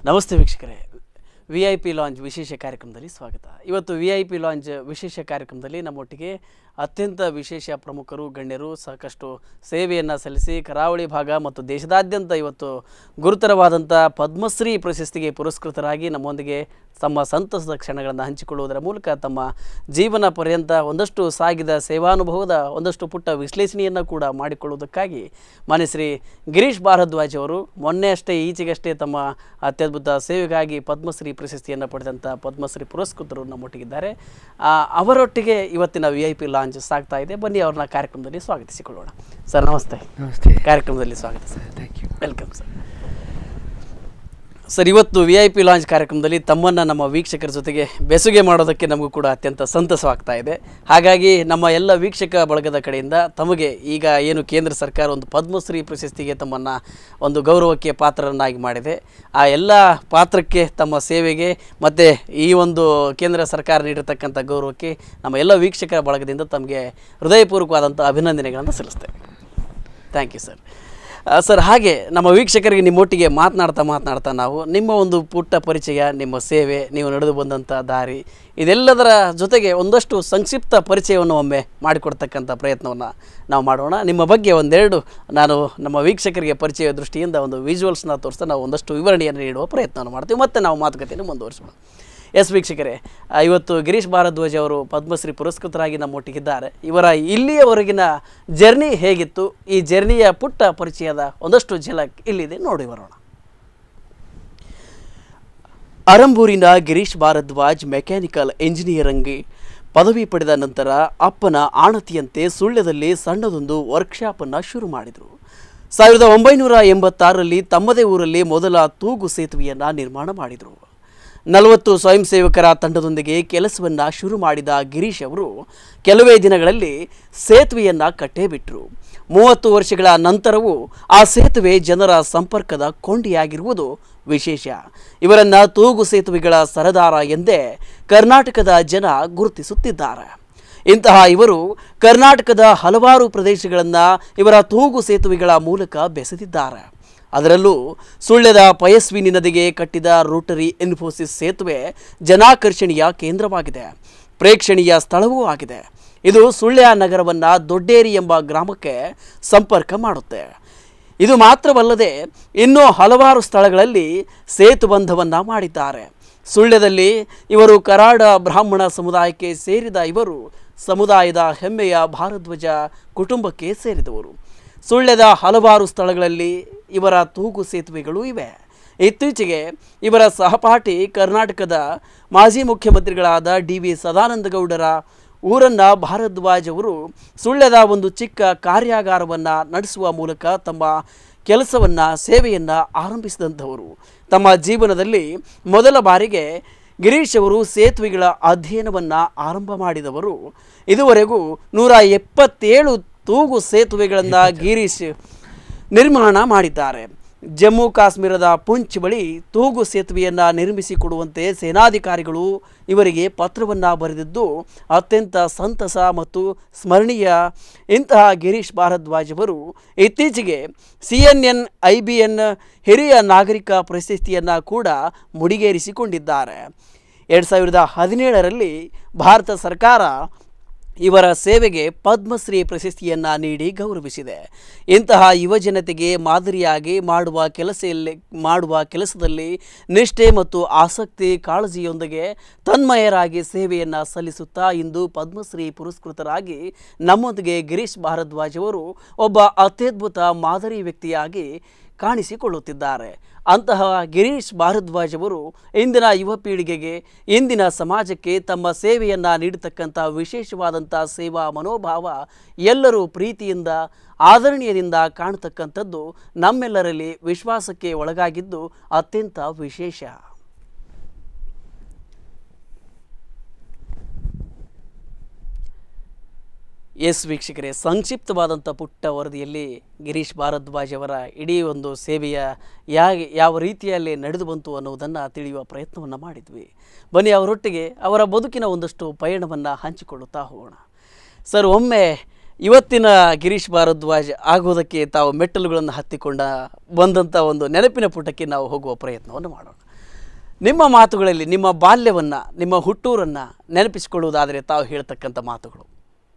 ನಮಸ್ತೆ ವೀಕ್ಷಕರೇ V I P launch ವಿಶೇಷ ಕಾರ್ಯಕ್ರಮದಲ್ಲಿ ಸ್ವಾಗತ ಇವತ್ತು ವಿ ಐ ಪಿ ಲಾಂಚ್ ವಿಶೇಷ ಕಾರ್ಯಕ್ರಮದಲ್ಲಿ ನಮ್ಮೊಟ್ಟಿಗೆ ಅತ್ಯಂತ ವಿಶೇಷ ಪ್ರಮುಖರು ಗಣ್ಯರು ಸಾಕಷ್ಟು ಸೇವೆಯನ್ನು ಸಲ್ಲಿಸಿ ಕರಾವಳಿ ಭಾಗ ಮತ್ತು ದೇಶದಾದ್ಯಂತ ಇವತ್ತು ಗುರುತರವಾದಂಥ ಪದ್ಮಶ್ರೀ ಪ್ರಶಸ್ತಿಗೆ ಪುರಸ್ಕೃತರಾಗಿ ನಮ್ಮೊಂದಿಗೆ ತಮ್ಮ ಸಂತಸದ ಕ್ಷಣಗಳನ್ನು ಹಂಚಿಕೊಳ್ಳುವುದರ ಮೂಲಕ ತಮ್ಮ ಜೀವನ ಪರ್ಯಂತ ಒಂದಷ್ಟು ಸಾಗಿದ ಸೇವಾನುಭವದ ಒಂದಷ್ಟು ಪುಟ್ಟ ವಿಶ್ಲೇಷಣೆಯನ್ನು ಕೂಡ ಮಾಡಿಕೊಳ್ಳುವುದಕ್ಕಾಗಿ ಮಾನ್ಯ ಶ್ರೀ ಗಿರೀಶ್ ಭಾರದ್ವಾಜ್ ಅವರು ಮೊನ್ನೆ ಅಷ್ಟೇ ಈಚೆಗಷ್ಟೇ ತಮ್ಮ ಅತ್ಯದ್ಭುತ ಸೇವೆಗಾಗಿ ಪದ್ಮಶ್ರೀ ಪ್ರಶಸ್ತಿಯನ್ನು ಪಡೆದಂಥ ಪದ್ಮಶ್ರೀ ಪುರಸ್ಕೃತರು ನಮ್ಮೊಟ್ಟಿಗಿದ್ದಾರೆ ಆ, ಅವರೊಟ್ಟಿಗೆ ಇವತ್ತಿನ ವಿ ಐ ಪಿ ಲಾಂಚ್ ಸಾಗ್ತಾ ಇದೆ ಬನ್ನಿ ಅವ್ರನ್ನ ಕಾರ್ಯಕ್ರಮದಲ್ಲಿ ಸ್ವಾಗತಿಸಿಕೊಳ್ಳೋಣ ಸರ್ ನಮಸ್ತೆ ನಮಸ್ತೆ ಕಾರ್ಯಕ್ರಮದಲ್ಲಿ ಸ್ವಾಗತ sir thank you welcome sir sir ಇವತ್ತು ವಿ ಐ ಪಿ ಲಾಂಚ್ ಕಾರ್ಯಕ್ರಮದಲ್ಲಿ ತಮ್ಮನ್ನು ನಮ್ಮ ವೀಕ್ಷಕರ ಜೊತೆಗೆ ಬೆಸುಗೆ ಮಾಡೋದಕ್ಕೆ ನಮಗೂ ಕೂಡ ಅತ್ಯಂತ ಸಂತಸವಾಗ್ತಾ ಇದೆ ಹಾಗಾಗಿ ನಮ್ಮ ಎಲ್ಲ ವೀಕ್ಷಕ ಬಳಗದ ಕಡೆಯಿಂದ ತಮಗೆ ಈಗ ಏನು ಕೇಂದ್ರ ಸರ್ಕಾರ ಒಂದು ಪದ್ಮಶ್ರೀ ಪ್ರಶಸ್ತಿಗೆ ತಮ್ಮನ್ನು ಒಂದು ಗೌರವಕ್ಕೆ ಪಾತ್ರರನ್ನಾಗಿ ಮಾಡಿದೆ ಆ ಎಲ್ಲ ಪಾತ್ರಕ್ಕೆ ತಮ್ಮ ಸೇವೆಗೆ ಮತ್ತು ಈ ಒಂದು ಕೇಂದ್ರ ಸರ್ಕಾರ ನೀಡಿರ್ತಕ್ಕಂಥ ಗೌರವಕ್ಕೆ ನಮ್ಮ ಎಲ್ಲ ವೀಕ್ಷಕರ ಬಳಗದಿಂದ ತಮಗೆ ಹೃದಯಪೂರ್ವಕವಾದಂಥ ಅಭಿನಂದನೆಗಳನ್ನು ಸಲ್ಲಿಸ್ತೇವೆ ಥ್ಯಾಂಕ್ ಯು ಸರ್ ಆ, ಸರ್ ಹಾಗೆ ನಮ್ಮ ವೀಕ್ಷಕರಿಗೆ ನಿಮ್ಮೊಟ್ಟಿಗೆ ಮಾತನಾಡ್ತಾ ಮಾತನಾಡ್ತಾ ನಾವು ನಿಮ್ಮ ಒಂದು ಪುಟ್ಟ ಪರಿಚಯ ನಿಮ್ಮ ಸೇವೆ ನೀವು ನಡೆದು ಬಂದಂಥ ದಾರಿ ಇದೆಲ್ಲದರ ಜೊತೆಗೆ ಒಂದಷ್ಟು ಸಂಕ್ಷಿಪ್ತ ಪರಿಚಯವನ್ನು ಒಮ್ಮೆ ಮಾಡಿಕೊಡ್ತಕ್ಕಂಥ ಪ್ರಯತ್ನವನ್ನು ನಾವು ಮಾಡೋಣ ನಿಮ್ಮ ಬಗ್ಗೆ ಒಂದೆರಡು ನಾನು ನಮ್ಮ ವೀಕ್ಷಕರಿಗೆ ಪರಿಚಯ ದೃಷ್ಟಿಯಿಂದ ಒಂದು ವಿಜುವಲ್ಸ್ನ ತೋರಿಸ್ತಾ ನಾವು ಒಂದಷ್ಟು ವಿವರಣೆಯನ್ನು ನೀಡುವ ಪ್ರಯತ್ನವನ್ನು ಮಾಡ್ತೀವಿ ಮತ್ತು ನಾವು ಮಾತುಕತೆಯನ್ನು ಮುಂದುವರಿಸೋಣ ಎಸ್ ವೀಕ್ಷಕರೇ ಆ, ಇವತ್ತು ಗಿರೀಶ್ ಭಾರದ್ವಾಜ್ ಅವರು ಪದ್ಮಶ್ರೀ ಪುರಸ್ಕೃತರಾಗಿ ನಮ್ಮೊಟ್ಟಿಗಿದ್ದಾರೆ ಇವರ ಇಲ್ಲಿಯವರೆಗಿನ ಜರ್ನಿ ಹೇಗಿತ್ತು ಈ ಜರ್ನಿಯ ಪುಟ್ಟ ಪರಿಚಯದ ಒಂದಷ್ಟು ಝಲಕ್ ಇಲ್ಲಿದೆ ನೋಡಿ ಬರೋಣ ಅರಂಬೂರಿನ ಗಿರೀಶ್ ಭಾರದ್ವಾಜ್ ಮೆಕ್ಯಾನಿಕಲ್ ಇಂಜಿನಿಯರಿಂಗ್ ಪದವಿ ಪಡೆದ ನಂತರ ಅಪ್ಪನ ಆಣತಿಯಂತೆ ಸುಳ್ಯದಲ್ಲಿ ಸಣ್ಣದೊಂದು ವರ್ಕ್ಶಾಪನ್ನು ಶುರು ಮಾಡಿದರು ಸಾವಿರದ ಒಂಬೈನೂರ ಎಂಬತ್ತಾರರಲ್ಲಿ ತಮ್ಮದೇ ಊರಲ್ಲಿ ಮೊದಲ ತೂಗು ಸೇತುವೆಯನ್ನು ನಿರ್ಮಾಣ ಮಾಡಿದರು ನಲವತ್ತು ಸ್ವಯಂ ಸೇವಕರ ತಂಡದೊಂದಿಗೆ ಕೆಲಸವನ್ನು ಶುರು ಮಾಡಿದ ಗಿರೀಶ್ ಅವರು ಕೆಲವೇ ದಿನಗಳಲ್ಲಿ ಸೇತುವೆಯನ್ನು ಕಟ್ಟೇ ಬಿಟ್ಟರು ಮೂವತ್ತು ವರ್ಷಗಳ ನಂತರವೂ ಆ ಸೇತುವೆ ಜನರ ಸಂಪರ್ಕದ ಕೊಂಡಿಯಾಗಿರುವುದು ವಿಶೇಷ ಇವರನ್ನ ತೂಗು ಸೇತುವೆಗಳ ಸರದಾರ ಎಂದೇ ಕರ್ನಾಟಕದ ಜನ ಗುರುತಿಸುತ್ತಿದ್ದಾರೆ ಇಂತಹ ಇವರು ಕರ್ನಾಟಕದ ಹಲವಾರು ಪ್ರದೇಶಗಳನ್ನು ಇವರ ತೂಗು ಸೇತುವೆಗಳ ಮೂಲಕ ಬೆಸೆದಿದ್ದಾರೆ ಅದರಲ್ಲೂ ಸುಳ್ಯದ ಪಯಸ್ವಿನಿ ನದಿಗೆ ಕಟ್ಟಿದ ರೋಟರಿ ಇನ್ಫೋಸಿಸ್ ಸೇತುವೆ ಜನಾಕರ್ಷಣೆಯ ಕೇಂದ್ರವಾಗಿದೆ ಪ್ರೇಕ್ಷಣೀಯ ಸ್ಥಳವೂ ಆಗಿದೆ ಇದು ಸುಳ್ಯ ನಗರವನ್ನು ದೊಡ್ಡೇರಿ ಎಂಬ ಗ್ರಾಮಕ್ಕೆ ಸಂಪರ್ಕ ಮಾಡುತ್ತೆ ಇದು ಮಾತ್ರವಲ್ಲದೆ ಇನ್ನೂ ಹಲವಾರು ಸ್ಥಳಗಳಲ್ಲಿ ಸೇತುಬಂಧವನ್ನು ಮಾಡಿದ್ದಾರೆ ಸುಳ್ಯದಲ್ಲಿ ಇವರು ಕರಾಡ ಬ್ರಾಹ್ಮಣ ಸಮುದಾಯಕ್ಕೆ ಸೇರಿದ ಇವರು ಸಮುದಾಯದ ಹೆಮ್ಮೆಯ ಭಾರದ್ವಾಜ ಕುಟುಂಬಕ್ಕೆ ಸೇರಿದವರು ಸುಳ್ಯದ ಹಲವಾರು ಸ್ಥಳಗಳಲ್ಲಿ ಇವರ ತೂಗು ಸೇತುವೆಗಳು ಇವೆ ಇತ್ತೀಚೆಗೆ ಇವರ ಸಹಪಾಠಿ ಕರ್ನಾಟಕದ ಮಾಜಿ ಮುಖ್ಯಮಂತ್ರಿಗಳಾದ ಡಿ ವಿ ಸದಾನಂದಗೌಡರ ಊರನ್ನ ಭಾರದ್ವಾಜ್ ಅವರು ಸುಳ್ಯದ ಒಂದು ಚಿಕ್ಕ ಕಾರ್ಯಾಗಾರವನ್ನು ನಡೆಸುವ ಮೂಲಕ ತಮ್ಮ ಕೆಲಸವನ್ನು ಸೇವೆಯನ್ನು ಆರಂಭಿಸಿದಂಥವರು ತಮ್ಮ ಜೀವನದಲ್ಲಿ ಮೊದಲ ಬಾರಿಗೆ ಗಿರೀಶ್ ಅವರು ಸೇತುವೆಗಳ ಅಧ್ಯಯನವನ್ನು ಆರಂಭ ಮಾಡಿದವರು ಇದುವರೆಗೂ ನೂರ ಎಪ್ಪತ್ತೇಳು ತೂಗು ಸೇತುವೆಗಳನ್ನು ಗಿರೀಶ್ ನಿರ್ಮಾಣ ಮಾಡಿದ್ದಾರೆ ಜಮ್ಮು ಕಾಶ್ಮೀರದ ಪುಂಚ್ ಬಳಿ ತೂಗು ಸೇತುವೆಯನ್ನು ನಿರ್ಮಿಸಿಕೊಡುವಂತೆ ಸೇನಾಧಿಕಾರಿಗಳು ಇವರಿಗೆ ಪತ್ರವನ್ನು ಬರೆದಿದ್ದು ಅತ್ಯಂತ ಸಂತಸ ಮತ್ತು ಸ್ಮರಣೀಯ ಇಂತಹ ಗಿರೀಶ್ ಭಾರದ್ವಾಜ್ ಅವರು ಇತ್ತೀಚೆಗೆ C N N I B N ಹಿರಿಯ ನಾಗರಿಕ ಪ್ರಶಸ್ತಿಯನ್ನು ಕೂಡ ಮುಡಿಗೇರಿಸಿಕೊಂಡಿದ್ದಾರೆ ಎರಡು ಸಾವಿರದ ಹದಿನೇಳರಲ್ಲಿ ಭಾರತ ಸರ್ಕಾರ ಇವರ ಸೇವೆಗೆ ಪದ್ಮಶ್ರೀ ಪ್ರಶಸ್ತಿಯನ್ನು ನೀಡಿ ಗೌರವಿಸಿದೆ ಇಂತಹ ಯುವಜನತೆಗೆ ಮಾದರಿಯಾಗಿ ಮಾಡುವ ಕೆಲಸದಲ್ಲಿ ಮಾಡುವ ಕೆಲಸದಲ್ಲಿ ನಿಷ್ಠೆ ಮತ್ತು ಆಸಕ್ತಿ ಕಾಳಜಿಯೊಂದಿಗೆ ತನ್ಮಯರಾಗಿ ಸೇವೆಯನ್ನು ಸಲ್ಲಿಸುತ್ತಾ ಇಂದು ಪದ್ಮಶ್ರೀ ಪುರಸ್ಕೃತರಾಗಿ ನಮ್ಮೊಂದಿಗೆ ಗಿರೀಶ್ ಭಾರದ್ವಾಜ್ ಅವರು ಒಬ್ಬ ಅತ್ಯದ್ಭುತ ಮಾದರಿ ವ್ಯಕ್ತಿಯಾಗಿ ಕಾಣಿಸಿಕೊಳ್ಳುತ್ತಿದ್ದಾರೆ ಅಂತಹ ಗಿರೀಶ್ ಭಾರದ್ವಾಜ್ ಅವರು ಇಂದಿನ ಯುವ ಪೀಳಿಗೆಗೆ ಇಂದಿನ ಸಮಾಜಕ್ಕೆ ತಮ್ಮ ಸೇವೆಯನ್ನು ನೀಡತಕ್ಕಂಥ ವಿಶೇಷವಾದಂಥ ಸೇವಾ ಮನೋಭಾವ ಎಲ್ಲರೂ ಪ್ರೀತಿಯಿಂದ ಆದರಣೀಯದಿಂದ ಕಾಣತಕ್ಕಂಥದ್ದು ನಮ್ಮೆಲ್ಲರಲ್ಲಿ ವಿಶ್ವಾಸಕ್ಕೆ ಒಳಗಾಗಿದ್ದು ಅತ್ಯಂತ ವಿಶೇಷ ಎಸ್ ವೀಕ್ಷಕರೇ ಸಂಕ್ಷಿಪ್ತವಾದಂಥ ಪುಟ್ಟ ವರದಿಯಲ್ಲಿ ಗಿರೀಶ್ ಭಾರದ್ವಾಜ್ ಅವರ ಇಡೀ ಒಂದು ಸೇವೆಯ ಯಾ ಯಾವ ರೀತಿಯಲ್ಲಿ ನಡೆದು ಬಂತು ಅನ್ನೋದನ್ನು ತಿಳಿಯುವ ಪ್ರಯತ್ನವನ್ನು ಮಾಡಿದ್ವಿ ಬನ್ನಿ ಅವರೊಟ್ಟಿಗೆ ಅವರ ಬದುಕಿನ ಒಂದಷ್ಟು ಪಯಣವನ್ನು ಹಂಚಿಕೊಳ್ಳುತ್ತಾ ಹೋಗೋಣ ಸರ್ ಒಮ್ಮೆ ಇವತ್ತಿನ ಗಿರೀಶ್ ಭಾರದ್ವಾಜ್ ಆಗೋದಕ್ಕೆ ತಾವು ಮೆಟ್ಟಲುಗಳನ್ನು ಹತ್ತಿಕೊಂಡ ಬಂದಂಥ ಒಂದು ನೆನಪಿನ ಪುಟಕ್ಕೆ ನಾವು ಹೋಗುವ ಪ್ರಯತ್ನವನ್ನು ಮಾಡೋಣ ನಿಮ್ಮ ಮಾತುಗಳಲ್ಲಿ ನಿಮ್ಮ ಬಾಲ್ಯವನ್ನು ನಿಮ್ಮ ಹುಟ್ಟೂರನ್ನು ನೆನಪಿಸಿಕೊಳ್ಳುವುದಾದರೆ ತಾವು ಹೇಳ್ತಕ್ಕಂಥ ಮಾತುಗಳು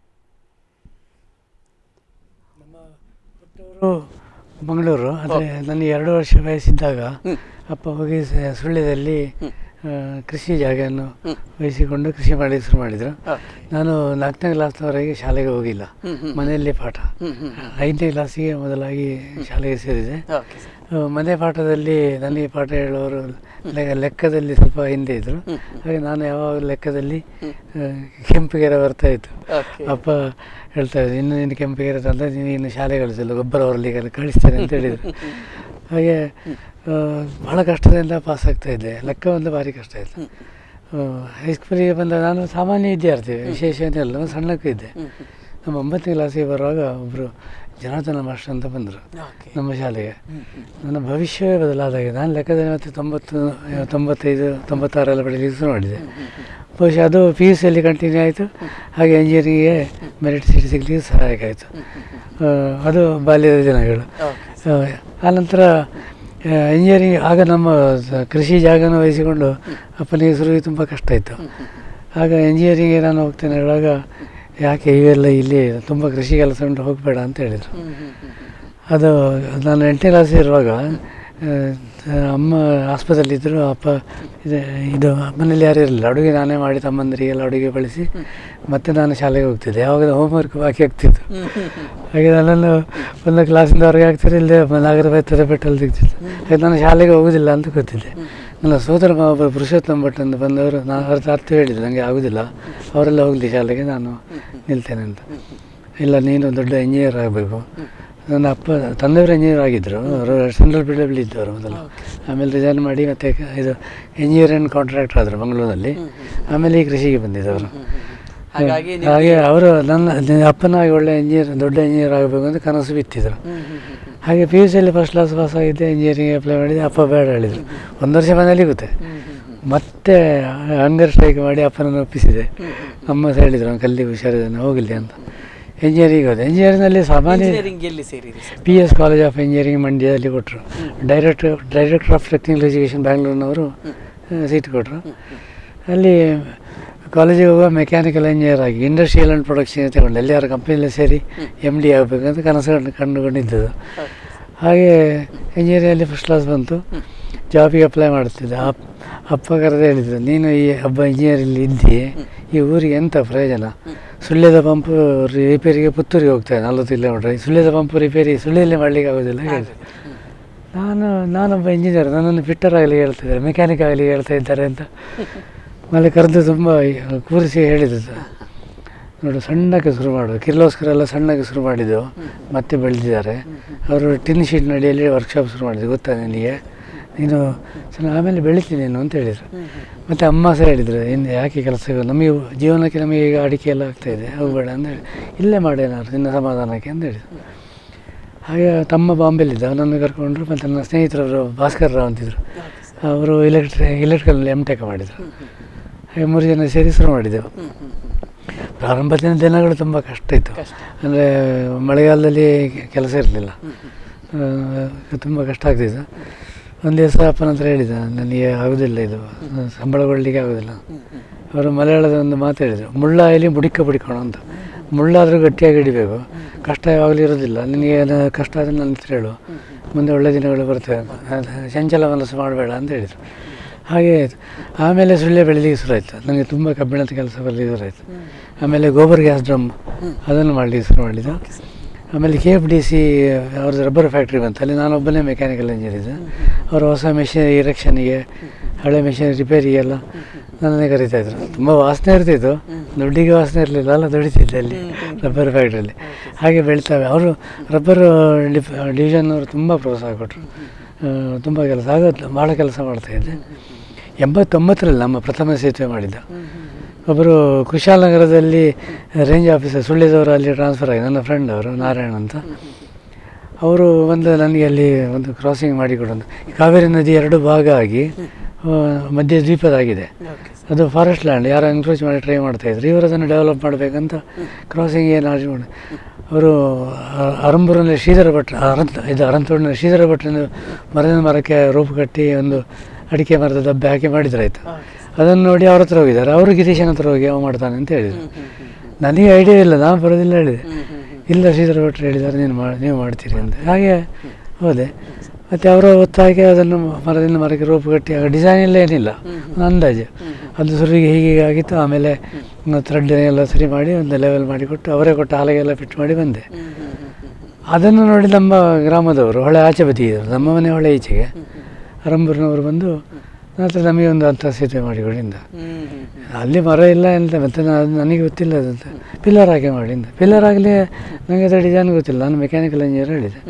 ಹುಟ್ಟೂರು ಮಂಗಳೂರು ಆದರೆ ನನಗೆ ಎರಡು ವರ್ಷ ವಯಸ್ಸಿದ್ದಾಗ ಅಪ್ಪ ಹೋಗಿ ಸ- ಸುಳ್ಯದಲ್ಲಿ ಆ, ಕೃಷಿ ಜಾಗವನ್ನು ವಹಿಸಿಕೊಂಡು ಕೃಷಿ ಮಾಡಿ ಶುರು ಮಾಡಿದರು ನಾನು ನಾಲ್ಕನೇ ಕ್ಲಾಸ್ನವರೆಗೆ ಶಾಲೆಗೆ ಹೋಗಿಲ್ಲ ಮನೆಯಲ್ಲೇ ಪಾಠ ಐದನೇ ಕ್ಲಾಸಿಗೆ ಮೊದಲಾಗಿ ಶಾಲೆಗೆ ಸೇರಿದೆ ಓಕೆ ಸರ್ ಆ, ಮನೆ ಪಾಠದಲ್ಲಿ ನನಗೆ ಪಾಠ ಹೇಳುವವರು ಲೆ- ಲೆಕ್ಕದಲ್ಲಿ ಸ್ವಲ್ಪ ಹಿಂದೆ ಇದ್ದರು ಹಾಗೆ ನಾನು ಯಾವಾಗ ಲೆಕ್ಕದಲ್ಲಿ ಆ, ಕೆಂಪುಗೆರೆ ಬರ್ತಾ ಇತ್ತು ಓಕೆ ಅಪ್ಪ ಹೇಳ್ತಾ ಇದ್ರು ಇನ್ನು ನೀನು ಕೆಂಪಿಗೆರೆ ತಂದರೆ ನೀನು ಇನ್ನು ಶಾಲೆ ಕಳಿಸಲ್ಲ ಗೊಬ್ಬರ ಹೊರಲಿಕ್ಕೆಲ್ಲ ಕಳಿಸ್ತೇನೆ ಅಂತ ಹೇಳಿದರು ಹಾಗೆ ಆ, ಬಹಳ ಕಷ್ಟದಿಂದ ಪಾಸ್ ಆಗ್ತಾ ಇದ್ದೆ ಲೆಕ್ಕ ಒಂದು ಭಾರಿ ಕಷ್ಟ ಇತ್ತು ಹೈಸ್ಕೂಲಿಗೆ ಬಂದ ನಾನು ಸಾಮಾನ್ಯ ವಿದ್ಯಾರ್ಥಿ ವಿಶೇಷ ಏನಿಲ್ಲ ನಾನು ಸಣ್ಣಕ್ಕೂ ಇದ್ದೆ ನಮ್ಮ ಒಂಬತ್ತನೇ ಕ್ಲಾಸಿಗೆ ಬರುವಾಗ ಒಬ್ಬರು ಜನಾರ್ದನ ಮಾಸ್ಟರ್ ಅಂತ ಬಂದರು ಓಕೆ ನಮ್ಮ ಶಾಲೆಗೆ ನನ್ನ ಭವಿಷ್ಯವೇ ಬದಲಾದಾಗೆ ನಾನು ಲೆಕ್ಕದಲ್ಲಿ ಮತ್ತೆ ತೊಂಬತ್ತು ಆ, ತೊಂಬತ್ತೈದು ತೊಂಬತ್ತಾರೆಲ್ಲ ಪಡೀಲಿಕ್ಕೆ ಶುರು ಮಾಡಿದೆ ಬಹುಶಃ ಅದು ಪಿ ಯು ಸಿಯಲ್ಲಿ ಕಂಟಿನ್ಯೂ ಆಯಿತು ಹಾಗೆ ಇಂಜಿನಿಯರಿಂಗಿಗೆ ಮೆರಿಟ್ ಸೀಟ್ ಸಿಗಲಿಕ್ಕೆ ಸಹಾಯಕ ಆಯಿತು ಅದು ಬಾಲ್ಯದ ದಿನಗಳು ಓಕೆ ಆ, ಆನಂತರ ಇಂಜಿನಿಯರಿಂಗ್ ಆಗ ನಮ್ಮ ಸ- ಕೃಷಿ ಜಾಗನ ವಹಿಸಿಕೊಂಡು ಅಪ್ಪನಿಗೆ ಶುರುವಿಗೆ ತುಂಬ ಕಷ್ಟ ಇತ್ತು ಆಗ ಇಂಜಿನಿಯರಿಂಗ್ಗೆ ನಾನು ಹೋಗ್ತೇನೆ ಹೇಳುವಾಗ ಯಾಕೆ ಇವೆಲ್ಲ ಇಲ್ಲಿ ತುಂಬ ಕೃಷಿ ಕೆಲಸ ಉಂಟು ಹೋಗಬೇಡ ಅಂತ ಹೇಳಿದರು ಹ್ಮ್ ಹ್ಮ್ ಹ್ಮ್ ಅದು ನಾನು ಎಂಟನೇ ಕ್ಲಾಸ್ ಇರುವಾಗ ಆ, ಅಮ್ಮ ಆಸ್ಪತ್ರೆಯಲ್ಲಿದ್ದರು ಅಪ್ಪ ಇದು ಇದು ಮನೇಲಿ ಯಾರು ಇರಲಿಲ್ಲ ಅಡುಗೆ ನಾನೇ ಮಾಡಿ ತಮ್ಮಂದರಿಗೆಲ್ಲ ಅಡುಗೆ ಬಳಸಿ ಮತ್ತೆ ನಾನು ಶಾಲೆಗೆ ಹೋಗ್ತಿದ್ದೆ ಯಾವಾಗ ಹೋಮ್ವರ್ಕ್ ಬಾಕಿ ಆಗ್ತಿತ್ತು ಹಾಗೆ ನನ್ನನ್ನು ಒಂದು ಕ್ಲಾಸಿಂದ ಹೊರಗೆ ಆಗ್ತಿರಲಿಲ್ಲ ನಾಗರ ಬೆತ್ತದ ಪೆಟ್ಟಲ್ಲಿ ಸಿಗ್ತಿತ್ತು ಹಾಗೆ ನಾನು ಶಾಲೆಗೆ ಹೋಗೋದಿಲ್ಲ ಅಂತ ಗೊತ್ತಿದ್ದೆ ನನ್ನ ಸೋದರ ಮಾವ ಒಬ್ಬರು ಪುರುಷೋತ್ತಮ ಭಟ್ ಅಂತ ಬಂದವರು ನಾನು ಅವ್ರ ಅರ್ಥ ಹೇಳಿದ್ರು ನನಗೆ ಆಗೋದಿಲ್ಲ ಅವರೆಲ್ಲ ಹೋಗಲಿ ಶಾಲೆಗೆ ನಾನು ನಿಲ್ತೇನೆ ಅಂತ ಇಲ್ಲ ನೀನು ದೊಡ್ಡ ಇಂಜಿನಿಯರ್ ಆಗಬೇಕು ನನ್ನ ಅಪ್ಪ ತಂದೆಯವರು ಇಂಜಿನಿಯರ್ ಆಗಿದ್ದರು ಅವರು ಸೆಂಟ್ರಲ್ ಬಿಡಬ್ಲಿ ಇದ್ದವರು ಮೊದಲು ಆಮೇಲೆ ರಿಸೈನ್ ಮಾಡಿ ಮತ್ತೆ ಕ- ಇದು ಇಂಜಿನಿಯರ್ ಆ್ಯಂಡ್ ಕಾಂಟ್ರಾಕ್ಟರ್ ಆದರು ಮಂಗಳೂರಿನಲ್ಲಿ ಆಮೇಲೆ ಈ ಕೃಷಿಗೆ ಬಂದಿದ್ದವರು ಹಾಗಾಗಿ ನೀವು- ಹಾಗೆ ಅವರು ನನ್ನ ನ- ಅಪ್ಪನಾಗಿ ಒಳ್ಳೆ ಇಂಜಿನಿಯರ್ ದೊಡ್ಡ ಇಂಜಿನಿಯರ್ ಆಗಬೇಕು ಅಂತ ಕನಸು ಬಿತ್ತಿದ್ರು ಹ್ಮ್ ಹ್ಮ್ ಹ್ಮ್ ಹ್ಮ್. ಹಾಗೆ ಪಿ ಯು ಸಿಯಲ್ಲಿ ಫಸ್ಟ್ ಕ್ಲಾಸ್ ಪಾಸ್ ಆಗಿದ್ದೆ ಇಂಜಿನಿಯರಿಂಗ್ ಅಪ್ಲೈ ಮಾಡಿದೆ ಅಪ್ಪ ಬೇಡ ಹೇಳಿದರು ಒಂದು ವರ್ಷ ಮನೇಲಿ ಗೊತ್ತೆ ಹ್ಮ್ ಹ್ಮ್ ಹ್ಮ್. ಮತ್ತೆ ಹಂಗರ್ ಸ್ಟ್ರೈಕ್ ಮಾಡಿ ಅಪ್ಪನನ್ನು ಒಪ್ಪಿಸಿದೆ ಅಮ್ಮ ಸಹ ಹೇಳಿದರು ಅವ್ನು ಕಲ್ಲಿ ಹುಷಾರಿದ್ದಾನೆ ಹೋಗಲಿ ಅಂತ ಇಂಜಿನಿಯರಿಂಗ್ ಹೋದೆ ಇಂಜಿನಿಯರಿಂಗ್ನಲ್ಲಿ ಸಾಮಾನ್ಯ ಇಂಜಿನಿಯರಿಂಗ್ ಎಲ್ಲಿ ಸೇರಿರಿ sir P S college of engineering ಮಂಡ್ಯದಲ್ಲಿ ಕೊಟ್ಟರು director director of technical education ಬ್ಯಾಂಗ್ಳೂರಿನವರು ಸೀಟ್ ಕೊಟ್ಟರು ಅಲ್ಲಿ ಕಾಲೇಜಿಗೆ ಹೋಗುವ ಮೆಕ್ಯಾನಿಕಲ್ ಇಂಜಿನಿಯರ್ ಆಗಿ ಇಂಡಸ್ಟ್ರಿಯಲ್ ಆ್ಯಂಡ್ ಪ್ರೊಡಕ್ಷನ್ ತಗೊಂಡು ಎಲ್ಲಿ ಯಾರ ಕಂಪ್ನಿಯಲ್ಲಿ ಸೇರಿ ಎಮ್ ಡಿ ಆಗಬೇಕಂತ ಕನಸು ಕಂಡು ಕಂಡುಕೊಂಡಿದ್ದದು ಹಾಗೆ ಇಂಜಿನಿಯರಿಂಗಲ್ಲಿ ಫಸ್ಟ್ ಕ್ಲಾಸ್ ಬಂತು ಜಾಬಿಗೆ ಅಪ್ಲೈ ಮಾಡ್ತಿದ್ದೆ ಅಪ್ ಅಪ್ಪ ಕರೆದು ಹೇಳಿದ್ರು ನೀನು ಈ ಹಬ್ಬ ಇಂಜಿನಿಯರಲ್ಲಿ ಇದ್ದಿ ಈ ಊರಿಗೆ ಎಂಥ ಪ್ರಯೋಜನ ಸುಳ್ಯದ ಪಂಪು ರಿಪೇರಿಗೆ ಪುತ್ತೂರಿಗೆ ಹೋಗ್ತೇನೆ ನಲ್ವತ್ತು ಕಿಲೋಮೀಟ್ರ್ ಈ ಸುಳ್ಯದ ಪಂಪು ರಿಪೇರಿ ಸುಳ್ಯದಲ್ಲಿ ಮಾಡಲಿಕ್ಕೆ ಆಗೋದಿಲ್ಲ ಹೇಳಿದೆ ನಾನು ನಾನೊಬ್ಬ ಇಂಜಿನಿಯರ್ ನನ್ನನ್ನು ಫಿಟ್ಟರ್ ಆಗಲಿ ಹೇಳ್ತಿದ್ದಾರೆ ಮೆಕ್ಯಾನಿಕ್ ಆಗಲಿ ಹೇಳ್ತಾ ಇದ್ದಾರೆ ಅಂತ ಆಮೇಲೆ ಕರೆದು ತುಂಬ ಕೂರಿಸಿ ಹೇಳಿದ್ದು ನೋಡು ಸಣ್ಣಕ್ಕೆ ಶುರು ಮಾಡೋದು ಕಿರ್ಲೋಸ್ಕರ ಎಲ್ಲ ಸಣ್ಣಕ್ಕೆ ಶುರು ಮಾಡಿದ್ದು ಮತ್ತೆ ಬೆಳೆದಿದ್ದಾರೆ ಅವರು ಟಿನ್ ಶೀಟ್ ನಡಿಯಲ್ಲಿ ವರ್ಕ್ಶಾಪ್ ಶುರು ಮಾಡಿದ್ರು ಗೊತ್ತಾ ನಿನಗೆ ನೀನು ಚೆನ್ನಾಗಿ ಆಮೇಲೆ ಬೆಳಿತೀನಿ ನೀನು ಅಂತ ಹೇಳಿದರು ಮತ್ತು ಅಮ್ಮ ಸಹ ಹೇಳಿದರು ಇನ್ನು ಯಾಕೆ ಕೆಲಸ ನಮಗೆ ಜೀವನಕ್ಕೆ ನಮಗೆ ಈಗ ಅಡಿಕೆ ಎಲ್ಲ ಆಗ್ತಾಯಿದೆ ಹೋಗಬೇಡ ಅಂತ ಹೇಳಿ ಇಲ್ಲೇ ಮಾಡೇನಾದ್ರು ನಿನ್ನ ಸಮಾಧಾನಕ್ಕೆ ಅಂತ ಹೇಳಿದರು ಹಾಗೆ ತಮ್ಮ ಬಾಂಬೆಲಿದ್ದ ಅವನನ್ನು ಕರ್ಕೊಂಡ್ರು ಮತ್ತು ನನ್ನ ಸ್ನೇಹಿತರವರು ಭಾಸ್ಕರ್ ರಾವ್ ಅಂತಿದ್ರು ಅವರು ಇಲೆಕ್ಟ್ರಿ ಇಲೆಕ್ಟ್ರಿಕಲ್ ಎಮ್ ಟೆಕ್ ಮಾಡಿದರು ಹಾಗೆ ಮೂರು ಜನ ಸೇರಿ ಶುರು ಮಾಡಿದೆವು ಪ್ರಾರಂಭದ ದಿನಗಳು ತುಂಬ ಕಷ್ಟ ಇತ್ತು ಅಂದರೆ ಮಳೆಗಾಲದಲ್ಲಿ ಕೆಲಸ ಇರಲಿಲ್ಲ ತುಂಬ ಕಷ್ಟ ಆಗ್ತಿತ್ತು ಒಂದು ದಿವಸ ಅಪ್ಪನ ಹತ್ರ ಹೇಳಿದ ನನಗೆ ಆಗೋದಿಲ್ಲ ಇದು ಸಂಬಳ ಕೊಡಲಿಕ್ಕೆ ಆಗೋದಿಲ್ಲ ಅವರು ಮಲಯಾಳದ ಒಂದು ಮಾತು ಹೇಳಿದರು ಮುಳ್ಳಾಯಲ್ಲಿ ಮುಡಿಕ ಬಿಡಿಕೋಣ ಅಂತ ಮುಳ್ಳಾದರೂ ಗಟ್ಟಿಯಾಗಿ ಹಿಡಿಬೇಕು ಕಷ್ಟ ಯಾವಾಗಲೂ ಇರೋದಿಲ್ಲ ನಿನಗೆ ಅದು ಕಷ್ಟ ಆದರೆ ನನ್ನ ಹತ್ರ ಹೇಳು ಮುಂದೆ ಒಳ್ಳೆ ದಿನಗಳು ಬರ್ತವೆ ಅದು ಚಂಚಲ ಮನಸ್ಸು ಮಾಡಬೇಡ ಅಂತ ಹೇಳಿದರು ಹಾಗೆ ಆಯಿತು ಆಮೇಲೆ ಸುಳ್ಳೆ ಬೆಳಲಿಕ್ಕೆ ಶುರು ಆಯಿತು ನನಗೆ ತುಂಬ ಕಬ್ಬಿಣದ ಕೆಲಸ ಬರಲಿಕ್ಕೆ ಶುರು ಆಯಿತು ಆಮೇಲೆ ಗೋಬರ್ ಗ್ಯಾಸ್ ಡ್ರಮ್ ಅದನ್ನು ಮಾಡಲಿಕ್ಕೆ ಶುರು ಮಾಡಿದ್ದು ಆಮೇಲೆ ಕೆ ಎಫ್ ಡಿ ಸಿ ಅವ್ರದ್ದು ರಬ್ಬರ್ ಫ್ಯಾಕ್ಟ್ರಿ ಬಂತು ಅಲ್ಲಿ ನಾನೊಬ್ಬನೇ ಮೆಕ್ಯಾನಿಕಲ್ ಇಂಜಿನಿಯರ್ ಇದ್ದೆ ಅವರು ಹೊಸ ಮೆಷಿನ್ ಇರೆಕ್ಷನ್ಗೆ ಹಳೆ ಮೆಷಿನ್ ರಿಪೇರಿಗೆಲ್ಲ ನನ್ನನ್ನೇ ಕರೀತಾಯಿದ್ರು ತುಂಬ ವಾಸನೆ ಇರ್ತಿತ್ತು ದುಡ್ಡಿಗೆ ವಾಸನೆ ಇರಲಿಲ್ಲ ಅಲ್ಲ ದುಡಿತಿದ್ದೆ ಅಲ್ಲಿ ರಬ್ಬರ್ ಫ್ಯಾಕ್ಟ್ರಿಯಲ್ಲಿ ಹಾಗೆ ಬೆಳಿತಾವೆ ಅವರು ರಬ್ಬರ್ ಡಿಪ್ ಡಿವಿಷನ್ ಅವರು ತುಂಬ ಪ್ರೋತ್ಸಾಹ ಕೊಟ್ಟರು ತುಂಬ ಕೆಲಸ ಆಗುತ್ತೆ ಭಾಳ ಕೆಲಸ ಮಾಡ್ತಾಯಿದ್ದೆ ಎಂಬತ್ತೊಂಬತ್ತರಲ್ಲಿ ನಮ್ಮ ಪ್ರಥಮ ಸೇತುವೆ ಮಾಡಿದ್ದ ಒಬ್ಬರು ಕುಶಾಲನಗರದಲ್ಲಿ ರೇಂಜ್ ಆಫೀಸರ್ ಸುಳ್ಳಿದವರು ಅಲ್ಲಿ ಟ್ರಾನ್ಸ್ಫರ್ ಆಗಿ ನನ್ನ ಫ್ರೆಂಡ್ ಅವರು ನಾರಾಯಣ ಅಂತ ಅವರು ಒಂದು ನನಗೆ ಅಲ್ಲಿ ಒಂದು ಕ್ರಾಸಿಂಗ್ ಮಾಡಿಕೊಡೋದು ಈ ಕಾವೇರಿ ನದಿ ಎರಡು ಭಾಗ ಆಗಿ ಆ, ಮಧ್ಯ ದ್ವೀಪದಾಗಿದೆ ಅದು ಫಾರೆಸ್ಟ್ ಲ್ಯಾಂಡ್ ಯಾರು ಎನ್ಕ್ರೋಚ್ ಮಾಡಿ ಟ್ರೈ ಮಾಡ್ತಾಯಿದ್ರು ಇವರು ಅದನ್ನು ಡೆವಲಪ್ ಮಾಡಬೇಕಂತ ಕ್ರಾಸಿಂಗ್ ಏನು ಆರ್ಜಿ ಮಾಡಿ ಅವರು ಅರಂಬೂರಿನಲ್ಲಿ ಶ್ರೀಧರ ಭಟ್ರ ಅರಂತ ಇದು ಅರಂತೋಡಿನ ಶ್ರೀಧರ ಭಟ್ರನ್ನು ಮರದ ಮರಕ್ಕೆ ರೂಪು ಕಟ್ಟಿ ಒಂದು ಅಡಿಕೆ ಮರದ ದಬ್ಬೆ ಹಾಕಿ ಮಾಡಿದ್ರೆ ಆಯಿತು ಅದನ್ನು ನೋಡಿ ಅವ್ರ ಹತ್ರ ಹೋಗಿದ್ದಾರೆ ಅವರು ಗಿರೀಶನ ಹತ್ರ ಹೋಗಿ ಅವ ಮಾಡ್ತಾನೆ ಅಂತ ಹೇಳಿದರು ನನಗೆ ಐಡಿಯಾ ಇಲ್ಲ ನಾನು ಬರೋದಿಲ್ಲ ಹೇಳಿದೆ ಇಲ್ಲ ಶ್ರೀಧರ ಭಟ್ರು ಹೇಳಿದ್ದಾರೆ ನೀನು ಮಾಡಿ ನೀವು ಮಾಡ್ತೀರಿ ಅಂತ ಹಾಗೆ ಹೋದೆ ಮತ್ತು ಅವರ ಒತ್ತಾಯಕ್ಕೆ ಅದನ್ನು ಮರದಿಂದ ಮರಕ್ಕೆ ರೋಪ್ ಕಟ್ಟಿ ಆಗ ಡಿಸೈನ್ ಎಲ್ಲ ಏನಿಲ್ಲ ಒಂದು ಅಂದಾಜು ಅದು ಸುರುವಿಗೆ ಹೀಗೆ ಹೀಗೆ ಆಗಿತ್ತು ಆಮೇಲೆ ಥ್ರೆಡ್ ಎಲ್ಲ ಸರಿ ಮಾಡಿ ಒಂದು ಲೆವೆಲ್ ಮಾಡಿ ಕೊಟ್ಟು ಅವರೇ ಕೊಟ್ಟು ಹಾಲಿಗೆಲ್ಲ ಫಿಟ್ ಮಾಡಿ ಬಂದೆ ಅದನ್ನು ನೋಡಿ ನಮ್ಮ ಗ್ರಾಮದವರು ಹೊಳೆ ಆಚೆ ಬದಿ ಇದ್ದರು ನಮ್ಮ ಮನೆ ಹೊಳೆ ಈಚೆಗೆ ಅರಂಬೂರಿನವರು ಬಂದು ನಂತರ ನಮಗೆ ಒಂದು ಅಂಥ ಸೇತುವೆ ಮಾಡಿಕೊಡಿಂದ ಅಲ್ಲಿ ಮರ ಇಲ್ಲ ಅಂತ ಮತ್ತೆ ನಾ- ಅದು ನನಗೆ ಗೊತ್ತಿಲ್ಲ ಅದಂತ ಪಿಲ್ಲರ್ ಹಾಕಿ ಮಾಡಿಂದ ಪಿಲ್ಲರ್ ಆಗಲಿ ನನಗೆ ಅದು ಡಿಸೈನ್ ಗೊತ್ತಿಲ್ಲ ನಾನು ಮೆಕ್ಯಾನಿಕಲ್ ಇಂಜಿನಿಯರ್ ಹೇಳಿದೆ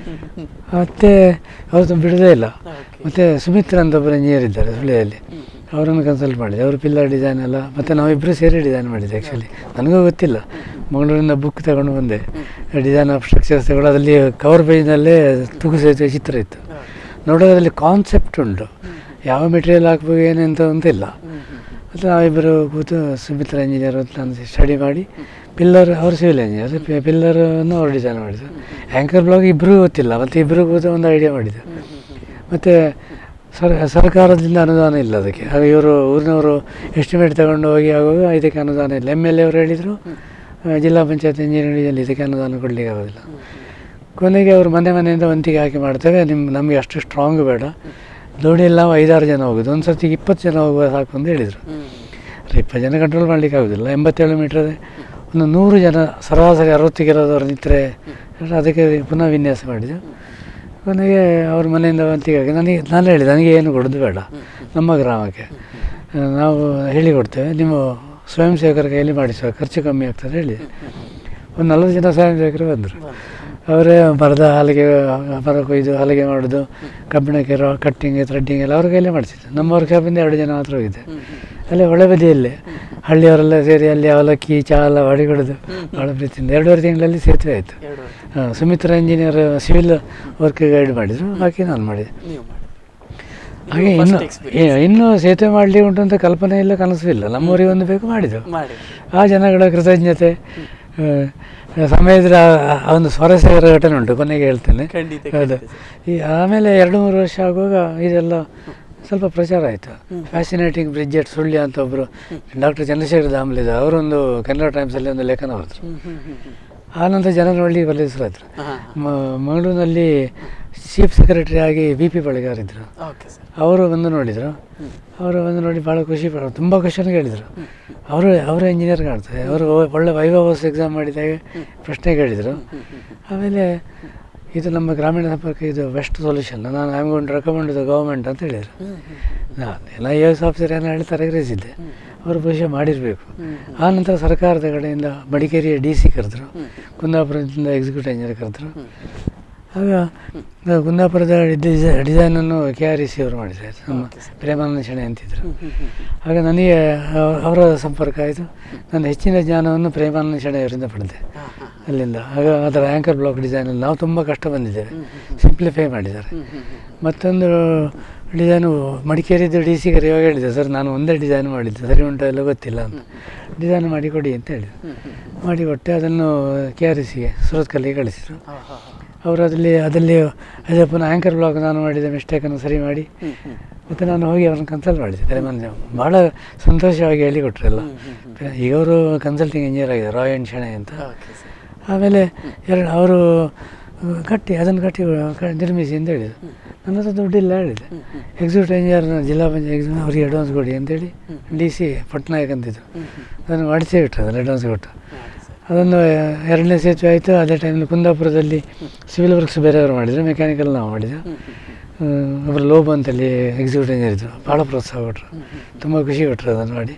ಮತ್ತೆ ಅವತ್ತು ಬಿಡೋದೇ ಇಲ್ಲ ಮತ್ತು ಸುಮಿತ್ರ ಅಂತ ಒಬ್ಬರು ಇಂಜಿನಿಯರ್ ಇದ್ದಾರೆ ಸುಳ್ಳಿಯಲ್ಲಿ ಅವರನ್ನು ಕನ್ಸಲ್ಟ್ ಮಾಡಿದೆ ಅವರು ಪಿಲ್ಲರ್ ಡಿಸೈನ್ ಎಲ್ಲ ಮತ್ತು ನಾವಿಬ್ಬರು ಸೇರಿ ಡಿಸೈನ್ ಮಾಡಿದ್ದೆ ಆ್ಯಕ್ಚುಲಿ ನನಗೂ ಗೊತ್ತಿಲ್ಲ ಮಂಗಳೂರಿಂದ ಬುಕ್ ತಗೊಂಡು ಬಂದೆ ಡಿಸೈನ್ ಆಫ್ ಸ್ಟ್ರಕ್ಚರ್ಸ್ ತಗೊಂಡು ಅದರಲ್ಲಿ ಕವರ್ ಪೇಜ್ನಲ್ಲೇ ತೂಗು ಸೇತುವೆ ಚಿತ್ರ ಇತ್ತು ನೋಡೋದ್ರಲ್ಲಿ ಕಾನ್ಸೆಪ್ಟ್ ಉಂಟು ಯಾವ ಮೆಟೀರಿಯಲ್ ಹಾಕ್ಬೇಕು ಏನಂತ ಅಂತಿಲ್ಲ ಮತ್ತು ನಾವಿಬ್ಬರು ಕೂತು ಸುಮಿತ್ರ ಇಂಜಿನಿಯರ್ ಅಂತ ನಾನು ಸ್ಟಡಿ ಮಾಡಿ ಪಿಲ್ಲರ್ ಅವರು ಸಿವಿಲ್ ಇಂಜಿನಿಯರ್ ಪಿಲ್ಲರನ್ನು ಅವ್ರು ಡಿಸೈನ್ ಮಾಡಿದ್ರು ಆ್ಯಂಕರ್ ಬ್ಲಾಗ್ ಇಬ್ಬರೂ ಗೊತ್ತಿಲ್ಲ ಮತ್ತು ಇಬ್ಬರು ಕೂತು ಒಂದು ಐಡಿಯಾ ಮಾಡಿದ್ದು ಮತ್ತು ಸರ್ ಸರ್ಕಾರದಿಂದ ಅನುದಾನ ಇಲ್ಲ ಅದಕ್ಕೆ ಆಗ ಇವರು ಊರಿನವರು ಎಸ್ಟಿಮೇಟ್ ತಗೊಂಡು ಹೋಗಿ ಆಗುವಾಗ ಇದಕ್ಕೆ ಅನುದಾನ ಇಲ್ಲ ಎಮ್ ಎಲ್ ಎ ಅವರು ಹೇಳಿದರು ಆ, ಜಿಲ್ಲಾ ಪಂಚಾಯತ್ ಇಂಜಿನಿಯರಿಂಗಲ್ಲಿ ಇದಕ್ಕೆ ಅನುದಾನ ಕೊಡಲಿಕ್ಕೆ ಆಗೋದಿಲ್ಲ ಕೊನೆಗೆ ಅವರು ಮನೆ ಮನೆಯಿಂದ ವಂತಿಗೆ ಹಾಕಿ ಮಾಡ್ತೇವೆ ನಿಮ್ಮ ನಮಗೆ ಅಷ್ಟು ಸ್ಟ್ರಾಂಗ್ ಬೇಡ ದೋಣಿಯಲ್ಲಿ ನಾವು ಐದಾರು ಜನ ಹೋಗೋದು ಒಂದು ಸರ್ತಿಗೆ ಇಪ್ಪತ್ತು ಜನ ಹೋಗುವ ಸಾಕು ಅಂತ ಹೇಳಿದರು ಇಪ್ಪತ್ತು ಜನ ಕಂಟ್ರೋಲ್ ಮಾಡಲಿಕ್ಕೆ ಆಗೋದಿಲ್ಲ ಎಂಬತ್ತೇಳು ಮೀಟ್ರ್ ಒಂದು ನೂರು ಜನ ಸರಾಸರಿ ಅರವತ್ತಿಗಿರೋದವ್ರು ನಿಂತರೆ ಅದಕ್ಕೆ ಪುನಃ ವಿನ್ಯಾಸ ಮಾಡಿದ್ದು ಕೊನೆಗೆ ಅವ್ರ ಮನೆಯಿಂದ ವಂತಿಗೆ ಹಾಕಿ ನನಗೆ ನಾನು ಹೇಳಿದೆ ನನಗೆ ಏನು ಕೊಡೋದು ಬೇಡ ನಮ್ಮ ಗ್ರಾಮಕ್ಕೆ ಆ, ನಾವು ಹೇಳಿಕೊಡ್ತೇವೆ ನೀವು ಸ್ವಯಂ ಸೇವಕರ ಕೈಯಲ್ಲಿ ಮಾಡಿಸುವ ಖರ್ಚು ಕಮ್ಮಿ ಆಗ್ತದೆ ಹೇಳಿದೆ ಒಂದು ನಲ್ವತ್ತು ಜನ ಸ್ವಯಂ ಸೇವಕರು ಬಂದರು ಅವರೇ ಮರದ ಹಲಿಗೆ ಮರ ಕೊಯ್ದು ಹಲಿಗೆ ಮಾಡೋದು ಕಬ್ಬಿಣಕ್ಕೆ ರಾ ಕಟ್ಟಿಂಗ್ ಥ್ರೆಡ್ಡಿಂಗ್ ಎಲ್ಲ ಅವ್ರ ಕೈಯಲ್ಲೇ ಮಾಡಿಸಿದ್ದು ನಮ್ಮ ವರ್ಕ್ಶಾಪಿಂದ ಎರಡು ಜನ ಮಾತ್ರ ಹೋಗಿದ್ದೆ ಅಲ್ಲೇ ಒಳ್ಳೆ ಬದಿಯಲ್ಲೇ ಹಳ್ಳಿಯವರೆಲ್ಲ ಸೇರಿ ಅಲ್ಲಿ ಅವಲಕ್ಕಿ ಚಹಾ ಎಲ್ಲ ಹೊಡಿಕೊಡೋದು ಭಾಳ ಪ್ರೀತಿಯಿಂದ ಎರಡೂವರೆ ತಿಂಗಳಲ್ಲಿ ಸೇತುವೆ ಆಯಿತು ಹಾಂ Sumitra engineer civil work guide ಮಾಡಿದರು ಬಾಕಿ ನಾನು ಮಾಡಿದೆ ನೀವು ಮಾಡಿ ಹಾಗೆ first ಇನ್ನು experience. ಏ- ಇನ್ನೂ ಸೇತುವೆ ಮಾಡಲಿ ಉಂಟು ಅಂತ ಕಲ್ಪನೆ ಇಲ್ಲ ಕನಸು ಇಲ್ಲ ನಮ್ಮೂರಿಗೆ ಒಂದು ಬೇಕು ಮಾಡಿದೆವು ಮಾಡಿ ಆ ಜನಗಳ ಕೃತಜ್ಞತೆ ಆ, ಸಮಯದ ಆ- ಆ ಒಂದು ಸ್ವಾರಸ್ಯಕರ ಘಟನೆ ಉಂಟು ಕೊನೆಗೆ ಹೇಳ್ತೇನೆ ಖಂಡಿತ ಹೌದು ಈ ಆಮೇಲೆ ಎರಡು ಮೂರು ವರ್ಷ ಆಗುವಾಗ ಇದೆಲ್ಲ ಸ್ವಲ್ಪ ಪ್ರಚಾರ ಆಯಿತು ಫ್ಯಾಸಿನೇಟಿಂಗ್ ಬ್ರಿಡ್ಜ್ ಎಟ್ ಸುಳ್ಯ ಅಂತ ಒಬ್ಬರು ಡಾಕ್ಟರ್ ಚಂದ್ರಶೇಖರ್ ದಾಮ್ಲಿದ ಅವರೊಂದು ಕನ್ನಡ ಟೈಮ್ಸಲ್ಲಿ ಒಂದು ಲೇಖನ ಬರೆದ್ರು ಹ್ಮ್ ಹ್ಮ್ ಹ್ಮ್ ಹ್ಮ್ ಆ ನಂತರ ಜನ ನೋಡಿ ಬರೆದಿಸ್ರಾದ್ರು ಹಾ ಮಂಗಳೂರಿನಲ್ಲಿ ಚೀಫ್ ಸೆಕ್ರೆಟರಿ ಆಗಿ ಬಿ ಪಿ ಬಳಿಗಾರಿದ್ರು ಓಕೆ ಸರ್ ಅವರು ಬಂದು ನೋಡಿದರು ಅವರು ಬಂದು ನೋಡಿ ಭಾಳ ಖುಷಿ ಪಡ ತುಂಬ ಕ್ವಶನ್ ಕೇಳಿದರು ಅವರು ಅವರ ಇಂಜಿನಿಯರ್ ಕಾಣ್ತಾರೆ ಅವರು ಒಳ್ಳೆ ವೈಭವಸ್ ಎಕ್ಸಾಮ್ ಮಾಡಿದಾಗ ಪ್ರಶ್ನೆ ಕೇಳಿದರು ಆಮೇಲೆ ಇದು ನಮ್ಮ ಗ್ರಾಮೀಣ ಸಂಪರ್ಕ ಇದು ಬೆಸ್ಟ್ ಸೊಲ್ಯೂಷನ್ ನಾನು I gonna recommend the government ಅಂತ ಹೇಳಿದರು ನಾನು ಎಲ್ಲ ಐ ಎಸ್ ಆಫೀಸರ್ ಏನೋ ಹೇಳಿ ತರಗರಿಸಿದ್ದೆ ಅವರು ಬಹುಶಃ ಮಾಡಿರಬೇಕು ಆ ನಂತರ ಸರ್ಕಾರದ ಕಡೆಯಿಂದ ಮಡಿಕೇರಿಯ ಡಿ ಸಿ ಕರೆದ್ರು ಕುಂದಾಪುರದಿಂದ ಎಕ್ಸಿಕ್ಯೂಟಿವ್ ಇಂಜಿನಿಯರ್ ಕರೆದ್ರು ಆಗ ನಾವು ಕುಂದಾಪುರದ ಡಿಸೈ ಡಿಸೈನನ್ನು ಕೆ ಆರ್ ಇ ಸಿ ಅವರು ಮಾಡಿದ್ದಾರೆ ನಮ್ಮ ಪ್ರೇಮಾನಂದ ಶೆಣೆ ಅಂತಿದ್ರು ಆಗ ನನಗೆ ಅವ- ಅವರ ಸಂಪರ್ಕ ಆಯಿತು ನನ್ನ ಹೆಚ್ಚಿನ ಜ್ಞಾನವನ್ನು ಪ್ರೇಮಾನಂದ ಶೆಣೆ ಅವರಿಂದ ಪಡೆದೆ ಅಲ್ಲಿಂದ ಆಗ ಅದರ ಆ್ಯಂಕರ್ ಬ್ಲಾಕ್ ಡಿಸೈನಲ್ಲಿ ನಾವು ತುಂಬ ಕಷ್ಟ ಬಂದಿದ್ದೇವೆ ಸಿಂಪ್ಲಿಫೈ ಮಾಡಿದ್ದಾರೆ ಮತ್ತೊಂದು ಡಿಸೈನು ಮಡಿಕೇರಿದ್ದು ಡಿ ಸಿ ಕರೆಯುವಾಗ ಹೇಳಿದೆ ಸರ್ ನಾನು ಒಂದೇ ಡಿಸೈನ್ ಮಾಡಿದ್ದೆ ಸರಿ ಉಂಟು ಎಲ್ಲ ಗೊತ್ತಿಲ್ಲ ಅಂತ ಡಿಸೈನ್ ಮಾಡಿ ಕೊಡಿ ಅಂತ ಹೇಳಿದೆ ಮಾಡಿ ಕೊಟ್ಟೆ ಅದನ್ನು ಕೆ ಆರ್ ಇ ಸಿಗೆ ಸುರತ್ಕಲ್ಲಿಗೆ ಕಳಿಸಿದರು ಅವರು ಅದರಲ್ಲಿ ಅದರಲ್ಲಿ ಅದೇ ಪುನಃ ಆ್ಯಂಕರ್ ಬ್ಲಾಕ್ ನಾನು ಮಾಡಿದ ಮಿಸ್ಟೇಕನ್ನು ಸರಿ ಮಾಡಿ ಮತ್ತು ನಾನು ಹೋಗಿ ಅವ್ರನ್ನ ಕನ್ಸಲ್ಟ್ ಮಾಡಿದ್ದೆ ಪ್ರೇಮಾನಂದ ಭಾಳ ಸಂತೋಷವಾಗಿ ಹೇಳಿಕೊಟ್ರು ಎಲ್ಲ ಈಗ ಅವರು ಕನ್ಸಲ್ಟಿಂಗ್ ಇಂಜಿನಿಯರ್ ಆಗಿದ್ದಾರೆ ರಾಯ್ ಆ್ಯಂಡ್ ಶೆಣೆ ಅಂತ ಓಕೆ ಸರ್ ಆಮೇಲೆ ಎರಡು ಅವರು ಕಟ್ಟಿ ಅದನ್ನು ಕಟ್ಟಿ ಕ- ನಿರ್ಮಿಸಿ ಅಂತ ಹೇಳಿದರು ನನ್ನ ಹತ್ರ ದುಡ್ಡಿಲ್ಲ ಹೇಳಿದೆ ಎಕ್ಸಿಕ್ಯೂಟಿವ್ ಇಂಜಿನಿಯರ್ನ ಜಿಲ್ಲಾ ಪಂಚಾಯತ್ ಎಕ್ಸಿಮ್ ಅವರಿಗೆ ಅಡ್ವಾನ್ಸ್ ಕೊಡಿ ಅಂತೇಳಿ ಡಿ ಸಿ ಪಟ್ನಾಯಕ್ ಅಂತಿದ್ರು ಅದನ್ನು ಮಾಡಿಸೇ ಬಿಟ್ಟರು ಅದನ್ನು ಅಡ್ವಾನ್ಸ್ ಕೊಟ್ಟು ಅದನ್ನು ಎರಡನೇ ಸೇತುವೆ ಆಯಿತು ಅದೇ ಟೈಮಲ್ಲಿ ಕುಂದಾಪುರದಲ್ಲಿ ಸಿವಿಲ್ ವರ್ಕ್ಸ್ ಬೇರೆಯವರು ಮಾಡಿದರು ಮೆಕ್ಯಾನಿಕಲ್ ನಾವು ಮಾಡಿದ್ದು ಒಬ್ಬರು ಲೋಬ ಅಂತೇಳಿ ಎಕ್ಸಿಕ್ಯೂಟಿವ್ ಇಂಜಿನಿಯರ್ ಇದ್ದರು ಭಾಳ ಪ್ರೋತ್ಸಾಹ ಕೊಟ್ಟರು ತುಂಬ ಖುಷಿ ಕೊಟ್ಟರು ಅದನ್ನು ಮಾಡಿ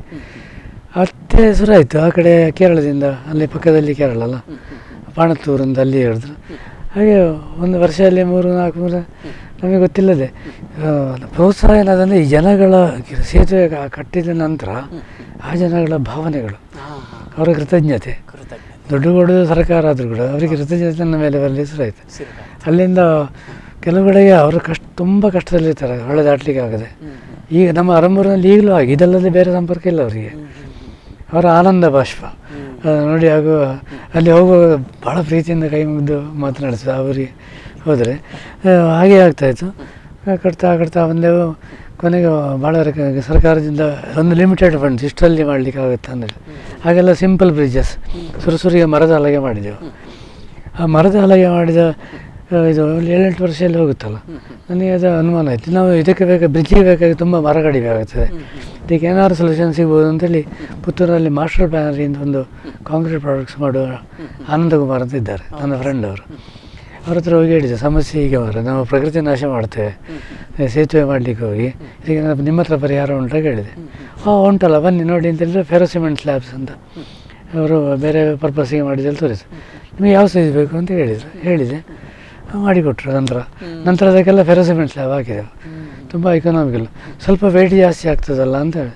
ಮತ್ತೆ ಶುರುವಾಯಿತು ಆ ಕಡೆ ಕೇರಳದಿಂದ ಅಲ್ಲಿ ಪಕ್ಕದಲ್ಲಿ ಕೇರಳ ಅಲ್ಲ ಪಾಣತ್ತೂರು ಅಂತ ಅಲ್ಲಿ ಹೇಳಿದ್ರು ಹಾಗೆ ಒಂದು ವರ್ಷದಲ್ಲಿ ಮೂರು ನಾಲ್ಕು ಮೂರು ನಮಗೆ ಗೊತ್ತಿಲ್ಲದೆ ಆ, ಪ್ರೋತ್ಸಾಹ ಏನಾದಂದರೆ ಈ ಜನಗಳ ಸೇತುವೆ ಕ- ಕಟ್ಟಿದ ನಂತರ ಆ ಜನಗಳ ಭಾವನೆಗಳು ಹಾಂ ಹಾಂ ಅವರ ಕೃತಜ್ಞತೆ ಕೃತಜ್ಞತೆ ದುಡ್ಡು ಕೊಡೋದು ಸರ್ಕಾರ ಆದರೂ ಕೂಡ ಅವರಿಗೆ ಕೃತಜ್ಞತೆ ನನ್ನ ಮೇಲೆ ಬರಲಿ ಶುರುವಾಯಿತು ಸಿರ್ಗ ಅಲ್ಲಿಂದ ಕೆಲವು ಕಡೆಗೆ ಅವರು ಕಷ್ಟ ತುಂಬ ಕಷ್ಟದಲ್ಲಿರ್ತಾರೆ ಹೊಳೆ ದಾಟಲಿಕ್ಕೆ ಆಗದೆ ಈಗ ನಮ್ಮ ಅರಂಬೂರಿನಲ್ಲಿ ಈಗಲೂ ಆಗಿ ಇದಲ್ಲದೆ ಬೇರೆ ಸಂಪರ್ಕ ಇಲ್ಲ ಅವರಿಗೆ ಅವರ ಆನಂದ ಬಾಷ್ಪ ಆ, ನೋಡಿ ಹಾಗೂ ಅಲ್ಲಿ ಹೋಗುವಾಗ ಭಾಳ ಪ್ರೀತಿಯಿಂದ ಕೈ ಮುಗಿದು ಮಾತನಾಡಿಸೋದು ಅವರಿಗೆ ಹೋದರೆ ಆ, ಹಾಗೆ ಆಗ್ತಾಯಿತ್ತು ಆ, ಕಟ್ತಾ ಕಟ್ತಾ ಬಂದೆವು ಕೊನೆಗೆ ಭಾಳ ರಕ- ಸರ್ಕಾರದಿಂದ ಒಂದು ಲಿಮಿಟೆಡ್ ಫಂಡ್ಸ್ ಇಷ್ಟರಲ್ಲಿ ಮಾಡಲಿಕ್ಕೆ ಆಗುತ್ತೆ ಅಂದರೆ ಹಾಗೆಲ್ಲ ಸಿಂಪಲ್ ಬ್ರಿಡ್ಜಸ್ ಸುರುಸುರಿಗೆ ಮರದ ಹಲಗೆ ಮಾಡಿದೆವು ಆ ಮರದ ಹಲಗೆ ಮಾಡಿದ ಆ, ಇದು ಒಂದು ಏಳೆಂಟು ವರ್ಷದಲ್ಲಿ ಹೋಗುತ್ತಲ್ಲ ನನಗೆ ಅದು ಅನುಮಾನ ಆಯಿತು ನಾವು ಇದಕ್ಕೆ ಬೇಕಾಗಿ ಬ್ರಿಡ್ಜಿಗೆ ಬೇಕಾಗಿ ತುಂಬ ಮರ ಕಡಿಬೇಕಾಗುತ್ತದೆ ಇದಕ್ಕೆ ಏನಾದ್ರು ಸೊಲ್ಯೂಷನ್ ಸಿಗ್ಬೋದು ಅಂತೇಳಿ ಪುತ್ತೂರಲ್ಲಿ ಮಾಸ್ಟರ್ ಬ್ಯಾನರಿಯಿಂದ ಒಂದು ಕಾಂಕ್ರೀಟ್ ಪ್ರಾಡಕ್ಟ್ಸ್ ಮಾಡುವ ಆನಂದ ಕುಮಾರ್ ಅಂತ ಇದ್ದಾರೆ ನನ್ನ ಫ್ರೆಂಡ್ ಅವರು ಅವ್ರ ಹತ್ರ ಹೋಗಿ ಹೇಳಿದೆ ಸಮಸ್ಯೆ ಹೀಗೆ ಮಾರ ನಾವು ಪ್ರಕೃತಿ ನಾಶ ಮಾಡ್ತೇವೆ ಸೇತುವೆ ಮಾಡಲಿಕ್ಕೆ ಹೋಗಿ ಇದಕ್ಕೆ ನಾನು ನಿಮ್ಮ ಹತ್ರ ಪರಿಹಾರ ಉಂಟ ಹೇಳಿದೆ ಹಾಂ ಉಂಟಲ್ಲ ಬನ್ನಿ ನೋಡಿ ಅಂತ ಹೇಳಿದ್ರೆ ಫೆರೋಸಿಮೆಂಟ್ ಸ್ಲ್ಯಾಬ್ಸ್ ಅಂತ ಅವರು ಬೇರೆ ಪರ್ಪಸ್ಸಿಗೆ ಮಾಡಿದಲ್ಲಿ ತೋರಿಸಿ ನಿಮಗೆ ಯಾವ ಸೈಜ್ ಬೇಕು ಅಂತ ಹೇಳಿದರು ಹೇಳಿದೆ ಮಾಡಿಕೊಟ್ರು ನಂತರ ನಂತರ ಅದಕ್ಕೆಲ್ಲ ಫೆರೋಸಿಮೆಂಟ್ ಸ್ಲ್ಯಾಬ್ ಹಾಕಿದೆವು ತುಂಬ ಇಕನಾಮಿಕಲ್ ಸ್ವಲ್ಪ ವೆಯ್ಟ್ ಜಾಸ್ತಿ ಆಗ್ತದಲ್ಲ ಅಂತ ಹೇಳಿ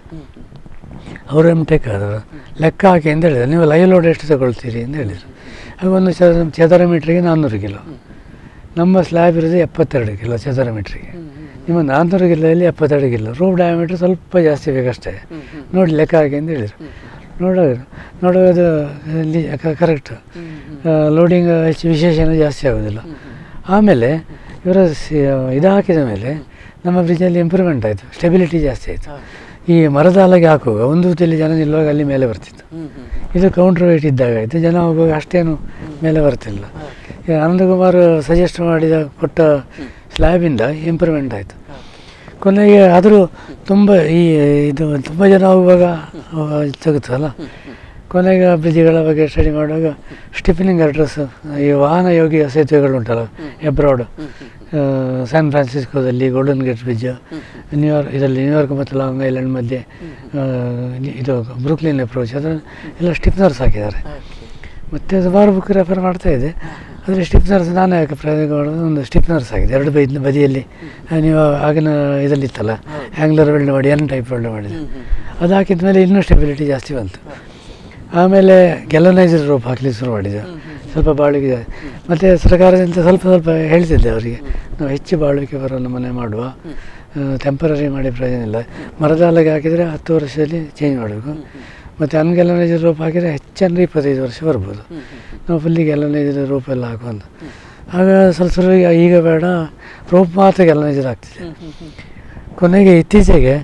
ಅವರು ಎಮ್ ಟೆಕ್ ಆದರು ಲೆಕ್ಕ ಹಾಕಿ ಅಂತ ಹೇಳಿದ್ರು ನೀವು ಲೈವ್ ಲೋಡ್ ಎಷ್ಟು ತಗೊಳ್ತೀರಿ ಅಂತ ಹೇಳಿದರು ಆಗ ಒಂದು ಚದರ ಚದರ ಮೀಟ್ರಿಗೆ ನಾನ್ನೂರು ಕಿಲೋ ನಮ್ಮ ಸ್ಲ್ಯಾಬ್ ಇರೋದು ಎಪ್ಪತ್ತೆರಡು ಕಿಲೋ ಚದರ ಮೀಟ್ರಿಗೆ ನಿಮ್ಮ ನಾನ್ನೂರು ಕಿಲೋದಲ್ಲಿ ಎಪ್ಪತ್ತೆರಡು ಕಿಲೋ ರೂಮ್ ಡಯಾಮೀಟ್ರ್ ಸ್ವಲ್ಪ ಜಾಸ್ತಿ ಬೇಕಷ್ಟೇ ನೋಡಿ ಲೆಕ್ಕ ಹಾಕಿ ಅಂತ ಹೇಳಿದರು ನೋಡೋದು ನೋಡೋದು ಇಲ್ಲಿ ಕರೆಕ್ಟ್ ಲೋಡಿಂಗ್ ಹೆಚ್ಚು ವಿಶೇಷ ಏನೂ ಜಾಸ್ತಿ ಆಗೋದಿಲ್ಲ ಆಮೇಲೆ ಇವರ ಇದು ಹಾಕಿದ ಮೇಲೆ ನಮ್ಮ ಬ್ರಿಡ್ಜಲ್ಲಿ ಇಂಪ್ರೂವ್ಮೆಂಟ್ ಆಯಿತು ಸ್ಟೆಬಿಲಿಟಿ ಜಾಸ್ತಿ ಆಯಿತು ಈ ಮರದ ಹಲಗೆ ಹಾಕುವಾಗ ಒಂದು ತುಲಿ ಜನ ನಿಲ್ಲುವಾಗ ಅಲ್ಲಿ ಮೇಲೆ ಬರ್ತಿತ್ತು ಇದು ಕೌಂಟ್ರ್ ವೇಟ್ ಇದ್ದಾಗ ಆಯಿತು ಜನ ಹೋಗುವಾಗ ಅಷ್ಟೇನು ಮೇಲೆ ಬರ್ತಿಲ್ಲ ಈ ಆನಂದಕುಮಾರ್ ಸಜೆಸ್ಟ್ ಮಾಡಿದ ಕೊಟ್ಟ ಸ್ಲ್ಯಾಬಿಂದ ಇಂಪ್ರೂವ್ಮೆಂಟ್ ಆಯಿತು ಕೊನೆಗೆ ಆದರೂ ತುಂಬ ಈ ಇದು ತುಂಬ ಜನ ಹೋಗುವಾಗ ತೆಗುತ್ತಲ್ಲ ಕೊನೆಗೆ ಬ್ರಿಡ್ಜ್ಗಳ ಬಗ್ಗೆ ಸ್ಟಡಿ ಮಾಡುವಾಗ ಸ್ಟಿಫನಿಂಗ್ ಅಡ್ರೆಸ್ ಈ ವಾಹನ ಯೋಗಿ ಸೇತುವೆಗಳು ಉಂಟಲ್ಲ ಎಬ್ರಾಡ್ ಸ್ಯಾನ್ ಫ್ರಾನ್ಸಿಸ್ಕೋದಲ್ಲಿ ಗೋಲ್ಡನ್ ಗೇಟ್ ಬ್ರಿಡ್ಜ್ ನ್ಯೂಯಾರ್ಕ್ ಇದರಲ್ಲಿ ನ್ಯೂಯಾರ್ಕ್ ಮತ್ತು ಲಾಂಗ್ ಐಲ್ಯಾಂಡ್ ಮಧ್ಯೆ ಆ, ಇದು ಬ್ರೂಕ್ಲಿನ್ ಅಪ್ರೋಚ್ ಅದರ ಎಲ್ಲ ಸ್ಟಿಫ್ನರ್ಸ್ ಹಾಕಿದ್ದಾರೆ ಮತ್ತು ಸುಮಾರು ಬುಕ್ ರೆಫರ್ ಮಾಡ್ತಾ ಇದೆ ಆದರೆ ಸ್ಟಿಫ್ನರ್ಸ್ ನಾನೇ ಯಾಕೆ ಪ್ರಯೋಗ ಮಾಡೋದು ಒಂದು ಸ್ಟಿಫ್ನರ್ಸ್ ಆಗಿದೆ ಎರಡು ಬೈ ಬದಿಯಲ್ಲಿ ಆ, ನೀವು ಆಗಿನ ಇದರಲ್ಲಿ ಇತ್ತಲ್ಲ ಆ್ಯಂಗ್ಲರ್ ವೆಲ್ಡ್ ಮಾಡಿ ಎನ್ ಟೈಪ್ ವೆಲ್ಡ್ ಮಾಡಿದೆ ಅದು ಹಾಕಿದ ಮೇಲೆ ಇನ್ನೂ ಸ್ಟೆಬಿಲಿಟಿ ಜಾಸ್ತಿ ಬಂತು ಆಮೇಲೆ ಗೆಲನೈಸರ್ ರೋಪ್ ಹಾಕ್ಲಿಕ್ಕೆ ಶುರು ಮಾಡಿದೆ ಸ್ವಲ್ಪ ಬಾಳಿಕೆ ಮತ್ತು ಸರ್ಕಾರದಿಂದ ಸ್ವಲ್ಪ ಸ್ವಲ್ಪ ಹೇಳ್ತಿದ್ದೆ ಅವರಿಗೆ ನಾವು ಹೆಚ್ಚು ಬಾಳಿಕೆ ಬರೋ ನಮೂನೆ ಮಾಡುವ ಟೆಂಪರರಿ ಮಾಡಿ ಪ್ರಯೋಜನ ಇಲ್ಲ ಮರದ ಹಲಗೆ ಹಾಕಿದರೆ ಹತ್ತು ವರ್ಷದಲ್ಲಿ ಚೇಂಜ್ ಮಾಡಬೇಕು ಮತ್ತು ಅನ್ಗೆಲನೈಸರ್ ರೋಪ್ ಹಾಕಿದರೆ ಹೆಚ್ಚಂದ್ರೆ ಇಪ್ಪತ್ತೈದು ವರ್ಷ ಬರ್ಬೋದು ನಾವು ಫುಲ್ಲಿ ಗೆಲನೈಸರ್ ರೋಪ್ ಎಲ್ಲ ಹಾಕುವಂತ ಆಗ ಸ್ವಲ್ಪ ಸ್ವಲ್ಪ ಈಗ- ಈಗ ಬೇಡ ರೋಪ್ ಮಾತ್ರ ಗೆಲನೈಸರ್ ಆಗ್ತಿದೆ ಕೊನೆಗೆ ಇತ್ತೀಚೆಗೆ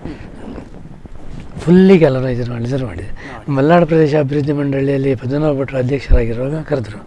ಫುಲ್ಲಿ ಗ್ಯಾಲರೈಸರ್ ಮಾಡಿ ಶುರು ಮಾಡಿದೆ ಮಲೆನಾಡು ಪ್ರದೇಶ ಅಭಿವೃದ್ಧಿ ಮಂಡಳಿಯಲ್ಲಿ ಪದ್ಮನಾಭ ಭಟ್ರು ಅಧ್ಯಕ್ಷರಾಗಿರುವಾಗ ಕರೆದ್ರು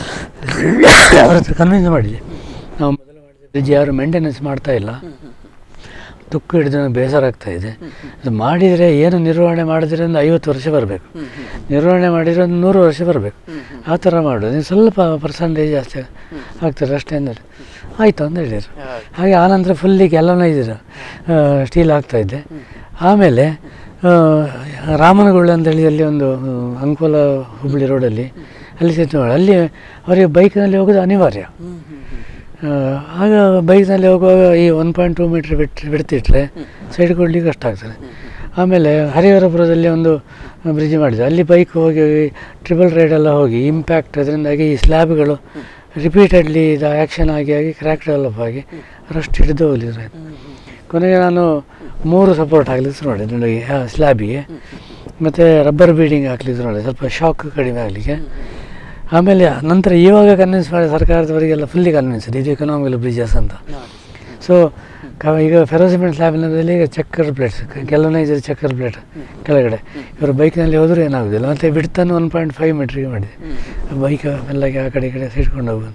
ಅವ್ರ ಹತ್ರ ಕನ್ವಿನ್ಸ್ ಮಾಡಿದೆ ನಾವು ಮೊದಲು ಮಾಡಿದ ಬ್ರಿಡ್ಜ್ ಯಾರು ಮೇಂಟೆನೆನ್ಸ್ ಮಾಡ್ತಾ ಇಲ್ಲ ತುಕ್ಕು ಹಿಡಿದು ನನಗೆ ಬೇಸರ ಆಗ್ತಾ ಇದೆ ಅದು ಮಾಡಿದರೆ ಏನು ನಿರ್ವಹಣೆ ಮಾಡಿದ್ರೆ ಒಂದು ಐವತ್ತು ವರ್ಷ ಬರಬೇಕು ನಿರ್ವಹಣೆ ಮಾಡಿದರೆ ಒಂದು ನೂರು ವರ್ಷ ಬರಬೇಕು ಆ ಥರ ಮಾಡೋದು ನೀವು ಸ್ವಲ್ಪ ಪರ್ಸಂಟೇಜ್ ಜಾಸ್ತಿ ಆಗ್ತದೆ ಅಷ್ಟೇ ಅಂದರೆ ಆಯಿತು ಅಂತ ಹೇಳಿದರು ಹಾಗೆ ಆನಂತರ ಫುಲ್ಲಿ ಗ್ಯಾಲನೈಸರ್ ಸ್ಟೀಲ್ ಹಾಕ್ತಾಯಿದ್ದೆ ಆಮೇಲೆ ಆ, ರಾಮನಗುಳ್ಳ ಅಂತೇಳಿ ಅಲ್ಲಿ ಒಂದು ಆ, ಅಂಕೋಲ ಹುಬ್ಬಳ್ಳಿ ರೋಡಲ್ಲಿ ಅಲ್ಲಿ ಸೇತುವೆ ಮಾಡಿ ಅಲ್ಲಿ ಅವರಿಗೆ ಬೈಕ್ನಲ್ಲಿ ಹೋಗೋದು ಅನಿವಾರ್ಯ ಆ, ಆಗ ಬೈಕ್ನಲ್ಲಿ ಹೋಗುವಾಗ ಈ ಒನ್ ಪಾಯಿಂಟ್ ಟೂ ಮೀಟ್ರ್ ಬಿಟ್ಟು ಬಿಡ್ತಿಟ್ರೆ ಸೈಡ್ ಕೊಡ್ಲಿಕ್ಕೆ ಕಷ್ಟ ಆಗ್ತದೆ ಆಮೇಲೆ ಹರಿಹರಪುರದಲ್ಲಿ ಒಂದು ಬ್ರಿಡ್ಜ್ ಮಾಡಿದೆ ಅಲ್ಲಿ ಬೈಕ್ ಹೋಗಿ ಟ್ರಿಬಲ್ ರೈಡೆಲ್ಲ ಹೋಗಿ ಇಂಪ್ಯಾಕ್ಟ್ ಅದರಿಂದಾಗಿ ಈ ಸ್ಲ್ಯಾಬ್ಗಳು ರಿಪೀಟೆಡ್ಲಿ ಇದು ಆ್ಯಕ್ಷನ್ ಆಗಿ ಆಗಿ ಕ್ರ್ಯಾಕ್ ಡೆವಲಪ್ ಆಗಿ ರಸ್ಟ್ ಹಿಡಿದು ಹೋಗಲಿದ್ರೆ ಕೊನೆಗೆ ನಾನು ಮೂರು ಸಪೋರ್ಟ್ ಹಾಕ್ಲಿಕ್ಕೆ ಶುರು ಮಾಡಿದೆ ನನಗೆ ಸ್ಲ್ಯಾಬಿಗೆ ಮತ್ತು ರಬ್ಬರ್ ಬೀಡಿಂಗ್ ಹಾಕ್ಲಿಕ್ಕೆ ಶುರು ಮಾಡಿದೆ ಸ್ವಲ್ಪ ಶಾಕ್ ಕಡಿಮೆ ಆಗಲಿಕ್ಕೆ ಆಮೇಲೆ ನಂತರ ಇವಾಗ ಕನ್ವಿನ್ಸ್ ಮಾಡಿ ಸರ್ಕಾರದವರಿಗೆಲ್ಲ ಫುಲ್ಲಿ ಕನ್ವಿನ್ಸ್ ಇದೆ ಇದು ಎಕನಾಮಿಕಲ್ ಬ್ರಿಡ್ಜಸ್ ಅಂತ ಸೊ ಕ ಈಗ ಫೆರೋಸಿಮೆಂಟ್ ಸ್ಲ್ಯಾಬಿನಲ್ಲಿ ಈಗ ಚಕ್ಕರ್ ಪ್ಲೇಟ್ಸ್ ಗೆಲನೈಸರ್ ಚಕ್ಕರ್ ಪ್ಲೇಟ್ ಕೆಳಗಡೆ ಇವರು ಬೈಕ್ನಲ್ಲಿ ಹೋದರೂ ಏನಾಗೋದಿಲ್ಲ ಮತ್ತು ಬಿಡ್ತಾನು ಒನ್ ಪಾಯಿಂಟ್ ಫೈವ್ ಮೀಟ್ರಿಗೆ ಮಾಡಿದೆ ಬೈಕ್ ಮೆಲ್ಲಗೆ ಆ ಕಡೆ ಈ ಕಡೆ ಸಿಟ್ಕೊಂಡು ಹೋಗೋದು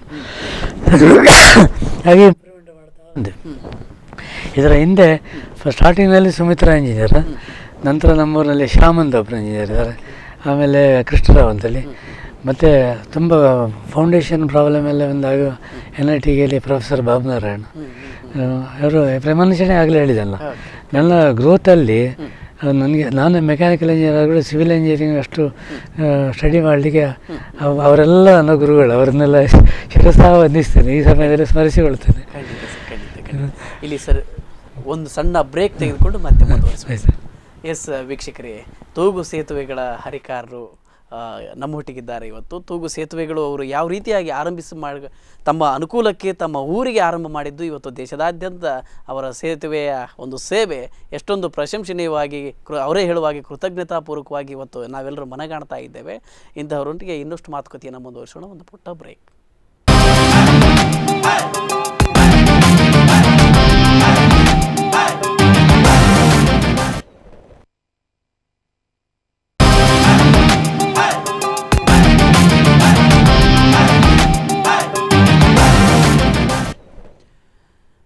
ಹಾಗೆ ಇಂಪ್ರೂವ್ಮೆಂಟ್ ಮಾಡ್ತಾ ಬಂದೆ ಇದರ ಹಿಂದೆ ಸ್ಟಾರ್ಟಿಂಗ್ನಲ್ಲಿ ಸುಮಿತ್ರಾ ಇಂಜಿನಿಯರ್ ನಂತರ ನಮ್ಮೂರಿನಲ್ಲಿ ಶ್ಯಾಮ್ ಅಂತ ಒಬ್ಬರು ಇಂಜಿನಿಯರ್ ಇದ್ದಾರೆ ಆಮೇಲೆ ಕೃಷ್ಣರಾವ್ ಅಂತೇಳಿ ಮತ್ತು ತುಂಬ ಫೌಂಡೇಶನ್ ಪ್ರಾಬ್ಲಮ್ ಎಲ್ಲ ಬಂದಾಗ ಎನ್ ಐ ಟಿಗೆಯಲ್ಲಿ ಪ್ರೊಫೆಸರ್ ಬಾಬುನಾರಾಯಣ ಅವರು ಪ್ರೇಮಾನುಷಣೆ ಆಗಲೇ ಹೇಳಿದಲ್ಲ ನನ್ನ ಗ್ರೋತಲ್ಲಿ ನನಗೆ ನಾನು ಮೆಕ್ಯಾನಿಕಲ್ ಇಂಜಿನಿಯರ್ ಆಗಿ ಸಿವಿಲ್ ಇಂಜಿನಿಯರಿಂಗ್ ಅಷ್ಟು ಸ್ಟಡಿ ಮಾಡಲಿಕ್ಕೆ ಅವರೆಲ್ಲ ನನ್ನ ಗುರುಗಳು ಅವರನ್ನೆಲ್ಲ ಶಿರಸಾ ವಂದಿಸ್ತೇನೆ ಈ ಸಮಯದಲ್ಲಿ ಸ್ಮರಿಸಿಕೊಳ್ತೇನೆ ಖಂಡಿತ ಸರ್ ಖಂಡಿತ ಖಂಡಿತ ಇಲ್ಲಿ ಸರ್ ಒಂದು ಸಣ್ಣ ಬ್ರೇಕ್ ತೆಗೆದುಕೊಂಡು ಮತ್ತೆ ಮುಂದುವರಿಸೋಣ ಆಯ್ತು. ಎಸ್ ವೀಕ್ಷಕರೇ ತೂಗು ಸೇತುವೆಗಳ ಹರಿಕಾರರು ಆ, ನಮ್ಮೊಟ್ಟಿಗಿದ್ದಾರೆ ಇವತ್ತು ತೂಗು ಸೇತುವೆಗಳು ಅವರು ಯಾವ ರೀತಿಯಾಗಿ ಆರಂಭಿಸಿ ಮಾಡಿ ತಮ್ಮ ಅನುಕೂಲಕ್ಕೆ ತಮ್ಮ ಊರಿಗೆ ಆರಂಭ ಮಾಡಿದ್ದು ಇವತ್ತು ದೇಶದಾದ್ಯಂತ ಅವರ ಸೇತುವೆಯ ಒಂದು ಸೇವೆ ಎಷ್ಟೊಂದು ಪ್ರಶಂಸನೀಯವಾಗಿ ಕೃ ಅವರೇ ಹೇಳುವಾಗೆ ಕೃತಜ್ಞತಾಪೂರ್ವಕವಾಗಿ ಇವತ್ತು ನಾವೆಲ್ಲರೂ ಮನಗಾಣ್ತಾ ಇದ್ದೇವೆ ಇಂತಹವರೊಂದಿಗೆ ಇನ್ನಷ್ಟು ಮಾತುಕತೆಯನ್ನು ಮುಂದುವರಿಸೋಣ ಒಂದು ಪುಟ್ಟ ಬ್ರೇಕ್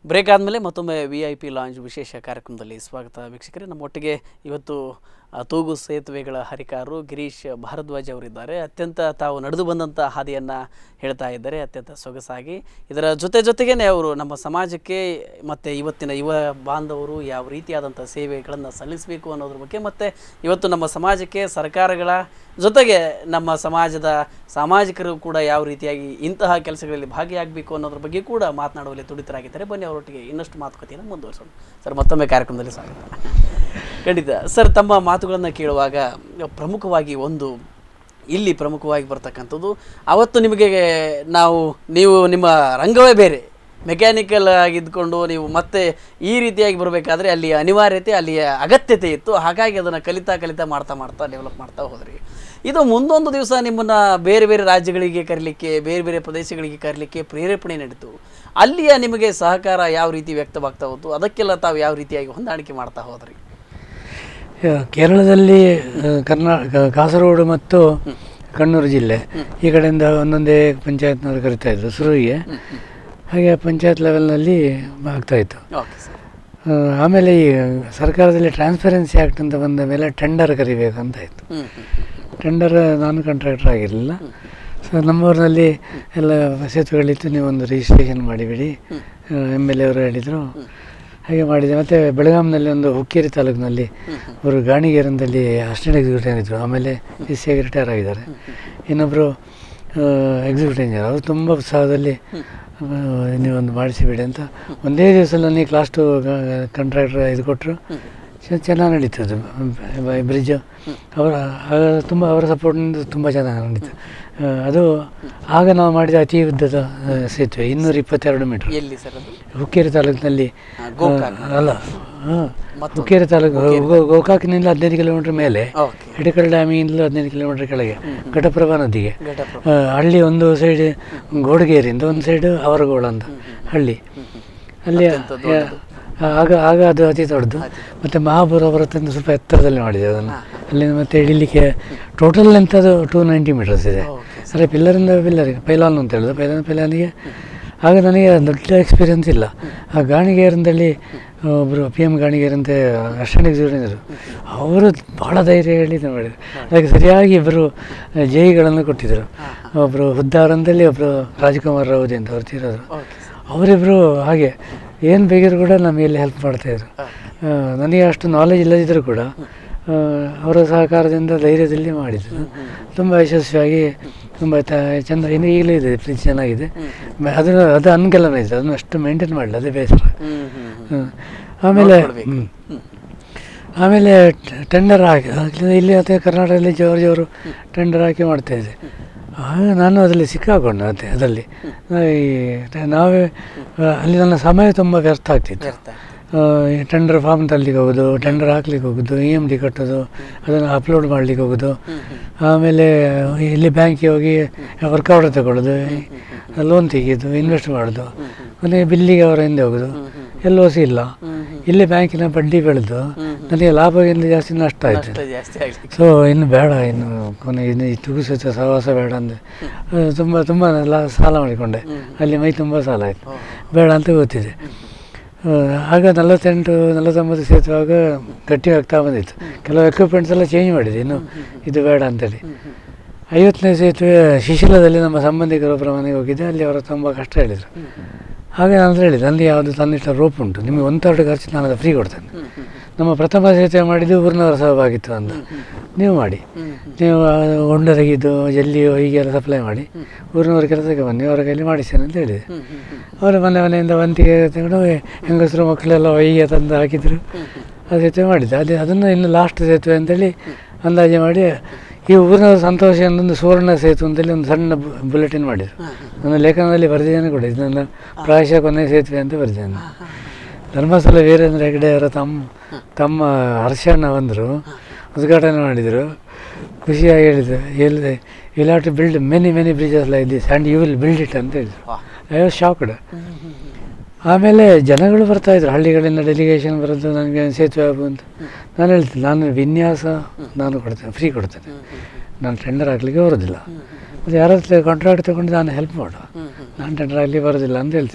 ಬ್ರೇಕ್ ಆದಮೇಲೆ ಮತ್ತೊಮ್ಮೆ ವಿ ಐ ಪಿ ಲಾಂಜ್ ವಿಶೇಷ ಕಾರ್ಯಕ್ರಮದಲ್ಲಿ ಸ್ವಾಗತ ವೀಕ್ಷಕರೇ ನಮ್ಮ ಒಟ್ಟಿಗೆ ಇವತ್ತು ಆ, ತೂಗು ಸೇತುವೆಗಳ ಹರಿಕಾರರು ಗಿರೀಶ್ ಭಾರದ್ವಾಜ್ ಅವರಿದ್ದಾರೆ ಅತ್ಯಂತ ತಾವು ನಡೆದು ಬಂದಂಥ ಹಾದಿಯನ್ನು ಹೇಳ್ತಾ ಇದ್ದಾರೆ ಅತ್ಯಂತ ಸೊಗಸಾಗಿ ಇದರ ಜೊತೆ ಜೊತೆಗೇನೆ ಅವರು ನಮ್ಮ ಸಮಾಜಕ್ಕೆ ಮತ್ತು ಇವತ್ತಿನ ಯುವ ಬಾಂಧವರು ಯಾವ ರೀತಿಯಾದಂಥ ಸೇವೆಗಳನ್ನು ಸಲ್ಲಿಸಬೇಕು ಅನ್ನೋದ್ರ ಬಗ್ಗೆ ಮತ್ತು ಇವತ್ತು ನಮ್ಮ ಸಮಾಜಕ್ಕೆ ಸರ್ಕಾರಗಳ ಜೊತೆಗೆ ನಮ್ಮ ಸಮಾಜದ ಸಾಮಾಜಿಕರು ಕೂಡ ಯಾವ ರೀತಿಯಾಗಿ ಇಂತಹ ಕೆಲಸಗಳಲ್ಲಿ ಭಾಗಿಯಾಗಬೇಕು ಅನ್ನೋದ್ರ ಬಗ್ಗೆ ಕೂಡ ಮಾತನಾಡುವಲ್ಲಿ ತುಡಿತರಾಗಿದ್ದಾರೆ ಬನ್ನಿ ಅವರೊಟ್ಟಿಗೆ ಇನ್ನಷ್ಟು ಮಾತುಕತೆಯನ್ನು ಮುಂದುವರಿಸೋಣ ಸರ್ ಮತ್ತೊಮ್ಮೆ ಕಾರ್ಯಕ್ರಮದಲ್ಲಿ ಸ್ವಾಗತ ಖಂಡಿತ ಸರ್ ತಮ್ಮ ಮಾತುಗಳನ್ನು ಕೇಳುವಾಗ ಪ್ರಮುಖವಾಗಿ ಒಂದು ಇಲ್ಲಿ ಪ್ರಮುಖವಾಗಿ ಬರ್ತಕ್ಕಂಥದ್ದು ಅವತ್ತು ನಿಮಗೆ ನಾವು ನೀವು ನಿಮ್ಮ ರಂಗವೇ ಬೇರೆ ಮೆಕ್ಯಾನಿಕಲ್ ಆಗಿದ್ದುಕೊಂಡು ನೀವು ಮತ್ತೆ ಈ ರೀತಿಯಾಗಿ ಬರಬೇಕಾದ್ರೆ ಅಲ್ಲಿ ಅನಿವಾರ್ಯತೆ ಅಲ್ಲಿಯ ಅಗತ್ಯತೆ ಇತ್ತು ಹಾಗಾಗಿ ಅದನ್ನು ಕಲಿತಾ ಕಲಿತಾ ಮಾಡ್ತಾ ಮಾಡ್ತಾ ಡೆವಲಪ್ ಮಾಡ್ತಾ ಹೋದ್ರಿ ಇದು ಮುಂದೊಂದು ದಿವಸ ನಿಮ್ಮನ್ನು ಬೇರೆ ಬೇರೆ ರಾಜ್ಯಗಳಿಗೆ ಕರೀಲಿಕ್ಕೆ ಬೇರೆ ಬೇರೆ ಪ್ರದೇಶಗಳಿಗೆ ಕರೀಲಿಕ್ಕೆ ಪ್ರೇರೇಪಣೆ ನೀಡಿತು ಅಲ್ಲಿಯ ನಿಮಗೆ ಸಹಕಾರ ಯಾವ ರೀತಿ ವ್ಯಕ್ತವಾಗ್ತಾ ಹೋತು ಅದಕ್ಕೆಲ್ಲ ತಾವು ಯಾವ ರೀತಿಯಾಗಿ ಹೊಂದಾಣಿಕೆ ಮಾಡ್ತಾ ಹೋದ್ರಿ ಆ, ಕೇರಳದಲ್ಲಿ ಆ, ಕರ್ನಾಟಕ ಕಾಸರಗೋಡು ಮತ್ತು ಕಣ್ಣೂರು ಜಿಲ್ಲೆ ಈ ಕಡೆಯಿಂದ ಒಂದೊಂದೇ ಪಂಚಾಯತ್ನವರು ಕರಿತಾ ಇದ್ರು ಶುರುವಿಗೆ ಹಾಗೆ ಪಂಚಾಯತ್ ಲೆವೆಲ್ನಲ್ಲಿ ಆಗ್ತಾಯಿತ್ತು ಓಕೆ ಸರ್ ಆ, ಆಮೇಲೆ ಈ ಸರ್ಕಾರದಲ್ಲಿ ಟ್ರಾನ್ಸ್ಪರೆನ್ಸಿ ಆ್ಯಕ್ಟ್ ಅಂತ ಬಂದ ಮೇಲೆ ಟೆಂಡರ್ ಕರಿಬೇಕಂತ ಇತ್ತು ಹ್ಞೂ ಟೆಂಡರ್ ನಾನು ಕಾಂಟ್ರಾಕ್ಟರ್ ಆಗಿರಲಿಲ್ಲ ಸೊ ನಮ್ಮೂರಿನಲ್ಲಿ ಎಲ್ಲ ಸೇತುವೆಗಳಿತ್ತು ನೀವು ಒಂದು ರಿಜಿಸ್ಟ್ರೇಷನ್ ಮಾಡಿಬಿಡಿ ಎಮ್ ಎಲ್ ಎ ಅವರು ಹೇಳಿದರು ಹಾಗೆ ಮಾಡಿದೆ ಮತ್ತು ಬೆಳಗಾಂನಲ್ಲಿ ಒಂದು ಹುಕ್ಕೇರಿ ತಾಲೂಕಿನಲ್ಲಿ ಅವರು ಗಾಣಿಗೇರಂದಲ್ಲಿ ಅಸಿಸ್ಟೆಂಟ್ ಎಕ್ಸಿಕ್ಯೂಟಿವ್ ಇದ್ದರು ಆಮೇಲೆ ಎಸ್ ಸಿ ಆಗಿ ರಿಟೈರ್ ಆಗಿದ್ದಾರೆ ಇನ್ನೊಬ್ಬರು ಎಕ್ಸಿಕ್ಯೂಟಿವ್ ಇಂಜಿನಿಯರ್ ಅವರು ತುಂಬ ಉತ್ಸಾಹದಲ್ಲಿ ಆ, ನೀವೊಂದು ಮಾಡಿಸಿಬಿಡಿ ಅಂತ ಒಂದೇ ದಿವಸ ನನಗೆ ಕ್ಲಾಸ್ ಟು ಕಾಂಟ್ರಾಕ್ಟರ್ ಇದು ಕೊಟ್ಟರು ಚೆನ್ನಾಗಿ ನಡೀತದೆ ಬ್ರಿಡ್ಜ್ ಅವರ ಆಗ ತುಂಬ ಅವರ ಸಪೋರ್ಟ್ನಿಂದ ತುಂಬ ಚೆನ್ನಾಗಿ ನಡೀತು ಆ, ಅದು ಆಗ ನಾವು ಮಾಡಿದ ಅತಿ ಉದ್ದದ ಆ, ಸೇತುವೆ ಇನ್ನೂರ ಇಪ್ಪತ್ತೆರಡು ಮೀಟ್ರ್ ಎಲ್ಲಿ ಸರ್ ಅದು ಹುಕ್ಕೇರಿ ತಾಲೂಕಿನಲ್ಲಿ ಆ, ಗೋಕಾಕ್. ಆ, ಅಲ್ಲ ಹಾಂ ಮತ್ತೊಂದು. ಹುಕ್ಕೇರಿ ತಾಲೂಕು ಗೋ- ಗೋಕಾಕಿನಿಂದ ಹದಿನೈದು ಕಿಲೋಮೀಟ್ರ್ ಮೇಲೆ ಓಕೆ ಹಿಡಕಲ್ ಡ್ಯಾಮಿಂದ ಹದಿನೈದು ಕಿಲೋಮೀಟ್ರ್ ಕೆಳಗೆ ಘಟಪ್ರಭಾ ನದಿಗೆ ಘಟಪ್ರಭಾ ಆ, ಹಳ್ಳಿ ಒಂದು ಸೈಡ್ ಗೋಡಗೇರಿಂದ ಒಂದು ಸೈಡ್ ಅವರಗೋಳ ಅಂತ ಹಳ್ಳಿ ಅಲ್ಲಿ ಆ, ಆಗ ಆಗ ಅದು ಅತಿ ದೊಡ್ಡದು ಮತ್ತು ಮಹಾಬೂರ್ ಅವರ ತಂದು ಸ್ವಲ್ಪ ಎತ್ತರದಲ್ಲಿ ಮಾಡಿದೆ ಅದನ್ನು ಅಲ್ಲಿಂದ ಮತ್ತೆ ಇಳಿಲಿಕ್ಕೆ ಟೋಟಲ್ ಲೆಂತ್ ಅದು ಟೂ ನೈಂಟಿ ಮೀಟರ್ಸ್ ಇದೆ ಓಕೆ ಅದೇ ಪಿಲ್ಲರಿಂದ ಪಿಲ್ಲರಿಗೆ ಪೈಲಾನ್ ಅಂತ ಹೇಳೋದು ಪೈಲಾನ್ ಪೈಲಾನಿಗೆ ಆಗ ನನಗೆ ದೊಡ್ಡ ಎಕ್ಸ್ಪೀರಿಯನ್ಸ್ ಇಲ್ಲ ಆ ಗಾಣಿಗೇರಂದಲ್ಲಿ ಒಬ್ಬರು ಪಿ ಎಮ್ ಗಾಣಿಗೇರಂತೆ ಅಸಿಸ್ಟೆಂಟ್ ಎಕ್ಸಿಕ್ಯೂಟಿವ್ ಅವರು ಭಾಳ ಧೈರ್ಯ ಹೇಳಿ ಇದು ಮಾಡಿದ್ರು ಅದಕ್ಕೆ ಸರಿಯಾಗಿ ಇಬ್ಬರು ಜೈಗಳನ್ನು ಕೊಟ್ಟಿದ್ದರು ಒಬ್ಬರು ಹುದ್ದಾರಂದಲ್ಲಿ ಒಬ್ಬರು ರಾಜ್ಕುಮಾರ್ ರಾವುದಿ ಅಂತ ಅವ್ರು ತೀರೋದ್ರು ಓಕೆ ಸರ್ ಅವರಿಬ್ಬರು ಹಾಗೆ ಏನು ಬೇಕಿದ್ರು ಕೂಡ ನಮಗೆ ಇಲ್ಲಿ ಹೆಲ್ಪ್ ಮಾಡ್ತಾಯಿದ್ರು ಆ, ನನಗೆ ಅಷ್ಟು ನಾಲೆಜ್ ಇಲ್ಲದಿದ್ದರೂ ಕೂಡ ಆ, ಅವರ ಸಹಕಾರದಿಂದ ಧೈರ್ಯದಲ್ಲಿ ಮಾಡಿದ್ರು ತುಂಬ ಯಶಸ್ವಿಯಾಗಿ ತುಂಬ ತ- ಚೆಂದ ಇನ್ನು ಈಗಲೂ ಇದೆ ಫ್ರಿಜ್ ಚೆನ್ನಾಗಿದೆ ಮ- ಅದು ಅದು ಅನ್ಗೆಲ್ಲನ ಇದೆ ಅದನ್ನು ಅಷ್ಟು ಮೇಂಟೈನ್ ಮಾಡಲಿ ಅದೇ ಬೇಸರ ಹ್ಞೂ ಹ್ಞೂ ಹ್ಮ್. ಆಮೇಲೆ ನೋಡ್ಕೊಳ್ಬೇಕು. ಹ್ಮ್. ಆಮೇಲೆ ಟೆಂಡರ್ ಹಾಕಿ ಹಾಕಿದ್ರೆ ಇಲ್ಲಿ ಮತ್ತು ಕರ್ನಾಟಕದಲ್ಲಿ ಜಾರ್ಜ್ ಅವರು ಟೆಂಡರ್ ಹಾಕಿ ಮಾಡ್ತಾಯಿದ್ದೆ ಆಗ ನಾನು ಅದರಲ್ಲಿ ಸಿಕ್ಕಾಕೊಂಡೆ ಮತ್ತೆ ಅದರಲ್ಲಿ ಈ ಟ- ನಾವೇ ಆ, ಅಲ್ಲಿ ನನ್ನ ಸಮಯ ತುಂಬ ವ್ಯರ್ಥ ಆಗ್ತಿತ್ತು ವ್ಯರ್ಥ ಟೆಂಡರ್ ಫಾರ್ಮ್ ತರಲಿಕ್ಕೆ ಹೋಗೋದು ಟೆಂಡರ್ ಹಾಕ್ಲಿಕ್ಕೆ ಹೋಗೋದು ಇ ಎಮ್ ಡಿ ಕಟ್ಟೋದು ಅದನ್ನು ಅಪ್ಲೋಡ್ ಮಾಡಲಿಕ್ಕೆ ಹೋಗೋದು ಆಮೇಲೆ ಇಲ್ಲಿ ಬ್ಯಾಂಕಿಗೆ ಹೋಗಿ ವರ್ಕ್ ಆರ್ಡರ್ ತಗೊಳ್ಳೋದು ಲೋನ್ ತೆಗೆಯೋದು ಇನ್ವೆಸ್ಟ್ ಮಾಡೋದು ಕೊನೆಗೆ ಬಿಲ್ಲಿಗೆ ಅವರ ಹಿಂದೆ ಹೋಗೋದು ಎಲ್ ಒ ಸಿ ಇಲ್ಲ ಇಲ್ಲಿ ಬ್ಯಾಂಕಿನ ಬಡ್ಡಿ ಬೆಳೆದು ನನಗೆ ಲಾಭಕ್ಕಿಂತ ಜಾಸ್ತಿ ನಷ್ಟ ಆಯಿತು ನಷ್ಟ ಜಾಸ್ತಿ ಆಗಲಿ ಸೊ ಇನ್ನು ಬೇಡ ಇನ್ನು ಕೊನೆ ಇನ್ನು ಈ ತುಗುಸತ ಸಹವಾಸ ಬೇಡ ಅಂದೆ ಅದು ತುಂಬ ತುಂಬ ಎಲ್ಲ ಸಾಲ ಮಾಡಿಕೊಂಡೆ ಅಲ್ಲಿ ಮೈ ತುಂಬ ಸಾಲ ಆಯಿತು ಬೇಡ ಅಂತ ಗೊತ್ತಿದೆ ಆ, ಆಗ ನಲವತ್ತೆಂಟು ನಲವತ್ತೊಂಬತ್ತು ಸೇತುವಾಗ ಗಟ್ಟಿ ಆಗ್ತಾ ಬಂದಿತ್ತು ಕೆಲವು ಎಕ್ವಿಪ್ಮೆಂಟ್ಸ್ ಎಲ್ಲ ಚೇಂಜ್ ಮಾಡಿದೆ ಇನ್ನು ಇದು ಬೇಡ ಅಂತೇಳಿ ಐವತ್ತನೇ ಸೇತುವೆ ಶಿಶಿಲದಲ್ಲಿ ನಮ್ಮ ಸಂಬಂಧಿಕರೊಬ್ಬರ ಮನೆಗೆ ಹೋಗಿದ್ದೆ ಅಲ್ಲಿ ಅವರು ತುಂಬ ಕಷ್ಟ ಹೇಳಿದರು ಹಾಗೆ ನಾನು ಹೇಳಿದೆ ಅಲ್ಲಿ ಯಾವುದು ತಂದಿಟ್ಟ ರೋಪ್ ಉಂಟು ನಿಮಗೆ ಒಂದು ತರಡು ಖರ್ಚು ನಾನು ಅದು ಫ್ರೀ ಕೊಡ್ತೇನೆ ನಮ್ಮ ಪ್ರಥಮ ಸೇತುವೆ ಮಾಡಿದ್ದು ಊರಿನವರ ಸಹಭಾಗಿತ್ತು ಅಂತ ನೀವು ಮಾಡಿ ನೀವು ಆ ಹೊಂಡ ತೆಗೆದು ಜಲ್ಲಿಯೋ ಹೀಗೆಲ್ಲ ಸಪ್ಲೈ ಮಾಡಿ ಊರಿನವ್ರ ಕೆಲಸಕ್ಕೆ ಬನ್ನಿ ಅವರ ಕೈಲಿ ಮಾಡಿಸ್ತೇನೆ ಅಂತ ಹೇಳಿದೆ ಅವರು ಮನೆ ಮನೆಯಿಂದ ವಂತಿಗೆ ತಗೊಂಡು ಹೆಂಗಸರು ಮಕ್ಕಳೆಲ್ಲ ಹೊಯ್ಗೆ ತಂದು ಹಾಕಿದ್ರು ಆ ಸೇತುವೆ ಮಾಡಿದ್ದೆ ಅದೇ ಅದನ್ನು ಇನ್ನು ಲಾಸ್ಟ್ ಸೇತುವೆ ಅಂತೇಳಿ ಅಂದಾಜು ಮಾಡಿ ಈ ಊರಿನವ್ರ ಸಂತೋಷ ಅನ್ನೊಂದು ಸುವರ್ಣ ಸೇತು ಅಂತೇಳಿ ಒಂದು ಸಣ್ಣ ಬುಲೆಟಿನ್ ಮಾಡಿದ್ರು ನನ್ನ ಲೇಖನದಲ್ಲಿ ಬರೆದಿದ್ದೇನೆ ಕೂಡ ಇದು ನನ್ನ ಪ್ರಾಯಶಃ ಕೊನೆ ಸೇತುವೆ ಅಂತ ಬರೆದಿದ್ದೇನೆ ಧರ್ಮಸ್ಥಳ ವೀರೇಂದ್ರ ಹೆಗಡೆ ಅವರ ತಮ್ಮ ತಮ್ಮ ಹರ್ಷಣ್ಣ ಬಂದರು ಉದ್ಘಾಟನೆ ಮಾಡಿದರು ಖುಷಿಯಾಗಿ ಹೇಳಿದ್ರು ಹೇಳಿದೆ you have to build many many bridges like this and you will build it ಅಂತ ಹೇಳಿದ್ರು ವಾಹ್ ಐ ವಾಸ್ ಶಾಕ್ಡ್ ಆಮೇಲೆ ಜನಗಳು ಬರ್ತಾಯಿದ್ರು ಹಳ್ಳಿಗಳಿಂದ ಡೆಲಿಗೇಷನ್ ಬರೋದು ನನಗೆ ಸೇತುವೆ ಆಗು ಅಂತ ನಾನು ಹೇಳ್ತೀನಿ ನಾನು ವಿನ್ಯಾಸ ನಾನು ಕೊಡ್ತೇನೆ ಫ್ರೀ ಕೊಡ್ತೇನೆ ನಾನು ಟೆಂಡರ್ ಹಾಕ್ಲಿಕ್ಕೆ ಬರೋದಿಲ್ಲ ಮತ್ತು ಯಾರ ಹತ್ರ ಕಾಂಟ್ರಾಕ್ಟ್ ತೊಗೊಂಡು ನಾನು ಹೆಲ್ಪ್ ಮಾಡು ನಾನು ಟೆಂಡರ್ ಆಗಲಿ ಬರೋದಿಲ್ಲ ಅಂತ ಹೇಳ್ತೀನಿ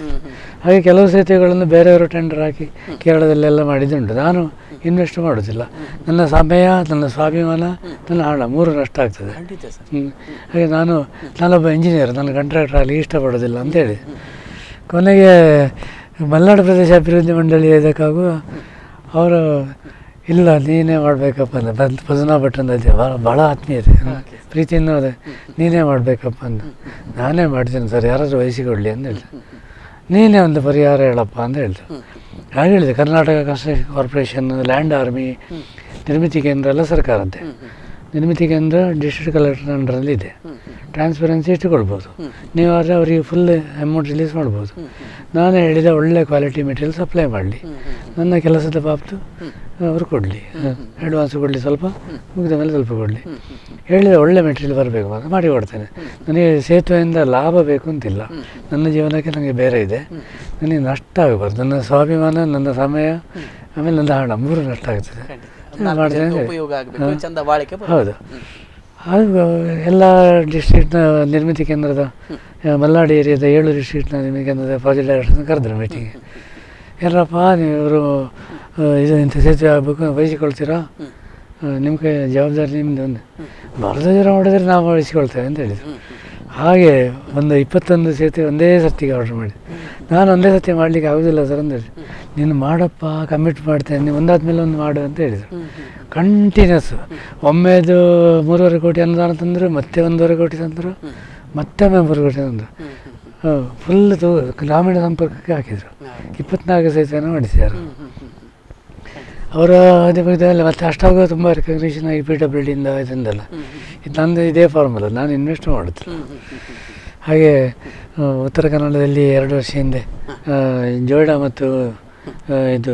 ಹಾಗೆ ಕೆಲವು ಸೇತುವೆಗಳನ್ನು ಬೇರೆಯವರು ಟೆಂಡರ್ ಹಾಕಿ ಕೇರಳದಲ್ಲೆಲ್ಲ ಮಾಡಿದ್ದುಂಟು ನಾನು ಇನ್ವೆಸ್ಟ್ ಮಾಡೋದಿಲ್ಲ ನನ್ನ ಸಮಯ ನನ್ನ ಸ್ವಾಭಿಮಾನ ನನ್ನ ಹಣ ಮೂರು ನಷ್ಟ ಆಗ್ತದೆ ಖಂಡಿತ ಸರ್ ಹ್ಮ್. ಹಾಗೆ ನಾನು ನಾನೊಬ್ಬ ಇಂಜಿನಿಯರ್ ನನ್ನ ಕಾಂಟ್ರಾಕ್ಟರ್ ಆಗಲಿ ಇಷ್ಟಪಡೋದಿಲ್ಲ ಅಂತೇಳಿ ಕೊನೆಗೆ ಮಲೆನಾಡು ಪ್ರದೇಶ ಅಭಿವೃದ್ಧಿ ಮಂಡಳಿ ಇದಕ್ಕಾಗುವ ಅವರು ಇಲ್ಲ ನೀನೇ ಮಾಡಬೇಕಪ್ಪ ಅಂತ ಬಂದು ಪದನಾ ಭಟ್ ಅಂತ ಇದ್ದೆ ಭಾಳ ಭಾಳ ಆತ್ಮೀಯತೆ ಪ್ರೀತಿಯಿಂದ ಅದೇ ನೀನೇ ಮಾಡಬೇಕಪ್ಪ ಅಂತ ನಾನೇ ಮಾಡ್ತೀನಿ ಸರ್ ಯಾರಾದರೂ ವಹಿಸಿಕೊಡ್ಲಿ ಅಂತ ಹೇಳಿದೆ ನೀನೇ ಒಂದು ಪರಿಹಾರ ಹೇಳಪ್ಪ ಅಂತ ಹೇಳಿದೆ ಹಾಗೆ ಹೇಳಿದೆ Karnataka construction corporation land army ನಿರ್ಮಿತಿ ಕೇಂದ್ರ ಎಲ್ಲ ಸರ್ಕಾರದ್ದೇ ನಿರ್ಮಿತಿ ಕೇಂದ್ರ ಡಿಸ್ಟ್ರಿಕ್ಟ್ ಕಲೆಕ್ಟರ್ ಅಂಡರಲ್ಲಿ ಇದೆ ಟ್ರಾನ್ಸ್ಪರೆನ್ಸಿ ಇಟ್ಟುಕೊಳ್ಬೋದು ನೀವು ಆದರೆ ಅವರಿಗೆ ಫುಲ್ ಅಮೌಂಟ್ ರಿಲೀಸ್ ಮಾಡ್ಬೋದು ನಾನೇ ಹೇಳಿದ ಒಳ್ಳೆ ಕ್ವಾಲಿಟಿ ಮೆಟೀರಿಯಲ್ ಸಪ್ಲೈ ಮಾಡಲಿ ನನ್ನ ಕೆಲಸದ ಬಾಬ್ತು ಅವರು ಕೊಡಲಿ ಅಡ್ವಾನ್ಸ್ ಕೊಡಲಿ ಸ್ವಲ್ಪ ಮುಗಿದ ಮೇಲೆ ಸ್ವಲ್ಪ ಕೊಡಲಿ ಹೇಳಿದ ಒಳ್ಳೆ ಮೆಟೀರಿಯಲ್ ಬರಬೇಕು ಅಂತ ಮಾಡಿ ಕೊಡ್ತೇನೆ ನನಗೆ ಸೇತುವೆಯಿಂದ ಲಾಭ ಬೇಕು ಅಂತಿಲ್ಲ ನನ್ನ ಜೀವನಕ್ಕೆ ನನಗೆ ಬೇರೆ ಇದೆ ನನಗೆ ನಷ್ಟ ಆಗಬಾರ್ದು ನನ್ನ ಸ್ವಾಭಿಮಾನ ನನ್ನ ಸಮಯ ಆಮೇಲೆ ನನ್ನ ಹಣ ಮೂರು ನಷ್ಟ ಆಗ್ತದೆ ಖಂಡಿತ ಹಾ, ನಾಲ್ಕು ಮಾಡ್ತೇನೆ ಜನಕ್ಕೆ ಹೇಳಿ. ಉಪಯೋಗ ಆಗಬೇಕು ಹಾ. ಚಂದ ಬಾಳಿಕೆ ಬರಬೇಕು. ಹೌದು ಹಾಗೂ ಎಲ್ಲ ಡಿಸ್ಟ್ರಿಕ್ಟ್ನ ನಿರ್ಮಿತಿ ಕೇಂದ್ರದ ಆ, ಮಲ್ನಾಡು ಏರಿಯಾದ ಏಳು ಡಿಸ್ಟ್ರಿಕ್ಟ್ನ ನಿರ್ಮಿತಿ ಕೇಂದ್ರದ ಪ್ರಾಜೆಕ್ಟ್ ಡೈರೆಕ್ಟರ್ನ ಕರೆದ್ರು ಮೀಟಿಂಗ್ ಎಲ್ಲರಪ್ಪ ನೀವು ಇವರು ಇದು ಇಂಥ ಸೇತುವೆ ಆಗಬೇಕು ವಹಿಸಿಕೊಳ್ತೀರಾ ನಿಮ್ಮ ಕೈ ಜವಾಬ್ದಾರಿ ನಿಮ್ಮದು ಒಂದು ಬರದ ಜನ ಮಾಡಿದ್ರೆ ನಾವು ವಹಿಸಿಕೊಳ್ತೇವೆ ಅಂತ ಹೇಳಿದ್ರು ಹಾಗೆ ಒಂದು ಇಪ್ಪತ್ತೊಂದು ಸೇತುವೆ ಒಂದೇ ಸರ್ತಿಗೆ ಆರ್ಡ್ರ್ ಮಾಡಿ ನಾನು ಒಂದೇ ಸರ್ತಿ ಮಾಡಲಿಕ್ಕೆ ಆಗೋದಿಲ್ಲ ಸರ್ ಅಂತ ಹೇಳಿ ನೀನು ಮಾಡಪ್ಪ ಕಮಿಟ್ ಮಾಡ್ತೇನೆ ನೀವು ಒಂದಾದ್ಮೇಲೆ ಒಂದು ಮಾಡು ಅಂತ ಹೇಳಿದರು ಕಂಟಿನ್ಯೂಸ್ ಒಮ್ಮೆದು ಮೂರುವರೆ ಕೋಟಿ ಅನುದಾನ ತಂದರು ಮತ್ತೆ ಒಂದೂವರೆ ಕೋಟಿ ತಂದರು ಮತ್ತೆ ಒಮ್ಮೆ ಮೂರು ಕೋಟಿ ತಂದರು ಫುಲ್ ತು ಗ್ರಾಮೀಣ ಸಂಪರ್ಕಕ್ಕೆ ಹಾಕಿದರು ಇಪ್ಪತ್ನಾಲ್ಕು ಸೇತುವೆನ ಮಾಡಿಸಿದ್ದಾರೆ ಅವರ ಅದೇ ಬಗ್ಗೆ ಮತ್ತೆ ಅಷ್ಟಾಗ ತುಂಬ ರೆಕಗ್ನೇಷನ್ ಆಗಿ ಪಿ ಡಬ್ಲ್ಯೂ ಡಿಯಿಂದ ಇದರಿಂದಲ್ಲ ಇದು ನಂದು ಇದೇ ಫಾರ್ಮುಲ ನಾನು ಇನ್ವೆಸ್ಟ್ ಮಾಡುತ್ತೆ ಹಾಗೆ ಆ, ಉತ್ತರ ಕನ್ನಡದಲ್ಲಿ ಎರಡು ವರ್ಷ ಹಿಂದೆ ಆ, ಜೋಯಿಡಾ ಮತ್ತು ಆ, ಇದು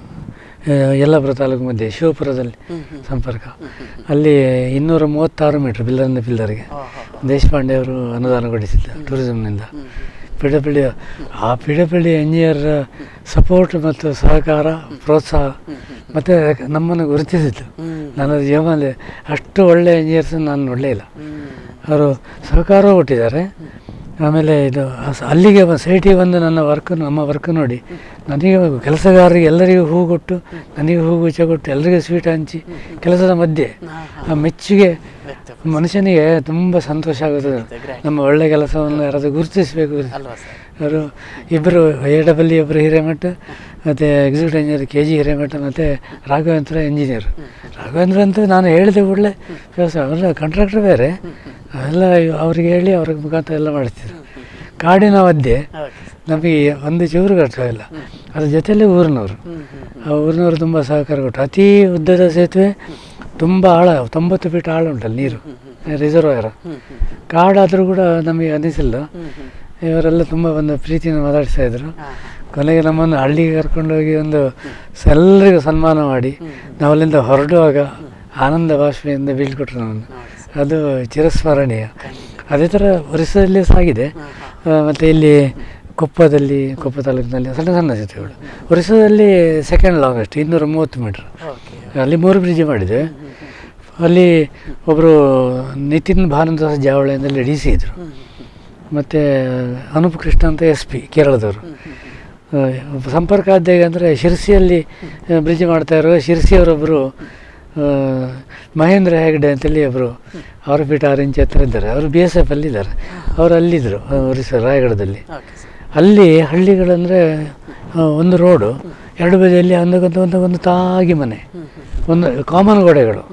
ಆ, ಯಲ್ಲಾಪುರ ತಾಲೂಕು ಮಧ್ಯೆ ಶಿವಪುರದಲ್ಲಿ ಸಂಪರ್ಕ ಅಲ್ಲಿ ಇನ್ನೂರ ಮೂವತ್ತಾರು ಮೀಟ್ರ್ ಪಿಲ್ಲರಿಂದ ಪಿಲ್ಲರ್ಗೆ ದೇಶಪಾಂಡೆ ಅವರು ಅನುದಾನ ಕೊಡಿಸಿದ್ದ ಟೂರಿಸಮ್ನಿಂದ ಪಿ ಡಬ್ಲ್ಯೂ ಡಿ ಆ P W D engineer support ಮತ್ತು ಸಹಕಾರ ಪ್ರೋತ್ಸಾಹ ಮತ್ತು ನಮ್ಮನ್ನು ಗುರುತಿಸಿತ್ತು ನನ್ನ ಜೀವನದಲ್ಲಿ ಅಷ್ಟು ಒಳ್ಳೆಯ ಇಂಜಿನಿಯರ್ಸ್ ನಾನು ನೋಡಲೇ ಇಲ್ಲ ಅವರು ಸಹಕಾರ ಕೊಟ್ಟಿದ್ದಾರೆ ಆಮೇಲೆ ಇದು ಅಸ್- ಅಲ್ಲಿಗೆ ಬ- ಸೈಟಿಗೆ ಬಂದು ನನ್ನ ವರ್ಕ್ ನಮ್ಮ ವರ್ಕ್ ನೋಡಿ ನನಗೆ ಕೆಲಸಗಾರರಿಗೆ ಎಲ್ಲರಿಗೂ ಹೂ ಕೊಟ್ಟು ನನಗೆ ಹೂ ಗುಚ್ಚ ಕೊಟ್ಟು ಎಲ್ಲರಿಗೂ ಸ್ವೀಟ್ ಹಂಚಿ ಕೆಲಸದ ಮಧ್ಯೆ ಆ ಮೆಚ್ಚುಗೆ ಮನುಷ್ಯನಿಗೆ ತುಂಬ ಸಂತೋಷ ಆಗುತ್ತದೆ ನಮ್ಮ ಒಳ್ಳೆ ಕೆಲಸವನ್ನು ಯಾರಾದರೂ ಗುರುತಿಸಬೇಕು ಅಲ್ವಾ ಸರ್ ಅವರು ಇಬ್ಬರು ಎ ಡಬಲ್ ಒಬ್ಬರು ಹಿರೇಮಠ ಮತ್ತು executive engineer K G Hiremath ಮತ್ತು ರಾಘವೇಂದ್ರ ಇಂಜಿನಿಯರ್ ರಾಘವೇಂದ್ರ ಅಂತ ನಾನು ಹೇಳಿದ ಕೂಡಲೇ ವ್ಯವಸಾಯ ಅವರ ಕಾಂಟ್ರಾಕ್ಟರ್ ಬೇರೆ ಎಲ್ಲ ಅವ್ರಿಗೆ ಹೇಳಿ ಅವ್ರ ಮುಖಾಂತರ ಎಲ್ಲ ಮಾಡಿಸ್ತಿದ್ರು ಕಾಡಿನ ಮಧ್ಯೆ ಓಕೆ ನಮಗೆ ಒಂದು ಚೂರು ಕಷ್ಟವಿಲ್ಲ ಅದ್ರ ಜೊತೆಯಲ್ಲೇ ಊರಿನವರು ಆ ಊರಿನವರು ತುಂಬ ಸಹಕಾರ ಕೊಟ್ಟರು ಅತಿ ಉದ್ದದ ಸೇತುವೆ ತುಂಬ ಆಳ ತೊಂಬತ್ತು ಫೀಟ್ ಆಳ ಉಂಟಲ್ಲ ನೀರು ರಿಸರ್ವಾಯರ್ ಕಾಡಾದರೂ ಕೂಡ ನಮಗೆ ಅನಿಸಿಲ್ಲ ಇವರೆಲ್ಲ ತುಂಬ ಒಂದು ಪ್ರೀತಿಯಿಂದ ಮಾತಾಡಿಸ್ತಾ ಇದ್ರು ಕೊನೆಗೆ ನಮ್ಮನ್ನು ಹಳ್ಳಿಗೆ ಕರ್ಕೊಂಡೋಗಿ ಒಂದು ಸ- ಎಲ್ಲರಿಗೂ ಸನ್ಮಾನ ಮಾಡಿ ನಾವಲ್ಲಿಂದ ಹೊರಡುವಾಗ ಆನಂದ ಭಾಷೆಯಿಂದ ಬೀಳ್ಕೊಟ್ರು ನಮ್ಮನ್ನು ಅದು ಚಿರಸ್ಮರಣೀಯ ಅದೇ ಥರ ಒರಿಸ್ಸಾದಲ್ಲಿ ಸಾಗಿದೆ ಮತ್ತು ಇಲ್ಲಿ ಕೊಪ್ಪದಲ್ಲಿ ಕೊಪ್ಪ ತಾಲೂಕಿನಲ್ಲಿ ಸಣ್ಣ ಸಣ್ಣ ಸೇತುವೆಗಳು ಒರಿಸ್ಸಾದಲ್ಲಿ ಸೆಕೆಂಡ್ ಲಾಂಗೆಸ್ಟ್ ಇನ್ನೂರ ಮೂವತ್ತು ಮೀಟ್ರ್ ಓಕೆ ಅಲ್ಲಿ ಮೂರು ಬ್ರಿಡ್ಜ್ ಮಾಡಿದೆ ಅಲ್ಲಿ ಒಬ್ಬರು ನಿತಿನ್ ಭಾನುದಾಸ್ ಜಾವಳೆ ಅಂತಲ್ಲಿ ಡಿ ಸಿ ಇದ್ದರು ಮತ್ತು ಅನೂಪ್ ಕೃಷ್ಣ ಅಂತ ಎಸ್ ಪಿ ಕೇರಳದವರು ಆ, ಸಂಪರ್ಕ ಆದ ಹೇಗೆ ಅಂದರೆ ಶಿರ್ಸಿಯಲ್ಲಿ ಬ್ರಿಡ್ಜ್ ಮಾಡ್ತಾ ಇರೋ ಶಿರ್ಸಿಯವರೊಬ್ಬರು ಆ, ಮಹೇಂದ್ರ ಹೆಗ್ಡೆ ಅಂತೇಳಿ ಒಬ್ಬರು ಅವರ ಪೀಠ ಆರು ಇಂಚ್ ಹತ್ರ ಇದ್ದಾರೆ ಅವರು ಬಿ ಎಸ್ ಎಫ್ ಅಲ್ಲಿ ಇದ್ದಾರೆ ಅವರು ಅಲ್ಲಿದ್ದರು ಒರಿಸ್ಸಾ ರಾಯಗಢದಲ್ಲಿ ಓಕೆ ಸರ್ ಅಲ್ಲಿ ಹಳ್ಳಿಗಳಂದರೆ ಒಂದು ರೋಡು ಎರಡು ಬದಿಯಲ್ಲಿ ಒಂದಕ್ಕೊಂದು ಒಂದು ಒಂದು ತಾಗಿ ಮನೆ ಒಂದು ಕಾಮನ್ ಗೋಡೆಗಳು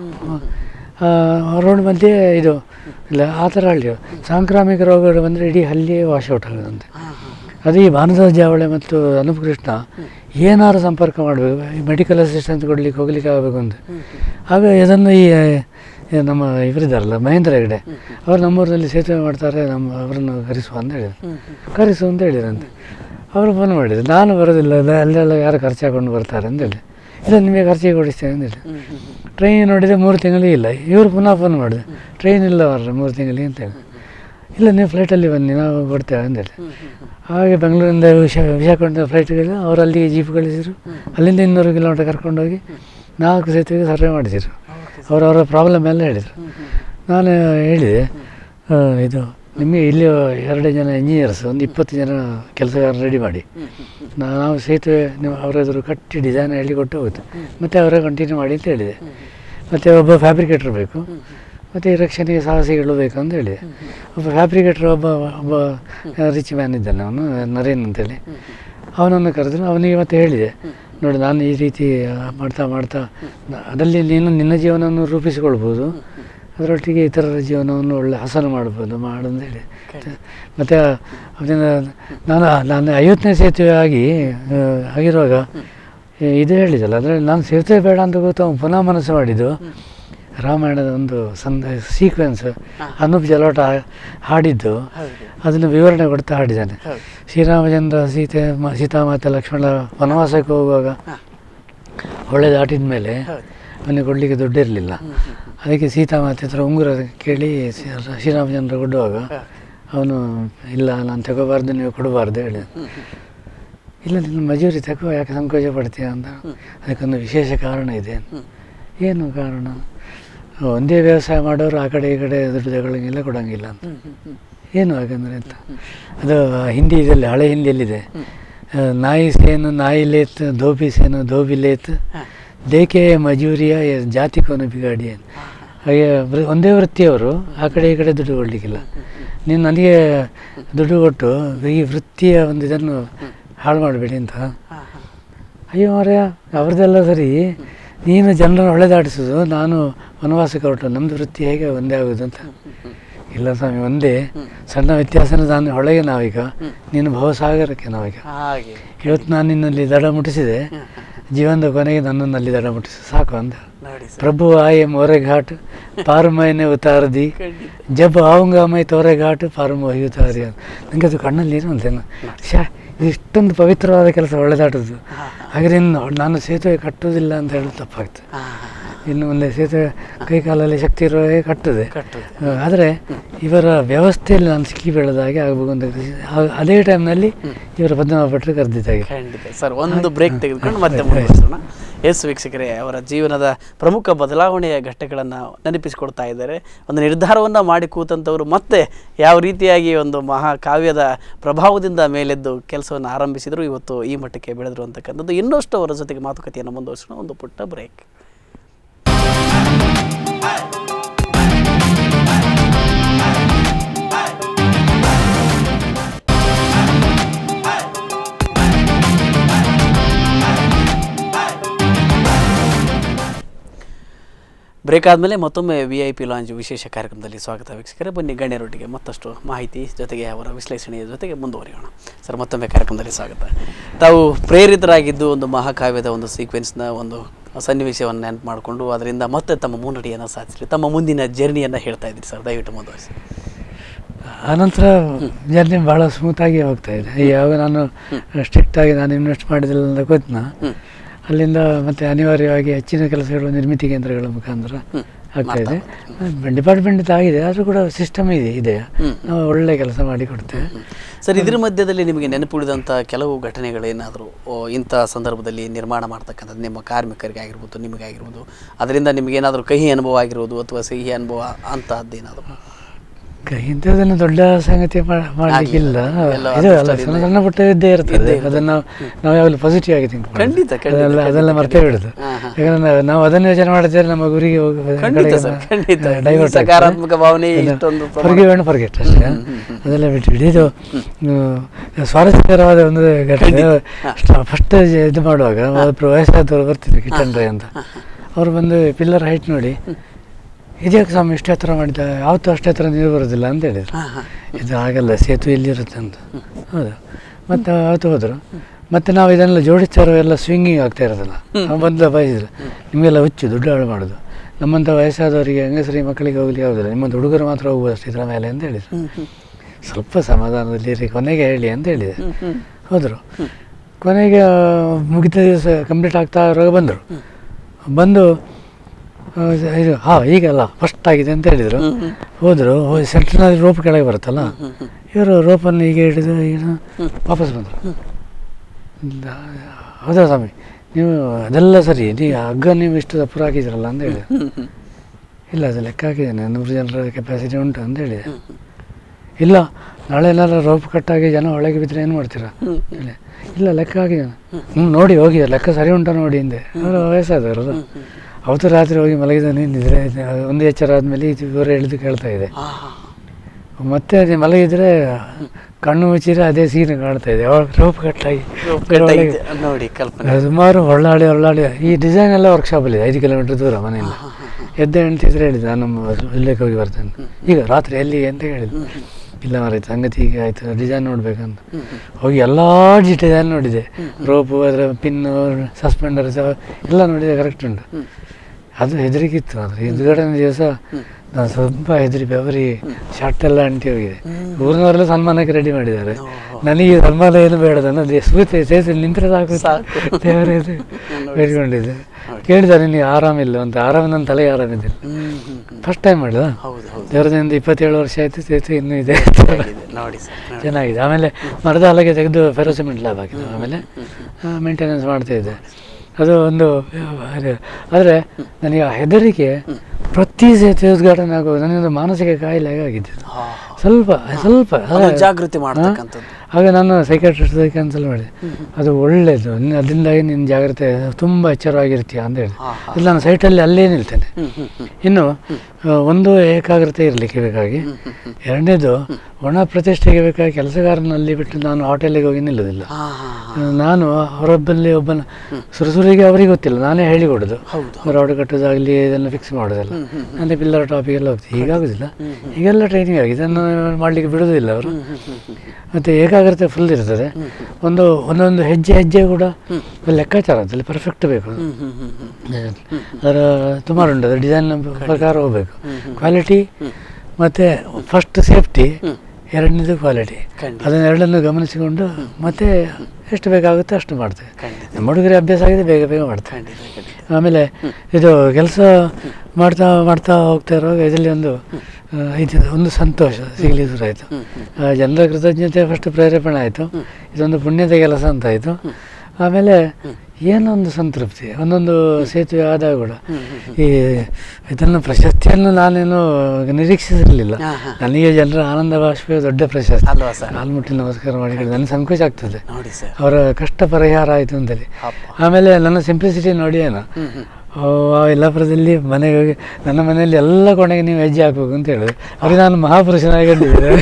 ರೋಡ್ ಮಧ್ಯೆ ಇದು ಇಲ್ಲ ಆ ಥರ ಹಳ್ಳಿ ಸಾಂಕ್ರಾಮಿಕ ರೋಗಗಳು ಬಂದರೆ ಇಡೀ ಹಳ್ಳಿಯೇ ವಾಶ್ ಔಟ್ ಆಗೋದಂತೆ ಅದು ಈ ಭಾನುದಾಸ್ ಜಾವಳೆ ಮತ್ತು ಅನೂಪ್ ಕೃಷ್ಣ ಏನಾರು ಸಂಪರ್ಕ ಮಾಡಬೇಕು ಈ ಮೆಡಿಕಲ್ ಅಸಿಸ್ಟೆನ್ಸ್ ಕೊಡ್ಲಿಕ್ಕೆ ಹೋಗ್ಲಿಕ್ಕೆ ಆಗಬೇಕು ಅಂತ ಆಗ ಇದನ್ನು ಈ ಈ ನಮ್ಮ ಇವರಿದ್ದಾರಲ್ಲ ಮಹೇಂದ್ರ ಹೆಗ್ಡೆ ಅವ್ರು ನಮ್ಮೂರಿನಲ್ಲಿ ಸೇತುವೆ ಮಾಡ್ತಾರೆ ನಮ್ಮ ಅವರನ್ನು ಕರೆಸುವ ಅಂತ ಹೇಳಿದ್ರು ಕರೆಸು ಅಂತ ಹೇಳಿದ್ರಂತೆ ಅವರು ಫೋನ್ ಮಾಡಿದ್ರು ನಾನು ಬರೋದಿಲ್ಲ ಅಲ್ಲ- ಅಲ್ಲೆಲ್ಲ ಯಾರು ಖರ್ಚು ಹಾಕೊಂಡು ಬರ್ತಾರೆ ಅಂತ ಹೇಳಿ ಇಲ್ಲ ನಿಮಗೆ ಖರ್ಚಿಗೆ ಕೊಡಿಸ್ತೇನೆ ಅಂತ ಹೇಳಿ ಟ್ರೈನ್ ನೋಡಿದರೆ ಮೂರು ತಿಂಗಳಿಗೆ ಇಲ್ಲ ಇವರು ಪುನಃ ಫೋನ್ ಮಾಡಿದೆ ಟ್ರೈನ್ ಇಲ್ಲ ಬರ್ರಿ ಮೂರು ತಿಂಗಳಿಗೆ ಅಂತ ಹೇಳಿ ಇಲ್ಲ ನೀವು ಫ್ಲೈಟಲ್ಲಿ ಬನ್ನಿ ನಾವು ಕೊಡ್ತೇವೆ ಅಂತೇಳಿ ಹಾಗೆ ಬೆಂಗಳೂರಿಂದ ವಿಶ ವಿಶಾಖಪಟ್ಟಣ ಫ್ಲೈಟ್ಗಳಿಲ್ಲ ಅವ್ರು ಅಲ್ಲಿಗೆ ಜೀಪ್ ಕಳಿಸಿದ್ರು ಅಲ್ಲಿಂದ ಇನ್ನೂರು ಕಿಲೋಮೀಟರ್ ಕರ್ಕೊಂಡೋಗಿ ನಾಲ್ಕು ಸೇತುವೆಗೆ ಸರ್ವೆ ಮಾಡಿಸಿದ್ರು ಅವರವರ ಪ್ರಾಬ್ಲಮ್ ಎಲ್ಲ ಹೇಳಿದರು ನಾನು ಹೇಳಿದೆ ಆ, ಇದು ನಿಮಗೆ ಇಲ್ಲಿ ಎರಡು ಜನ ಇಂಜಿನಿಯರ್ಸ್ ಒಂದು ಇಪ್ಪತ್ತು ಜನ ಕೆಲಸಗಾರ ರೆಡಿ ಮಾಡಿ ನಾ- ನಾವು ಸೇತುವೆ ನೀವು ಅವ್ರ ಎದುರು ಕಟ್ಟಿ ಡಿಸೈನ್ ಹೇಳಿಕೊಟ್ಟು ಹೋಗುತ್ತೆ ಮತ್ತು ಅವರೇ ಕಂಟಿನ್ಯೂ ಮಾಡಿ ಅಂತ ಹೇಳಿದೆ ಮತ್ತು ಒಬ್ಬ ಫ್ಯಾಬ್ರಿಕೇಟರ್ ಬೇಕು ಮತ್ತು ಇರೆಕ್ಷನ್ಗೆ ಸಾಹಸಿಗಳು ಬೇಕು ಅಂತ ಹೇಳಿದೆ ಒಬ್ಬ ಫ್ಯಾಬ್ರಿಕೇಟರ್ ಒಬ್ಬ ಒಬ್ಬ ರಿಚ್ ಮ್ಯಾನ್ ಇದ್ದಾನೆ ಅವನು ನರೇನ್ ಅಂತೇಳಿ ಅವನನ್ನು ಕರೆದ್ರು ಅವನಿಗೆ ಮತ್ತೆ ಹೇಳಿದೆ ನೋಡಿ ನಾನು ಈ ರೀತಿ ಆ, ಮಾಡ್ತಾ ಮಾಡ್ತಾ ನ- ಅದರಲ್ಲಿ ನೀನು ನಿನ್ನ ಜೀವನವನ್ನು ರೂಪಿಸಿಕೊಳ್ಬೋದು ಅದರೊಟ್ಟಿಗೆ ಇತರರ ಜೀವನವನ್ನು ಒಳ್ಳೆ ಹಸನು ಮಾಡ್ಬೋದು ಮಾಡು ಅಂತ ಹೇಳಿ ಮತ್ತು ಅದರಿಂದ ನಾನು ನಾನು ಐವತ್ತನೇ ಸೇತುವೆ ಆಗಿ ಆ, ಆಗಿರುವಾಗ ಈ- ಇದು ಹೇಳಿದಲ್ಲ ಅಂದರೆ ನಾನು ಸೇತುವೆ ಬೇಡ ಅಂತ ಗೊತ್ತು ಅವನು ಪುನಃ ಮನಸ್ಸು ಮಾಡಿದ್ದು ರಾಮಾಯಣದ ಒಂದು ಸಂದ ಸೀಕ್ವೆನ್ಸ್ ಅನೂಪ್ ಜಲೋಟ ಹಾಡಿದ್ದು ಹೌದು ಅದನ್ನು ವಿವರಣೆ ಕೊಡ್ತಾ ಹಾಡಿದ್ದಾನೆ ಹೌದು ಶ್ರೀರಾಮಚಂದ್ರ ಸೀತೆ ಮ- ಸೀತಾಮಾತೆ ಲಕ್ಷ್ಮಣ ವನವಾಸಕ್ಕೆ ಹೋಗುವಾಗ ಹಾ. ಹೊಳೆ ದಾಟಿದ ಮೇಲೆ ಹೌದು ಅವನಿಗೆ ಕೊಡಲಿಕ್ಕೆ ದುಡ್ಡು ಇರಲಿಲ್ಲ ಅದಕ್ಕೆ ಸೀತಾಮಾತೆ ಹತ್ರ ಉಂಗುರ ಕೇಳಿ ಶ್ರೀ- ಶ್ರೀರಾಮಚಂದ್ರ ಕೊಡುವಾಗ ಹಾ. ಅವನು ಇಲ್ಲ ನಾನು ತಗೋಬಾರ್ದು ನೀವು ಕೊಡಬಾರ್ದು ಹೇಳಿ ಇಲ್ಲ ನಿನ್ನ ಮಜೂರಿ ತಗೋ ಯಾಕೆ ಸಂಕೋಚ ಪಡ್ತೀಯ ಅಂತ ಅದಕ್ಕೊಂದು ವಿಶೇಷ ಕಾರಣ ಇದೆ ಏನು ಕಾರಣ ಒಂದೇ ವ್ಯವಸಾಯ ಮಾಡೋರು ಆ ಕಡೆ ಈ ಕಡೆ ದುಡ್ಡು ತಗೊಳ್ಳಂಗಿಲ್ಲ ಕೊಡೋಂಗಿಲ್ಲ ಅಂತ ಏನು ಹಾಗಂದ್ರೆ ಅಂತ ಅದು ಹಿಂದಿ ಇದರಲ್ಲಿ ಹಳೆ ಹಿಂದಿಯಲ್ಲಿದೆ ಆ, ನಾಯಿ ಸೇನು ನಾಯಿ ಲೇತ್ ಧೋಬಿ ಸೇನು ಧೋಬಿ ಲೇತ್ ಹಾ. ದೇಕೆ ಮಜೂರಿಯ ಯ- ಜಾತಿ ಕೋನ ಬಿಗಾಡಿ ಅಂತ ಹಾಗೆ ವೃ- ಒಂದೇ ವೃತ್ತಿಯವರು ಆ ಕಡೆ ಈ ಕಡೆ ದುಡ್ಡು ಕೊಡಲಿಕ್ಕಿಲ್ಲ ನೀನು ನನಗೆ ದುಡ್ಡು ಕೊಟ್ಟು ಈ ವೃತ್ತಿಯ ಒಂದು ಇದನ್ನು ಹಾಳು ಮಾಡಬೇಡಿ ಅಂತ ಹಾ, ಹಾ. ಅಯ್ಯೋ ಮಾರ್ಯ ಅವ್ರದ್ದೆಲ್ಲ ಸರಿ ನೀನು ಜನರನ್ನು ಹೊಳೆದಾಡಿಸೋದು ನಾನು ವನವಾಸಕ್ಕೆ ಹೊರಟು ನಮ್ಮದು ವೃತ್ತಿ ಹೇಗೆ ಒಂದೇ ಆಗೋದು ಅಂತ ಇಲ್ಲ ಸ್ವಾಮಿ ಒಂದೇ ಸಣ್ಣ ವ್ಯತ್ಯಾಸನ ನಾನು ಹೊಳೆಗೆ ನಾವೀಗ ನೀನು ಭವಸಾಗರಕ್ಕೆ ನಾವೀಗ ಹಾಗೆ ಇವತ್ತು ನಾನು ನಿನ್ನಲ್ಲಿ ದಡ ಮುಟ್ಟಿಸಿದೆ ಜೀವನದ ಕೊನೆಗೆ ನನ್ನನ್ನು ಅಲ್ಲಿ ದಡ ಮುಟ್ಟಿಸು ಸಾಕು ಅಂದ ನೋಡಿ ಸರ್ ಪ್ರಭು ಆಯೆ ಮೊರೆ ಘಾಟ್ ಪಾರು ಮೈನೆ ಉತಾರದಿ ಖಂಡಿತ ಜಬ್ ಆವಂಗ ಮೈ ತೋರೆ ಘಾಟ್ ಪಾರು ಮೊಹಿ ಉತಾರಿ ಅಂತ ನನಗೆ ಅದು ಕಣ್ಣಲ್ಲಿ ಏನು ಅಂತೇನು ಶಾ ಇದು ಇಷ್ಟೊಂದು ಪವಿತ್ರವಾದ ಕೆಲಸ ಒಳ್ಳೆದಾಟದ್ದು ಹಾಗಾದ್ರೆ ಇನ್ನು ನಾನು ಸೇತುವೆ ಕಟ್ಟುವುದಿಲ್ಲ ಅಂತ ಹೇಳೋದು ತಪ್ಪಾಗ್ತದೆ ಹಾ, ಹಾ, ಹಾ. ಇನ್ನು ಮುಂದೆ ಸೇತುವೆ ಕೈ ಕಾಲಲ್ಲಿ ಶಕ್ತಿ ಇರೋ ಹಾಗೆ ಕಟ್ಟುದೆ ಕಟ್ಟುದು ಆದರೆ ಇವರ ವ್ಯವಸ್ಥೆಯಲ್ಲಿ ನಾನು ಸಿಕ್ಕಿ ಬೆಳೆದಾಗೆ ಆಗಬೇಕು ಅಂತ ಆ- ಅದೇ ಟೈಮ್ನಲ್ಲಿ ಇವರ ಪದ್ಮನಾಭ ಭಟ್ರು ಕರೆದಿದ್ದಾಗೆ ಖಂಡಿತ ಸರ್ ಒಂದು ಬ್ರೇಕ್ ತೆಗೆದುಕೊಂಡು ಮತ್ತೆ ಮುಂದುವರಿಸೋಣ ಎಸ್ ವೀಕ್ಷಕರೇ ಅವರ ಜೀವನದ ಪ್ರಮುಖ ಬದಲಾವಣೆಯ ಘಟ್ಟಗಳನ್ನು ನೆನಪಿಸಿಕೊಡ್ತಾ ಇದ್ದಾರೆ ಒಂದು ನಿರ್ಧಾರವನ್ನು ಮಾಡಿ ಕೂತಂಥವರು ಮತ್ತೆ ಯಾವ ರೀತಿಯಾಗಿ ಒಂದು ಮಹಾಕಾವ್ಯದ ಪ್ರಭಾವದಿಂದ ಮೇಲೆದ್ದು ಕೆಲಸವನ್ನು ಆರಂಭಿಸಿದ್ರು ಇವತ್ತು ಈ ಮಟ್ಟಕ್ಕೆ ಬೆಳೆದ್ರು ಅಂತಕ್ಕಂಥದ್ದು ಇನ್ನಷ್ಟು ಅವರ ಜೊತೆಗೆ ಮಾತುಕತೆಯನ್ನು ಮುಂದುವರಿಸೋಣ ಒಂದು ಪುಟ್ಟ ಬ್ರೇಕ್ ಬ್ರೇಕ್ ಆದಮೇಲೆ ಮತ್ತೊಮ್ಮೆ ವಿ ಐ ಪಿ ಲಾಂಜ್ ವಿಶೇಷ ಕಾರ್ಯಕ್ರಮದಲ್ಲಿ ಸ್ವಾಗತ ವೀಕ್ಷಕರೇ ಬನ್ನಿ ಗಣ್ಯರೊಟ್ಟಿಗೆ ಮತ್ತಷ್ಟು ಮಾಹಿತಿ ಜೊತೆಗೆ ಅವರ ವಿಶ್ಲೇಷಣೆಯ ಜೊತೆಗೆ ಮುಂದುವರಿಯೋಣ ಸರ್ ಮತ್ತೊಮ್ಮೆ ಕಾರ್ಯಕ್ರಮದಲ್ಲಿ ಸ್ವಾಗತ ತಾವು ಪ್ರೇರಿತರಾಗಿದ್ದು ಒಂದು ಮಹಾಕಾವ್ಯದ ಒಂದು ಸೀಕ್ವೆನ್ಸ್ನ ಒಂದು ಸನ್ನಿವೇಶವನ್ನು ನೆನಪು ಮಾಡಿಕೊಂಡು ಅದರಿಂದ ಮತ್ತೆ ತಮ್ಮ ಮುನ್ನಡೆಯನ್ನು ಸಾಧಿಸಿರಿ ತಮ್ಮ ಮುಂದಿನ ಜರ್ನಿಯನ್ನು ಹೇಳ್ತಾ ಇದ್ದೀರಿ ಸರ್ ದಯವಿಟ್ಟು ಮುಂದುವರಿಸಿ ಆನಂತರ ಜರ್ನಿ ಭಾಳ ಸ್ಮೂತಾಗಿ ಹೋಗ್ತಾ ಇದೆ ಯಾವಾಗ ನಾನು ಸ್ಟ್ರಿಕ್ಟಾಗಿ ನಾನು ಇನ್ವೆಸ್ಟ್ ಮಾಡಿದಿಲ್ಲ ಅಂತ ಗೊತ್ತನ ಅಲ್ಲಿಂದ ಮತ್ತೆ ಅನಿವಾರ್ಯವಾಗಿ ಹೆಚ್ಚಿನ ಕೆಲಸಗಳು ನಿರ್ಮಿತಿ ಕೇಂದ್ರಗಳ ಮುಖಾಂತರ ಆಗ್ತಾ ಇದೆ ಡಿಪಾರ್ಟ್ಮೆಂಟ್ ಆಗಿದೆ ಆದರೂ ಕೂಡ ಸಿಸ್ಟಮ್ ಇದೆ ಇದೆ ನಾವು ಒಳ್ಳೆ ಕೆಲಸ ಮಾಡಿ ಕೊಡ್ತೇವೆ ಸರ್ ಇದ್ರ ಮಧ್ಯದಲ್ಲಿ ನಿಮಗೆ ನೆನಪುಳಿದಂಥ ಕೆಲವು ಘಟನೆಗಳೇನಾದರೂ ಇಂಥ ಸಂದರ್ಭದಲ್ಲಿ ನಿರ್ಮಾಣ ಮಾಡ್ತಕ್ಕಂಥದ್ದು ನಿಮ್ಮ ಕಾರ್ಮಿಕರಿಗೆ ಆಗಿರ್ಬೋದು ನಿಮಗಾಗಿರ್ಬೋದು ಅದರಿಂದ ನಿಮಗೇನಾದರೂ ಕಹಿ ಅನುಭವ ಆಗಿರ್ಬೋದು ಅಥವಾ ಸಿಹಿ ಅನುಭವ ಅಂತಹದ್ದೇನಾದರೂ ಇಂಥದ್ದನ್ನು ದೊಡ್ಡ ಸಂಗತಿ ಮಾ- ಮಾಡ್ಲಿಕ್ಕಿಲ್ಲ ಎಲ್ಲ ಇದು ಅಲ್ಲ ಅದೃಷ್ಟದಿಂದ. ಸಣ್ಣ ಸಣ್ಣ ಪುಟ್ಟ ಇದ್ದೇ ಇರ್ತದೆ ಅದನ್ನು ನಾವು ಯಾವಾಗಲೂ ಪಾಸಿಟಿವ್ ಆಗಿ think ಮಾಡೋದು. ಖಂಡಿತ, ಖಂಡಿತ, ಅದೆಲ್ಲ ಅದೆಲ್ಲ ಮರ್ತೇ ಬಿಡುದು ಹಾ, ಹಾ. ಯಾಕಂದ್ರೆ ನಾವು- ನಾವು ಅದನ್ನು ಯೋಚನೆ ಮಾಡಿದ್ರೆ ನಮ್ಮ ಗುರಿಗೆ ಖಂಡಿತ ಸರ್, ಖಂಡಿತ. ಈ ಸಕಾರಾತ್ಮಕ ಭಾವನೆ ಇಷ್ಟೊಂದು ಪ್ರಮಾಣ- ಫರ್ಗಿವ್ ಫರ್ಗೆಟ್ ಅಷ್ಟೇ ಅದೆಲ್ಲ ಬಿಟ್ಬಿಡಿ ಇದು ಆ, ಸ್ವಾರಸ್ಯಕರವಾದ ಒಂದು ಘಟನೆ ಫಸ್ಟ್ ಇದು ಮಾಡುವಾಗ ಒಬ್ರು ವಯಸ್ಸಾದವರು ಬರ್ತಿದ್ರು ಕಿಚನ್ ರೈ ಅಂತ ಅವ್ರು ಬಂದು ಪಿಲ್ಲರ್ ಹೈಟ್ ನೋಡಿ ಇದ್ಯಾಕೆ ಸ್ವಾಮಿ ಇಷ್ಟು ಎತ್ತರ ಮಾಡಿದ್ದ ಯಾವತ್ತೂ ಅಷ್ಟು ಎತ್ತರ ನೀರು ಬರೋದಿಲ್ಲ ಅಂತ ಹೇಳಿದ್ರು ಹಾಂ ಹಾಂ ಇದು ಆಗಲ್ಲ ಸೇತು ಎಲ್ಲಿರುತ್ತೆ ಅಂತ ಹೌದು ಮತ್ತು ಅವತ್ತು ಹೋದರು ಮತ್ತು ನಾವು ಇದನ್ನೆಲ್ಲ ಜೋಡಿಸ್ತಾರೋ ಎಲ್ಲ ಸ್ವಿಂಗಿಂಗ್ ಆಗ್ತಾ ಇರೋದಲ್ಲ ನಾವು ಬಂದು ಬಯಸಿದ್ರು ನಿಮಗೆಲ್ಲ ಹುಚ್ಚು ದುಡ್ಡು ಹಾಳು ಮಾಡೋದು ನಮ್ಮಂಥ ವಯಸ್ಸಾದವರಿಗೆ ಹೆಂಗಸರಿ ಮಕ್ಕಳಿಗೆ ಹೋಗ್ಲಿಕ್ಕೆ ಆಗೋದಿಲ್ಲ ನಿಮ್ಮಂಥ ಹುಡುಗರು ಮಾತ್ರ ಹೋಗ್ಬೋದು ಅಷ್ಟು ಇದರ ಮೇಲೆ ಅಂತ ಹೇಳಿದ್ರು ಸ್ವಲ್ಪ ಸಮಾಧಾನದಲ್ಲಿ ಇರಿ ಕೊನೆಗೆ ಹೇಳಿ ಅಂತ ಹೇಳಿದೆ ಹೋದರು ಕೊನೆಗೆ ಮುಗಿದ ದಿವಸ ಕಂಪ್ಲೀಟ್ ಆಗ್ತಾ ಇರುವಾಗ ಬಂದರು ಬಂದು ಆ, ಇದು ಹಾಂ ಈಗಲ್ಲ ಫಸ್ಟ್ ಆಗಿದೆ ಅಂತ ಹೇಳಿದರು ಹೋದರು ಹೋಗಿ ಸೆಂಟ್ರ್ನಲ್ಲಿ ರೋಪ್ ಕೆಳಗೆ ಬರುತ್ತಲ್ಲ ಇವರು ರೋಪನ್ನು ಹೀಗೆ ಹಿಡಿದು ಏನು ವಾಪಸ್ ಬಂದರು ಹೌದಾ ಸ್ವಾಮಿ ನೀವು ಅದೆಲ್ಲ ಸರಿ ನೀವು ಹಗ್ಗ ನೀವು ಇಷ್ಟು ದಪ್ಪರ ಹಾಕಿದ್ರಲ್ಲ ಅಂತ ಹೇಳಿದೆ ಇಲ್ಲ ಅದು ಲೆಕ್ಕ ಹಾಕಿದ್ದೇನೆ ನೂರು ಜನರ ಕೆಪಾಸಿಟಿ ಉಂಟು ಅಂತ ಹೇಳಿದೆ ಇಲ್ಲ ನಾಳೆ ಏನಾದ್ರು ರೋಪ್ ಕಟ್ಟಾಗಿ ಜನ ಒಳಗೆ ಬಿದ್ದರೆ ಏನು ಮಾಡ್ತೀರಾ ಇಲ್ಲ ಇಲ್ಲ ಲೆಕ್ಕ ಆಗಿದೆ ಹ್ಞೂ ನೋಡಿ ಹೋಗಿ ಲೆಕ್ಕ ಸರಿ ಉಂಟಾ ನೋಡಿ ಹಿಂದೆ ಅವರು ವಯಸ್ಸಾದವರು ಅದು. ಅವತ್ತು ರಾತ್ರಿ ಹೋಗಿ ಮಲಗಿದ ನಿಂದಿದ್ರೆ ಒಂದು ಎಚ್ಚರ ಆದಮೇಲೆ ಇದು ವಿವರ ಹೇಳಿದ್ದು ಕೇಳ್ತಾ ಇದೆ ಹಾ ಹಾ ಮತ್ತೆ ಅದು ಮಲಗಿದ್ರೆ ಕಣ್ಣು ಮುಚ್ಚಿದ್ರೆ ಅದೇ ಸೀನ್ ಕಾಣ್ತಾ ಇದೆ ಅವಾಗ ರೋಪ್ ಕಟ್ಟಾಗಿ ಗಟ್ಟಾಗಿದೆ. ನೋಡಿ ಕಲ್ಪನೆ ಸುಮಾರು ಹೊಳ್ಳಾಡಿ ಹೊಳ್ಳಾಡಿ ಈ ಡಿಸೈನ್ ಎಲ್ಲ ವರ್ಕ್ಶಾಪಲ್ಲಿದೆ ಐದು ಕಿಲೋಮೀಟರ್ ದೂರ ಮನೆಯಿಂದ ಎದ್ದೆ ಹೆಣ್ತಿದ್ರೆ ಹೇಳಿದ ನಾನು ಇಲ್ಲಕ್ಕೆ ಹೋಗಿ ಬರ್ತೇನೆ ಈಗ ರಾತ್ರಿ ಎಲ್ಲಿ ಅಂತ ಹೇಳಿದ್ದು ಇಲ್ಲ ಮಾರೈತೆ ಸಂಗತಿ ಹೀಗೆ ಆಯ್ತು ಡಿಸೈನ್ ನೋಡ್ಬೇಕಂತ ಹೋಗಿ ಎಲ್ಲ ಡಿಸೈನ್ ನೋಡಿದೆ ರೋಪು ಅದರ ಪಿನ್ನು ಸಸ್ಪೆಂಡರ್ ಎಲ್ಲ ನೋಡಿದೆ ಕರೆಕ್ಟ್ ಉಂಟು ಅದು ಹೆದರಿಕಿತ್ತು ಆದರೆ ಹಿಂದ್ಗಡೆ ದಿವಸ ನಾನು ಸ್ವಲ್ಪ ಹೆದರಿ ಬೆವರಿ ಶರ್ಟ್ ಎಲ್ಲ ಅಂಟಿ ಹೋಗಿದೆ ಊರಿನವರೆಲ್ಲ ಸನ್ಮಾನಕ್ಕೆ ರೆಡಿ ಮಾಡಿದ್ದಾರೆ ನನಗೆ ಸನ್ಮಾನ ಏನು ಬೇಡ ನನ್ನ ಸ್ಫೂರ್ತಿ ಸೇರಿಸಿ ನಿಂತರೆ ಸಾಕು ಸಾಕು. ದೇವರೇ ಇದು ಬೇಡ್ಕೊಂಡಿದ್ದೆ ಕೇಳಿದ ನಿನಗೆ ಆರಾಮಿಲ್ಲ ಅಂತ ಆರಾಮ ನನ್ನ ತಲೆಗೆ ಆರಾಮಿದ್ದಿಲ್ಲ ಹ್ಮ್ ಹ್ಮ್ ಹ್ಮ್. ಫಸ್ಟ್ ಟೈಮ್ ಮಾಡಿದ ಹೌದು ಹೌದು ದೇವರದಿಂದ ಇಪ್ಪತ್ತೇಳು ವರ್ಷ ಆಯಿತು ಸೇತು ಇನ್ನೂ ಇದೆ ಆಗಿದೆ. ನೋಡಿ ಸರ್ ನೋಡಿ. ಚೆನ್ನಾಗಿದೆ ಆಮೇಲೆ ಮರದ ಹಲಗೆ ತೆಗೆದು ಫೆರೋಸಿಮೆಂಟ್ ಲ್ಯಾಬ್ ಹಾಕಿದ್ದು ಆಮೇಲೆ ಮೇಂಟೆನೆನ್ಸ್ ಮಾಡ್ತಾ ಇದ್ದೆ ಅದು ಒಂದು ಆದರೆ ನನಗೆ ಆ ಹೆದರಿಕೆ ಪ್ರತಿ ಸೇತು ಉದ್ಘಾಟನೆ ಆಗುವಾಗ ನನಗೊಂದು ಮಾನಸಿಕ ಕಾಯಿಲೆ ಆಗಿದ್ದು ಹಾ. ಸ್ವಲ್ಪ ಸ್ವಲ್ಪ ಅದು ಜಾಗೃತಿ ಮಾಡ್ತಕ್ಕಂಥದ್ದು ಆಗ ನಾನು ಸೈಕಾಟ್ರಿಸ್ಟ್ ಕ್ಯಾನ್ಸಲ್ ಮಾಡಿದೆ ಅದು ಒಳ್ಳೆಯದು ನೀನು ಅದರಿಂದಾಗಿ ನಿನ್ನ ಜಾಗ್ರತೆ ತುಂಬ ಎಚ್ಚರವಾಗಿರ್ತೀಯ ಅಂತ ಹೇಳಿ ಹಾ, ಹಾ. ಇಲ್ಲ ನಾನು ಸೈಟಲ್ಲಿ ಅಲ್ಲೇ ನಿಲ್ತೇನೆ ಹ್ಮ್ ಹ್ಮ್ ಹ್ಮ್ ಇನ್ನು ಆ, ಒಂದು ಏಕಾಗ್ರತೆ ಇರಲಿಕ್ಕೆ ಬೇಕಾಗಿ ಎರಡನೇದು ಒಣ ಪ್ರತಿಷ್ಠೆಗೆ ಬೇಕಾಗಿ ಕೆಲಸಗಾರನಲ್ಲಿ ಬಿಟ್ಟು ನಾನು ಹೋಟೆಲಿಗೆ ಹೋಗಿ ನಿಲ್ಲೋದಿಲ್ಲ ಹಾ ಹಾ ಹಾ. ಆ, ನಾನು ಅವರೊಬ್ಬಲ್ಲಿ ಒಬ್ಬನ ಸುರುಸುರಿಗೆ ಅವರಿಗೆ ಗೊತ್ತಿಲ್ಲ ನಾನೇ ಹೇಳಿಕೊಡೋದು ಹೌದು ರಾಡ್ ಕಟ್ಟೋದಾಗಲಿ ಇದನ್ನು ಫಿಕ್ಸ್ ಮಾಡೋದಲ್ಲ ಅಂದರೆ ಪಿಲ್ಲರ್ ಟಾಪಿಗೆಲ್ಲ ಹೋಗ್ತೀವಿ ಹೀಗಾಗೋದಿಲ್ಲ ಈಗೆಲ್ಲ ಟ್ರೈನಿಂಗ್ ಆಗಿದೆ ಇದನ್ನು ಮಾಡಲಿಕ್ಕೆ ಬಿಡೋದಿಲ್ಲ ಅವರು ಹ್ಮ್ ಹ್ಮ್ ಹ್ಮ್ ಹ್ಮ್. ಮತ್ತು ಏಕಾಗ್ರತೆ ಫುಲ್ ಇರ್ತದೆ ಒಂದು ಒಂದೊಂದು ಹೆಜ್ಜೆ ಹೆಜ್ಜೆ ಕೂಡ ಲೆಕ್ಕಾಚಾರ ಅದಲ್ಲಿ ಪರ್ಫೆಕ್ಟ್ ಬೇಕು ಅದು. ಹ್ಮ್ ಹ್ಮ್ ಹ್ಮ್ ಹ್ಮ್. ಅದರ ಸುಮಾರು ಉಂಟು ಅದು ಡಿಸೈನ್ ಪ್ರಕಾರ ಹೋಗಬೇಕು ಕ್ವಾಲಿಟಿ ಮತ್ತು ಫಸ್ಟ್ ಸೇಫ್ಟಿ ಎರಡನೇದು ಕ್ವಾಲಿಟಿ ಖಂಡಿತ ಅದನ್ನ ಎರಡನ್ನು ಗಮನಿಸಿಕೊಂಡು ಮತ್ತೆ ಎಷ್ಟು ಬೇಕಾಗುತ್ತೆ ಅಷ್ಟು ಮಾಡ್ತೇವೆ ಖಂಡಿತ ನಮ್ಮ ಹುಡುಗರಿಗೆ ಅಭ್ಯಾಸ ಆಗಿದೆ ಬೇಗ ಬೇಗ ಮಾಡ್ತೇವೆ ಖಂಡಿತ ಖಂಡಿತ ಆಮೇಲೆ ಇದು ಕೆಲಸ ಮಾಡ್ತಾ ಮಾಡ್ತಾ ಹೋಗ್ತಾ ಇರುವಾಗ ಇದರಲ್ಲಿ ಒಂದು ಆ, ಇದು ಒಂದು ಸಂತೋಷ ಸಿಗಲಿ ಶುರುವಾಯಿತು ಜನರ ಕೃತಜ್ಞತೆ ಫಸ್ಟ್ ಪ್ರೇರೇಪಣೆ ಆಯಿತು ಇದೊಂದು ಪುಣ್ಯದ ಕೆಲಸ ಅಂತ ಆಯಿತು ಆಮೇಲೆ ಏನೊಂದು ಸಂತೃಪ್ತಿ ಒಂದೊಂದು ಸೇತುವೆ ಆದಾಗ ಕೂಡ ಈ ಇದನ್ನು ಪ್ರಶಸ್ತಿಯನ್ನು ನಾನೇನು ನಿರೀಕ್ಷಿಸಿರಲಿಲ್ಲ ಹಾ, ಹಾ. ನನಗೆ ಜನರ ಆನಂದ ಬಾಷ್ಪ ದೊಡ್ಡ ಪ್ರಶಸ್ತಿ ಅಲ್ವಾ ಸರ್ ಕಾಲು ಮುಟ್ಟಿ ನಮಸ್ಕಾರ ಮಾಡಿ ನನಗೆ ಸಂಕೋಚ ಆಗ್ತದೆ ನೋಡಿ ಸರ್ ಅವರ ಕಷ್ಟ ಪರಿಹಾರ ಆಯಿತು ಅಂತೇಳಿ ಅಪ್ಪ ಆಮೇಲೆ ನನ್ನ ಸಿಂಪ್ಲಿಸಿಟಿ ನೋಡಿ ಏನು ಹ್ಮ್ ಹ್ಮ್ ಓ, ಆ ಯಲ್ಲಾಪುರದಲ್ಲಿ ಮನೆಗೆ ಹೋಗಿ ನನ್ನ ಮನೆಯಲ್ಲಿ ಎಲ್ಲ ಕೊನೆಗೆ ನೀವು ಹೆಜ್ಜೆ ಹಾಕ್ಬೇಕು ಅಂತ ಹೇಳಿದ್ರು ಅವ್ರಿಗೆ ನಾನು ಮಹಾಪುರುಷನಾಗಿ ಕಂಡಿದ್ದೆ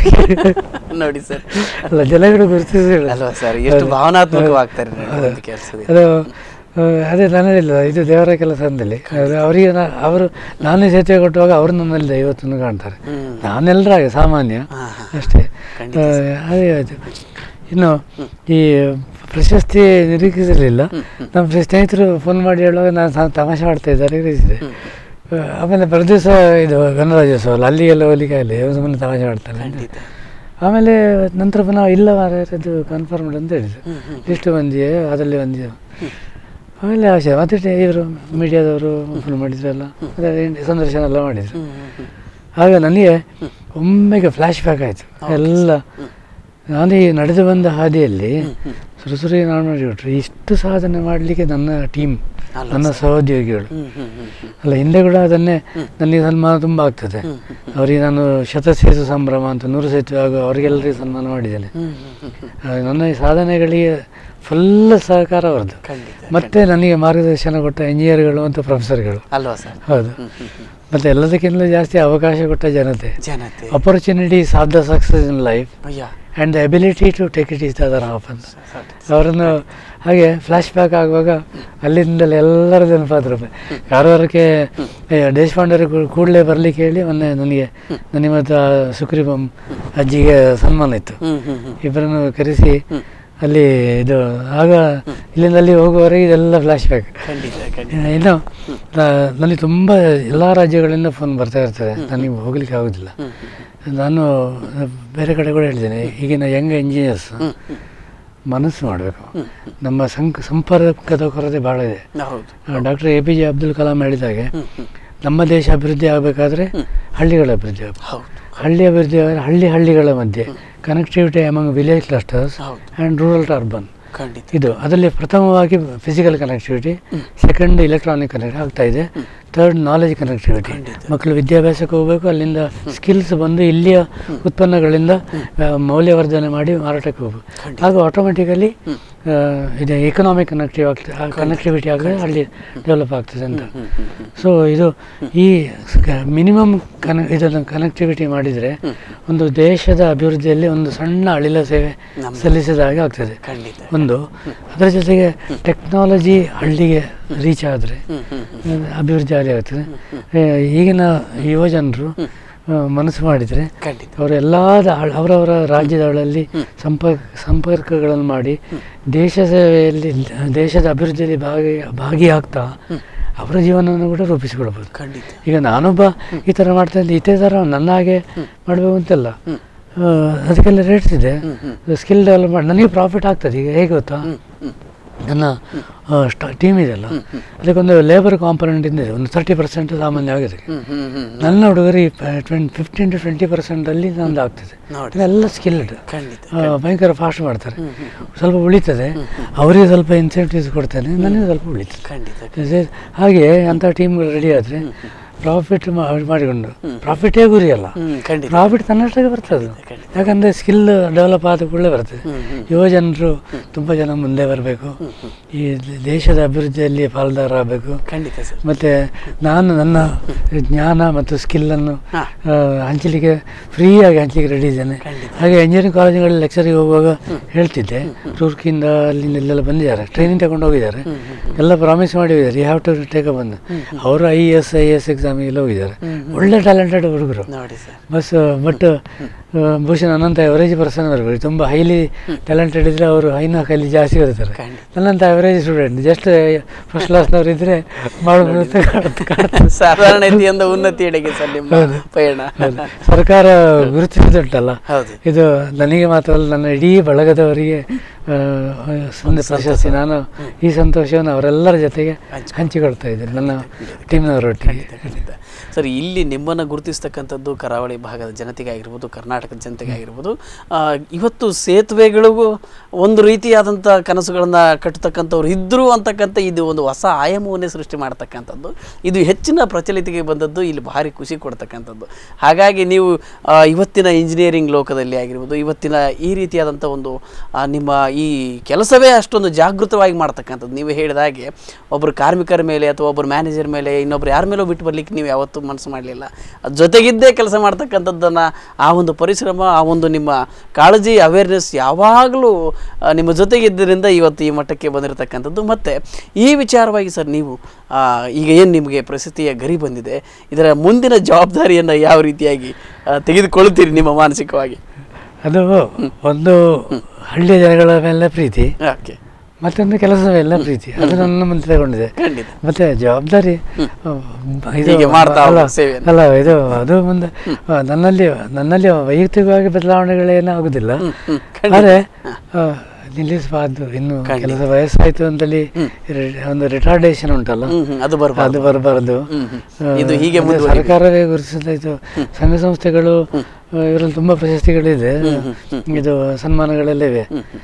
ನೋಡಿ ಸರ್ ಅಲ್ಲ ಜನಗಳು ಗುರುತಿಸಿ ಅಲ್ವಾ ಸರ್ ಎಷ್ಟು ಭಾವನಾತ್ಮಕವಾಗ್ತಾರೆ ನೋಡಿ ಒಂದು ಕೆಲಸದಿಂದ ಅದು ಆ, ಅದೇ ನಾನು ಹೇಳಿಲ್ಲ ಇದು ದೇವರ ಕೆಲಸ ಅಂದಲ್ಲಿ ಅದು ಅವರಿಗೆ ನಾ- ಅವರು ನಾನೇ ಸೇತುವೆ ಕೊಟ್ಟುವಾಗ ಅವರು ನನ್ನಲ್ಲಿ ದೈವತನ್ನು ಕಾಣ್ತಾರೆ ಹ್ಮ್ ನಾನೆಲ್ಲರ ಹಾಗೆ ಸಾಮಾನ್ಯ ಹಾ, ಹಾ. ಅಷ್ಟೇ ಖಂಡಿತ ಆ, ಅದೇ ಆಯ್ತು ಇನ್ನು ಈ ಪ್ರಶಸ್ತಿ ನಿರೀಕ್ಷಿಸಲಿಲ್ಲ ನಮ್ಮ ಸ್ನೇಹಿತರು ಫೋನ್ ಮಾಡಿ ಹೇಳುವಾಗ ನಾನು ಸ- ತಮಾಷೆ ಮಾಡ್ತಾ ಇದ್ದಾರೆ ನಿರೀಕ್ಷಿಸಿದೆ ಆ, ಆಮೇಲೆ ಪ್ರದೇಶ ಇದು ಗಣರಾಜ್ಯೋತ್ಸವ ಅಲ್ಲ ಅಲ್ಲಿಗೆಲ್ಲ ಹೋಗ್ಲಿಕ್ಕೆ ಆಗಲಿ ಸುಮ್ಮನೆ ತಮಾಷೆ ಮಾಡ್ತಾರೆ ಖಂಡಿತ ಆಮೇಲೆ ನಂತರ ಪುನಃ ಇಲ್ಲ ಮಾರ್ರೆ, ಅದು ಕನ್ಫರ್ಮ್ಡ್ ಅಂತ ಹೇಳಿದ್ರು ಹ್ಮ್ ಹ್ಮ್ ಇಷ್ಟು ಬಂದಿದೆ ಅದರಲ್ಲಿ ಬಂದಿದೆ ಆಮೇಲೆ ಆಶೆ ಮತ್ತೆ ಇವರು ಮೀಡಿಯಾದವರು ಫೋನ್ ಮಾಡಿದ್ರಲ್ಲ ಅದೇ ಸಂದರ್ಶನ ಎಲ್ಲ ಮಾಡಿದ್ರು ಹ್ಮ್ ಹ್ಮ್ ಹ್ಮ್ ಆಗ ನನಗೆ ಒಮ್ಮೆಗೆ ಫ್ಲ್ಯಾಶ್ ಬ್ಯಾಕ್ ಆಯಿತು ಎಲ್ಲ ನಾನು ಈ ನಡೆದು ಬಂದ ಹಾದಿಯಲ್ಲಿ ಸುರಸುರಿ ನಾನು ನೋಡಿಬಿಟ್ರೆ ಇಷ್ಟು ಸಾಧನೆ ಮಾಡಲಿಕ್ಕೆ ನನ್ನ ಟೀಮ್ ಅಲ್ಲ ನನ್ನ ಸಹೋದ್ಯೋಗಿಗಳು ಹ್ಮ್ ಹ್ಮ್ ಹ್ಮ್ ಹ್ಮ್ ಅಲ್ಲ ಹಿಂದೆ ಕೂಡ ಅದನ್ನೇ ನನಗೆ ಸನ್ಮಾನ ತುಂಬ ಆಗ್ತದೆ ಅವರಿಗೆ ನಾನು ಶತಸೇತು ಸಂಭ್ರಮ ಅಂತ ನೂರು ಸೇತು ಆಗ ಅವರಿಗೆಲ್ಲರಿಗೂ ಸನ್ಮಾನ ಮಾಡಿದ್ದೇನೆ ಹ್ಮ್ ಹ್ಮ್ ಹ್ಮ್ ಹ್ಮ್ ಆ, ನನ್ನ ಈ ಸಾಧನೆಗಳಿಗೆ ಫುಲ್ ಸಹಕಾರ ಅವ್ರದ್ದು ಖಂಡಿತ ಮತ್ತೆ ನನಗೆ ಮಾರ್ಗದರ್ಶನ ಕೊಟ್ಟ ಇಂಜಿನಿಯರ್ಗಳು ಮತ್ತು ಪ್ರೊಫೆಸರ್ಗಳು ಅಲ್ವಾ ಸರ್ ಹೌದು ಹ್ಮ್ ಹ್ಮ್ ಹ್ಮ್ ಮತ್ತು ಎಲ್ಲದಕ್ಕಿಂತಲೂ ಜಾಸ್ತಿ ಅವಕಾಶ ಕೊಟ್ಟ ಜನತೆ ಜನತೆ opportunities of the success in life ಅಯ್ಯ and the ability to take it is the other half ಅಂತ ಅವರನ್ನು ಹಾಗೆ ಫ್ಲ್ಯಾಶ್ ಬ್ಯಾಕ್ ಆಗುವಾಗ ಅಲ್ಲಿಂದಲೇ ಎಲ್ಲರ ನೆನಪಾದ್ರು ಕಾರವಾರಕ್ಕೆ ಏ, ದೇಶಪಾಂಡೆರು ಕೂಡಲೇ ಬರಲಿಕ್ಕೆ ಹೇಳಿ ಮೊನ್ನೆ ನನಗೆ ನನಗೆ ಮತ್ತು ಆ ಸುಗ್ರೀವಂ ಅಜ್ಜಿಗೆ ಸನ್ಮಾನ ಇತ್ತು ಹ್ಮ್ ಹ್ಮ್ ಹ್ಮ್ ಇಬ್ಬರನ್ನು ಕರೆಸಿ ಅಲ್ಲಿ ಇದು ಆಗ ಇಲ್ಲಿಂದ ಅಲ್ಲಿ ಹೋಗುವವರೆಗೆ ಇದೆಲ್ಲ ಫ್ಲ್ಯಾಶ್ ಬ್ಯಾಕ್ ಖಂಡಿತ ಖಂಡಿತ ಇನ್ನು ನಾ- ನನಗೆ ತುಂಬ ಎಲ್ಲ ರಾಜ್ಯಗಳಿಂದ ಫೋನ್ ಬರ್ತಾ ಇರ್ತದೆ ನನಗೆ ಹೋಗ್ಲಿಕ್ಕೆ ಆಗೋದಿಲ್ಲ ಹ್ಮ್ ನಾನು ಬೇರೆ ಕಡೆ ಕೂಡ ಹೇಳಿದ್ದೇನೆ ಈಗಿನ ಯಂಗ್ ಇಂಜಿನಿಯರ್ಸ್ ಮನಸ್ಸು ಮಾಡಬೇಕು ನಮ್ಮ ಸಂಕ್ ಸಂಪರ್ಕದ ಕೊರತೆ ಭಾಳ ಇದೆ ಹೌದು doctor A P J Abdul Kalam ಹೇಳಿದಾಗೆ ಹ್ಮ್ ಹ್ಮ್ ನಮ್ಮ ದೇಶ ಅಭಿವೃದ್ಧಿ ಆಗಬೇಕಾದ್ರೆ ಹಳ್ಳಿಗಳ ಅಭಿವೃದ್ಧಿ ಆಗಬೇಕು ಹೌದು ಹಳ್ಳಿ ಅಭಿವೃದ್ಧಿ ಆದರೆ ಹಳ್ಳಿ ಹಳ್ಳಿಗಳ ಮಧ್ಯೆ ಕನೆಕ್ಟಿವಿಟಿ ಅಮಂಗ್ ವಿಲೇಜ್ ಕ್ಲಸ್ಟರ್ಸ್ ಹೌದು ಆ್ಯಂಡ್ ರೂರಲ್ ಟು ಅರ್ಬನ್ ಖಂಡಿತ ಇದು ಅದರಲ್ಲಿ ಪ್ರಥಮವಾಗಿ physical connectivity second electronic connect ಆಗ್ತಾ ಇದೆ ಥರ್ಡ್ ನಾಲೆಜ್ ಕನೆಕ್ಟಿವಿಟಿ ಮಕ್ಕಳು ವಿದ್ಯಾಭ್ಯಾಸಕ್ಕೆ ಹೋಗಬೇಕು ಅಲ್ಲಿಂದ ಸ್ಕಿಲ್ಸ್ ಬಂದು ಇಲ್ಲಿಯ ಉತ್ಪನ್ನಗಳಿಂದ ಆ, ಮೌಲ್ಯವರ್ಧನೆ ಮಾಡಿ ಮಾರಾಟಕ್ಕೆ ಹೋಗಬೇಕು ಆಗ ಆಟೋಮೆಟಿಕಲಿ ಇದು ಎಕನಾಮಿಕ್ ಕನೆಕ್ಟಿವ್ ಆಗ್ತದೆ ಕನೆಕ್ಟಿವಿಟಿ ಆಗದೆ ಅಲ್ಲಿ ಡೆವಲಪ್ ಆಗ್ತದೆ ಅಂತ ಸೊ ಇದು ಈ ಮಿನಿಮಮ್ ಕನೆ ಇದನ್ನು ಕನೆಕ್ಟಿವಿಟಿ ಮಾಡಿದರೆ ಒಂದು ದೇಶದ ಅಭಿವೃದ್ಧಿಯಲ್ಲಿ ಒಂದು ಸಣ್ಣ ಅಳಿಲ ಸೇವೆ ಸಲ್ಲಿಸಿದ ಹಾಗೆ ಆಗ್ತದೆ ಖಂಡಿತ ಒಂದು ಅದರ ಜೊತೆಗೆ ಟೆಕ್ನಾಲಜಿ ಹಳ್ಳಿಗೆ ರೀಚ್ ಆದರೆ ಅಭಿವೃದ್ಧಿ ಆಗಲಿ ಆಗ್ತದೆ ಏ, ಈಗಿನ ಯುವಜನರು ಆ, ಮನಸ್ಸು ಮಾಡಿದರೆ ಖಂಡಿತ ಅವರು ಎಲ್ಲ ಅವರವರ ರಾಜ್ಯಗಳಲ್ಲಿ ಸಂಪರ್ಕ ಸಂಪರ್ಕಗಳನ್ನು ಮಾಡಿ ದೇಶ ಸೇವೆಯಲ್ಲಿ ದೇಶದ ಅಭಿವೃದ್ಧಿಯಲ್ಲಿ ಭಾಗಿ ಭಾಗಿಯಾಗ್ತಾ ಅವರ ಜೀವನವನ್ನು ಕೂಡ ರೂಪಿಸಿಕೊಳ್ಬೋದು ಖಂಡಿತ ಈಗ ನಾನೊಬ್ಬ ಈ ಥರ ಮಾಡ್ತಾ ಇದ್ದೆ ಇದೇ ಥರ ನನ್ನ ಹಾಗೆ ಮಾಡಬೇಕು ಅಂತಲ್ಲ ಆ, ಅದಕ್ಕೆಲ್ಲ ರೇಟ್ಸ್ ಇದೆ ಸ್ಕಿಲ್ ಡೆವಲಪ್ ಮಾಡಿ ನನಗೆ ಪ್ರಾಫಿಟ್ ಆಗ್ತದೆ ಈಗ ಹೇಗೆ ಗೊತ್ತಾ ನನ್ನ ಟೀಮ್ ಇದೆಯಲ್ಲ ಅದಕ್ಕೊಂದು ಲೇಬರ್ ಕಾಂಪೊನೆಂಟ್ ಇದೆ ಒಂದು ತರ್ಟಿ ಪರ್ಸೆಂಟ್ ಸಾಮಾನ್ಯವಾಗಿದೆ ಹ್ಮ್ ಹ್ಮ್ ಹ್ಮ್ ನನ್ನ ಹುಡುಗರು ಟ್ವೆಂಟಿ ಫಿಫ್ಟೀನ್ ಟು ಟ್ವೆಂಟಿ ಪರ್ಸೆಂಟಲ್ಲಿ ನಂದು ಆಗ್ತದೆ ನೋಡಿ ಇದೆಲ್ಲ ಸ್ಕಿಲ್ಡ್ ಖಂಡಿತ ಭಯಂಕರ ಫಾಸ್ಟ್ ಮಾಡ್ತಾರೆ ಸ್ವಲ್ಪ ಉಳಿತದೆ ಅವರಿಗೆ ಸ್ವಲ್ಪ ಇನ್ಸೆಂಟಿವ್ಸ್ ಕೊಡ್ತೇನೆ ನನಗೆ ಸ್ವಲ್ಪ ಉಳಿತದೆ ಖಂಡಿತ ಅದೇ ಹಾಗೆ ಅಂಥ ಟೀಮ್ಗಳು ರೆಡಿ ಆದರೆ ಪ್ರಾಫಿಟ್ ಮಾಡಿಕೊಂಡು ಪ್ರಾಫಿಟೇ ಗುರಿ ಅಲ್ಲ ಹ್ಮ್ ಖಂಡಿತ ಪ್ರಾಫಿಟ್ ತನ್ನಷ್ಟಾಗೆ ಬರ್ತದೆ ಅದು. ಖಂಡಿತ. ಯಾಕಂದರೆ ಸ್ಕಿಲ್ ಡೆವಲಪ್ ಆದ ಕೂಡಲೇ ಬರ್ತದೆ ಹ್ಮ್ ಹ್ಮ್ ಯುವ ಜನರು ತುಂಬ ಜನ ಮುಂದೆ ಬರಬೇಕು ಈ ದೇಶದ ಅಭಿವೃದ್ಧಿಯಲ್ಲಿ ಪಾಲ್ದಾರ ಆಗಬೇಕು ಖಂಡಿತ ಸರ್ ಮತ್ತು ನಾನು ನನ್ನ ಜ್ಞಾನ ಮತ್ತು ಸ್ಕಿಲ್ಲನ್ನು ಹಾ. ಹಂಚಲಿಕ್ಕೆ ಫ್ರೀಯಾಗಿ ಹಂಚಲಿಕ್ಕೆ ರೆಡಿ ಇದ್ದೇನೆ ಖಂಡಿತ. ಹಾಗೆ ಇಂಜಿನಿಯರಿಂಗ್ ಕಾಲೇಜುಗಳಲ್ಲಿ ಲೆಕ್ಚರಿಗೆ ಹೋಗುವಾಗ ಹೇಳ್ತಿದ್ದೆ ರೂರ್ಕಿಂದ ಅಲ್ಲಿಂದ ಇಲ್ಲೆಲ್ಲ ಬಂದಿದ್ದಾರೆ ಟ್ರೈನಿಂಗ್ ತಗೊಂಡು ಹೋಗಿದ್ದಾರೆ ಎಲ್ಲ ಪ್ರಾಮಿಸ್ ಮಾಡಿ ಹೋಗಿದ್ದಾರೆ ಯು ಹ್ಯಾವ್ ಟು ಟೇಕ್ ಬಂದು ಅವರು ಐ ಎಸ್ ಐ ಎಸ್ ಎಕ್ಸಾಮಿಗೆಲ್ಲ ಹೋಗಿದ್ದಾರೆ ಒಳ್ಳೆ ಟ್ಯಾಲೆಂಟೆಡ್ ಹುಡುಗರು ನೋಡಿ ಸರ್ ಬಸ್ ಬಟ್ ಬಹುಶಃ ನನ್ನಂಥ ಎವರೇಜ್ ಪರ್ಸನ್ ಬರಬೇಕು ತುಂಬ ಹೈಲಿ ಟ್ಯಾಲೆಂಟೆಡ್ ಇದ್ದರೆ ಅವರು ಐನಾ ಕೈಲಿ ಜಾಸ್ತಿ ಬರ್ತಾರೆ ಖಂಡಿತ. ನನ್ನಂಥ ಎವರೇಜ್ ಸ್ಟೂಡೆಂಟ್ ಜಸ್ಟ್ ಫಸ್ಟ್ ಕ್ಲಾಸ್ನವ್ರು ಇದ್ದರೆ ಮಾಡಬಹುದು ಕಾಡ್ತದೆ ಸಾಧಾರಣತೆಯಿಂದ ಉನ್ನತಿಯೆಡೆಗೆ ಸರ್ ನಿಮ್ಮ ಪಯಣ ಹೌದು. ಸರ್ಕಾರ ಗುರುತಿಸಿದುಂಟಲ್ಲ ಹೌದು ಇದು ನನಗೆ ಮಾತ್ರ ಅಲ್ಲ ನನ್ನ ಇಡೀ ಬಳಗದವರಿಗೆ ಆ, ಸಂದ ಪ್ರಶಸ್ತಿ ನಾನು ಈ ಸಂತೋಷವನ್ನು ಅವರೆಲ್ಲರ ಜೊತೆಗೆ ಹಂಚಿಕೊಳ್ತಾ ಇದ್ದೇನೆ ನನ್ನ ಟೀಮ್ನವರೊಟ್ಟಿಗೆ ಖಂಡಿತ ಸರ್ ಇಲ್ಲಿ ನಿಮ್ಮನ್ನು ಗುರುತಿಸ್ತಕ್ಕಂಥದ್ದು ಕರಾವಳಿ ಭಾಗದ ಜನತೆಗೆ ಆಗಿರ್ಬೋದು ಕರ್ನಾಟಕದ ಜನತೆಗೆ ಆಗಿರ್ಬೋದು ಆ, ಇವತ್ತು ಸೇತುವೆಗಳಿಗೂ ಒಂದು ರೀತಿಯಾದಂಥ ಕನಸುಗಳನ್ನು ಕಟ್ಟತಕ್ಕಂಥವ್ರು ಇದ್ದರು ಅಂತಕ್ಕಂಥ ಇದು ಒಂದು ಹೊಸ ಆಯಾಮವನ್ನೇ ಸೃಷ್ಟಿ ಮಾಡ್ತಕ್ಕಂಥದ್ದು ಇದು ಹೆಚ್ಚಿನ ಪ್ರಚಲಿತಿಗೆ ಬಂದದ್ದು ಇಲ್ಲಿ ಭಾರಿ ಖುಷಿ ಕೊಡ್ತಕ್ಕಂಥದ್ದು ಹಾಗಾಗಿ ನೀವು ಆ, ಇವತ್ತಿನ ಇಂಜಿನಿಯರಿಂಗ್ ಲೋಕದಲ್ಲಿ ಆಗಿರ್ಬೋದು ಇವತ್ತಿನ ಈ ರೀತಿಯಾದಂಥ ಒಂದು ಆ, ನಿಮ್ಮ ಈ ಕೆಲಸವೇ ಅಷ್ಟೊಂದು ಜಾಗೃತವಾಗಿ ಮಾಡ್ತಕ್ಕಂಥದ್ದು ನೀವು ಹೇಳಿದ ಹಾಗೆ ಒಬ್ಬರು ಕಾರ್ಮಿಕರ ಮೇಲೆ ಅಥವಾ ಒಬ್ಬರು ಮ್ಯಾನೇಜರ್ ಮೇಲೆ ಇನ್ನೊಬ್ರು ಯಾರ ಮೇಲೂ ಬಿಟ್ಟು ಬರ್ಲಿಕ್ಕೆ ನೀವು ಯಾವತ್ತೂ ಮನಸ್ಸು ಮಾಡಲಿಲ್ಲ ಜೊತೆಗಿದ್ದೇ ಕೆಲಸ ಮಾಡ್ತಕ್ಕಂಥದ್ದನ್ನು ಆ ಒಂದು ಪರಿಶ್ರಮ ಆ ಒಂದು ನಿಮ್ಮ ಕಾಳಜಿ ಅವೇರ್ನೆಸ್ ಯಾವಾಗಲೂ ಆ, ನಿಮ್ಮ ಜೊತೆಗಿದ್ದರಿಂದ ಇವತ್ತು ಈ ಮಟ್ಟಕ್ಕೆ ಬಂದಿರತಕ್ಕಂಥದ್ದು ಮತ್ತು ಈ ವಿಚಾರವಾಗಿ ಸರ್ ನೀವು ಆ, ಈಗ ಏನು ನಿಮಗೆ ಪ್ರಶಸ್ತಿಯ ಗರಿ ಬಂದಿದೆ ಇದರ ಮುಂದಿನ ಜವಾಬ್ದಾರಿಯನ್ನು ಯಾವ ರೀತಿಯಾಗಿ ಆ, ತೆಗೆದುಕೊಳ್ತೀರಿ ನಿಮ್ಮ ಮಾನಸಿಕವಾಗಿ ಅದು ಒಂದು ಹಳ್ಳಿಯ ಜನಗಳ ಮೇಲೆ ಪ್ರೀತಿ ಓಕೆ ಮತ್ತೊಂದು ಕೆಲಸದ ಮೇಲೆ ಪ್ರೀತಿ ಅದು ನನ್ನ ಮುಂದೆ ತಗೊಂಡಿದೆ ಖಂಡಿತ ಮತ್ತೆ ಜವಾಬ್ದಾರಿ ಆ, ಇದು ಹೀಗೆ ಮಾಡ್ತಾ ಅಲ್ಲ ಹೋಗು ಸೇವೆಯನ್ನು. ಅಲ್ಲ ಇದು ಅದು ಮುಂದೆ ಆ, ನನ್ನಲ್ಲಿ ನನ್ನಲ್ಲಿ ವೈಯಕ್ತಿಕವಾಗಿ ಬದಲಾವಣೆಗಳೇನು ಆಗುದಿಲ್ಲ ಹ್ಮ್, ಖಂಡಿತ. ಆದರೆ ನಿಲ್ಲಿಸಬಾರ್ದು ಇನ್ನು ಕೆಲಸ ವಯಸ್ಸಾಯ್ತು ಅಂತಲ್ಲಿ ರಿ- ಒಂದು ರಿಟಾರ್ಡೇಷನ್ ಉಂಟಲ್ಲ ಹ್ಮ್ ಹ್ಮ್, ಅದು ಬರ್ಬಾರ್ದು ಅದು ಬರಬಾರ್ದು ಹ್ಮ್, ಹ್ಮ್. ಇದು ಹೀಗೆ ಮತ್ತೆ ಸರ್ಕಾರವೇ ಗುರುತಿಸಿದಾಯ್ತು ಸಂಘ ಸಂಸ್ಥೆಗಳು ಆ, ಇವರಲ್ಲಿ ತುಂಬಾ ಪ್ರಶಸ್ತಿಗಳಿದೆ ಇದು ಸನ್ಮಾನಗಳೆಲ್ಲ ಇವೆ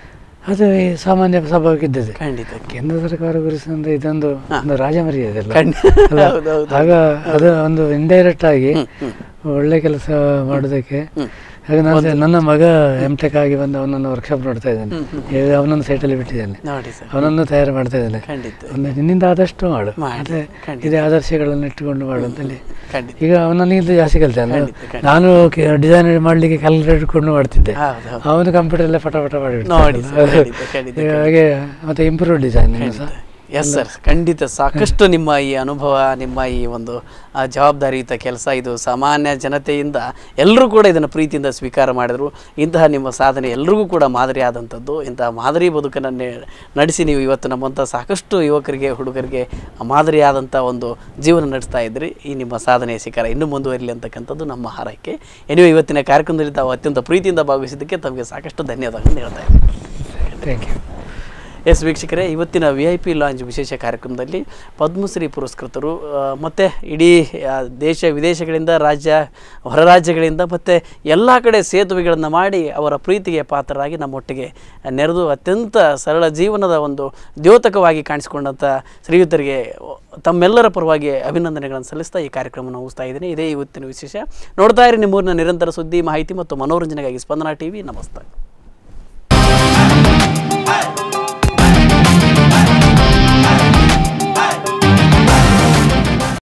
ಅದು ಈ ಸಾಮಾನ್ಯ ಸ್ವಾಭಾವಿಕ ಇದ್ದದೆ ಖಂಡಿತ ಕೇಂದ್ರ ಸರ್ಕಾರ ಗುರುತಿಸಿದ ಇದೊಂದು ಒಂದು ರಾಜಮರ್ಯಾದೆ ಅಲ್ಲ ಖಂಡಿತ ಅಲ್ಲ? ಹೌದು, ಹೌದು. ಆಗ ಅದು ಒಂದು ಇಂಡೈರೆಕ್ಟ್ ಆಗಿ ಒಳ್ಳೆ ಕೆಲಸ ಮಾಡೋದಕ್ಕೆ ಹಾಗೆ ನಾನು ನನ್ನ ಮಗ ಎಮ್ ಟೆಕ್ ಆಗಿ ಬಂದು ಅವನನ್ನು ವರ್ಕ್ಶಾಪ್ ನೋಡ್ತಾ ಇದ್ದಾನೆ ಈಗ ಅವನನ್ನು ಸೈಟಲ್ಲಿ ಬಿಟ್ಟಿದ್ದಾನೆ ನೋಡಿ ಸರ್ ಅವನನ್ನು ತಯಾರು ಮಾಡ್ತಾ ಇದ್ದಾನೆ ಖಂಡಿತ ಒಂದು ನಿನ್ನಿಂದ ಆದಷ್ಟು ಮಾಡು ಮಾಡಿ, ಮತ್ತೆ ಖಂಡಿತ. ಇದೇ ಆದರ್ಶಗಳನ್ನು ಇಟ್ಟುಕೊಂಡು ಮಾಡು ಅಂತೇಳಿ ಖಂಡಿತ ಈಗ ಅವನಿಂದ ಜಾಸ್ತಿ ಕಲ್ತಾನೆ ಖಂಡಿತ, ಖಂಡಿತ. ನಾನು ಡಿಸೈನ್ ಮಾಡ್ಲಿಕ್ಕೆ ಕ್ಯಾಲ್ಕುಲೇಟ್ ಇಟ್ಕೊಂಡು ಮಾಡ್ತಿದ್ದೆ ಹೌದು ಹೌದು ಅವನು ಕಂಪ್ಯೂಟರ್ ಎಲ್ಲ ಪಟ ಪಟ ನೋಡಿ ಮಾಡಿಬಿಡ್ತಾನೆ ಸರ್, ಖಂಡಿತ, ಖಂಡಿತ, ಹಾಗೆ ಮತ್ತೆ ಇಂಪ್ರೂವ್ ಡಿಸೈನ್ ಸಹ ಎಸ್ ಸರ್ ಖಂಡಿತ ಸಾಕಷ್ಟು ನಿಮ್ಮ ಈ ಅನುಭವ ನಿಮ್ಮ ಈ ಒಂದು ಆ, ಜವಾಬ್ದಾರಿಯುತ ಕೆಲಸ ಇದು ಸಾಮಾನ್ಯ ಜನತೆಯಿಂದ ಎಲ್ಲರೂ ಕೂಡ ಇದನ್ನು ಪ್ರೀತಿಯಿಂದ ಸ್ವೀಕಾರ ಮಾಡಿದರು ಇಂತಹ ನಿಮ್ಮ ಸಾಧನೆ ಎಲ್ರಿಗೂ ಕೂಡ ಮಾದರಿ ಆದಂಥದ್ದು ಇಂತಹ ಮಾದರಿ ಬದುಕನ್ನು ನೆ- ನಡೆಸಿ ನೀವು ಇವತ್ತು ನಮ್ಮಂಥ ಸಾಕಷ್ಟು ಯುವಕರಿಗೆ ಹುಡುಗರಿಗೆ ಮಾದರಿಯಾದಂಥ ಒಂದು ಜೀವನ ನಡೆಸ್ತಾ ಇದ್ರಿ ಈ ನಿಮ್ಮ ಸಾಧನೆಯ ಶಿಖರ ಇನ್ನೂ ಮುಂದುವರಿಲಿ ಅಂತಕ್ಕಂಥದ್ದು ನಮ್ಮ ಹಾರೈಕೆ ಎನಿವೆ ಇವತ್ತಿನ ಕಾರ್ಯಕ್ರಮದಲ್ಲಿ ತಾವು ಅತ್ಯಂತ ಪ್ರೀತಿಯಿಂದ ಭಾಗವಹಿಸಿದ್ದಕ್ಕೆ ತಮಗೆ ಸಾಕಷ್ಟು ಧನ್ಯವಾದಗಳನ್ನು ಹೇಳ್ತಾ ಇದ್ದೀನಿ ಥ್ಯಾಂಕ್ ಯು ಎಸ್ ವೀಕ್ಷಕರೇ ಇವತ್ತಿನ ವಿ ಐ ಪಿ ಲಾಂಚ್ ವಿಶೇಷ ಕಾರ್ಯಕ್ರಮದಲ್ಲಿ ಪದ್ಮಶ್ರೀ ಪುರಸ್ಕೃತರು ಆ, ಮತ್ತೆ ಇಡೀ ಆ, ದೇಶ ವಿದೇಶಗಳಿಂದ ರಾಜ್ಯ ಹೊರ ರಾಜ್ಯಗಳಿಂದ ಮತ್ತು ಎಲ್ಲ ಕಡೆ ಸೇತುವೆಗಳನ್ನು ಮಾಡಿ ಅವರ ಪ್ರೀತಿಗೆ ಪಾತ್ರರಾಗಿ ನಮ್ಮೊಟ್ಟಿಗೆ ನೆರೆದು ಅತ್ಯಂತ ಸರಳ ಜೀವನದ ಒಂದು ದ್ಯೋತಕವಾಗಿ ಕಾಣಿಸಿಕೊಂಡಂಥ ಶ್ರೀಯುತರಿಗೆ ತಮ್ಮೆಲ್ಲರ ಪರವಾಗಿ ಅಭಿನಂದನೆಗಳನ್ನು ಸಲ್ಲಿಸ್ತಾ ಈ ಕಾರ್ಯಕ್ರಮವನ್ನು ಮುಗಿಸ್ತಾ ಇದ್ದೀನಿ ಇದೇ ಇವತ್ತಿನ ವಿಶೇಷ ನೋಡ್ತಾ ಇರಿ ನಿಮ್ಮೂರಿನ ನಿರಂತರ ಸುದ್ದಿ ಮಾಹಿತಿ ಮತ್ತು ಮನೋರಂಜನೆಗಾಗಿ ಸ್ಪಂದನಾ ಟಿವಿ ನಮಸ್ತೆ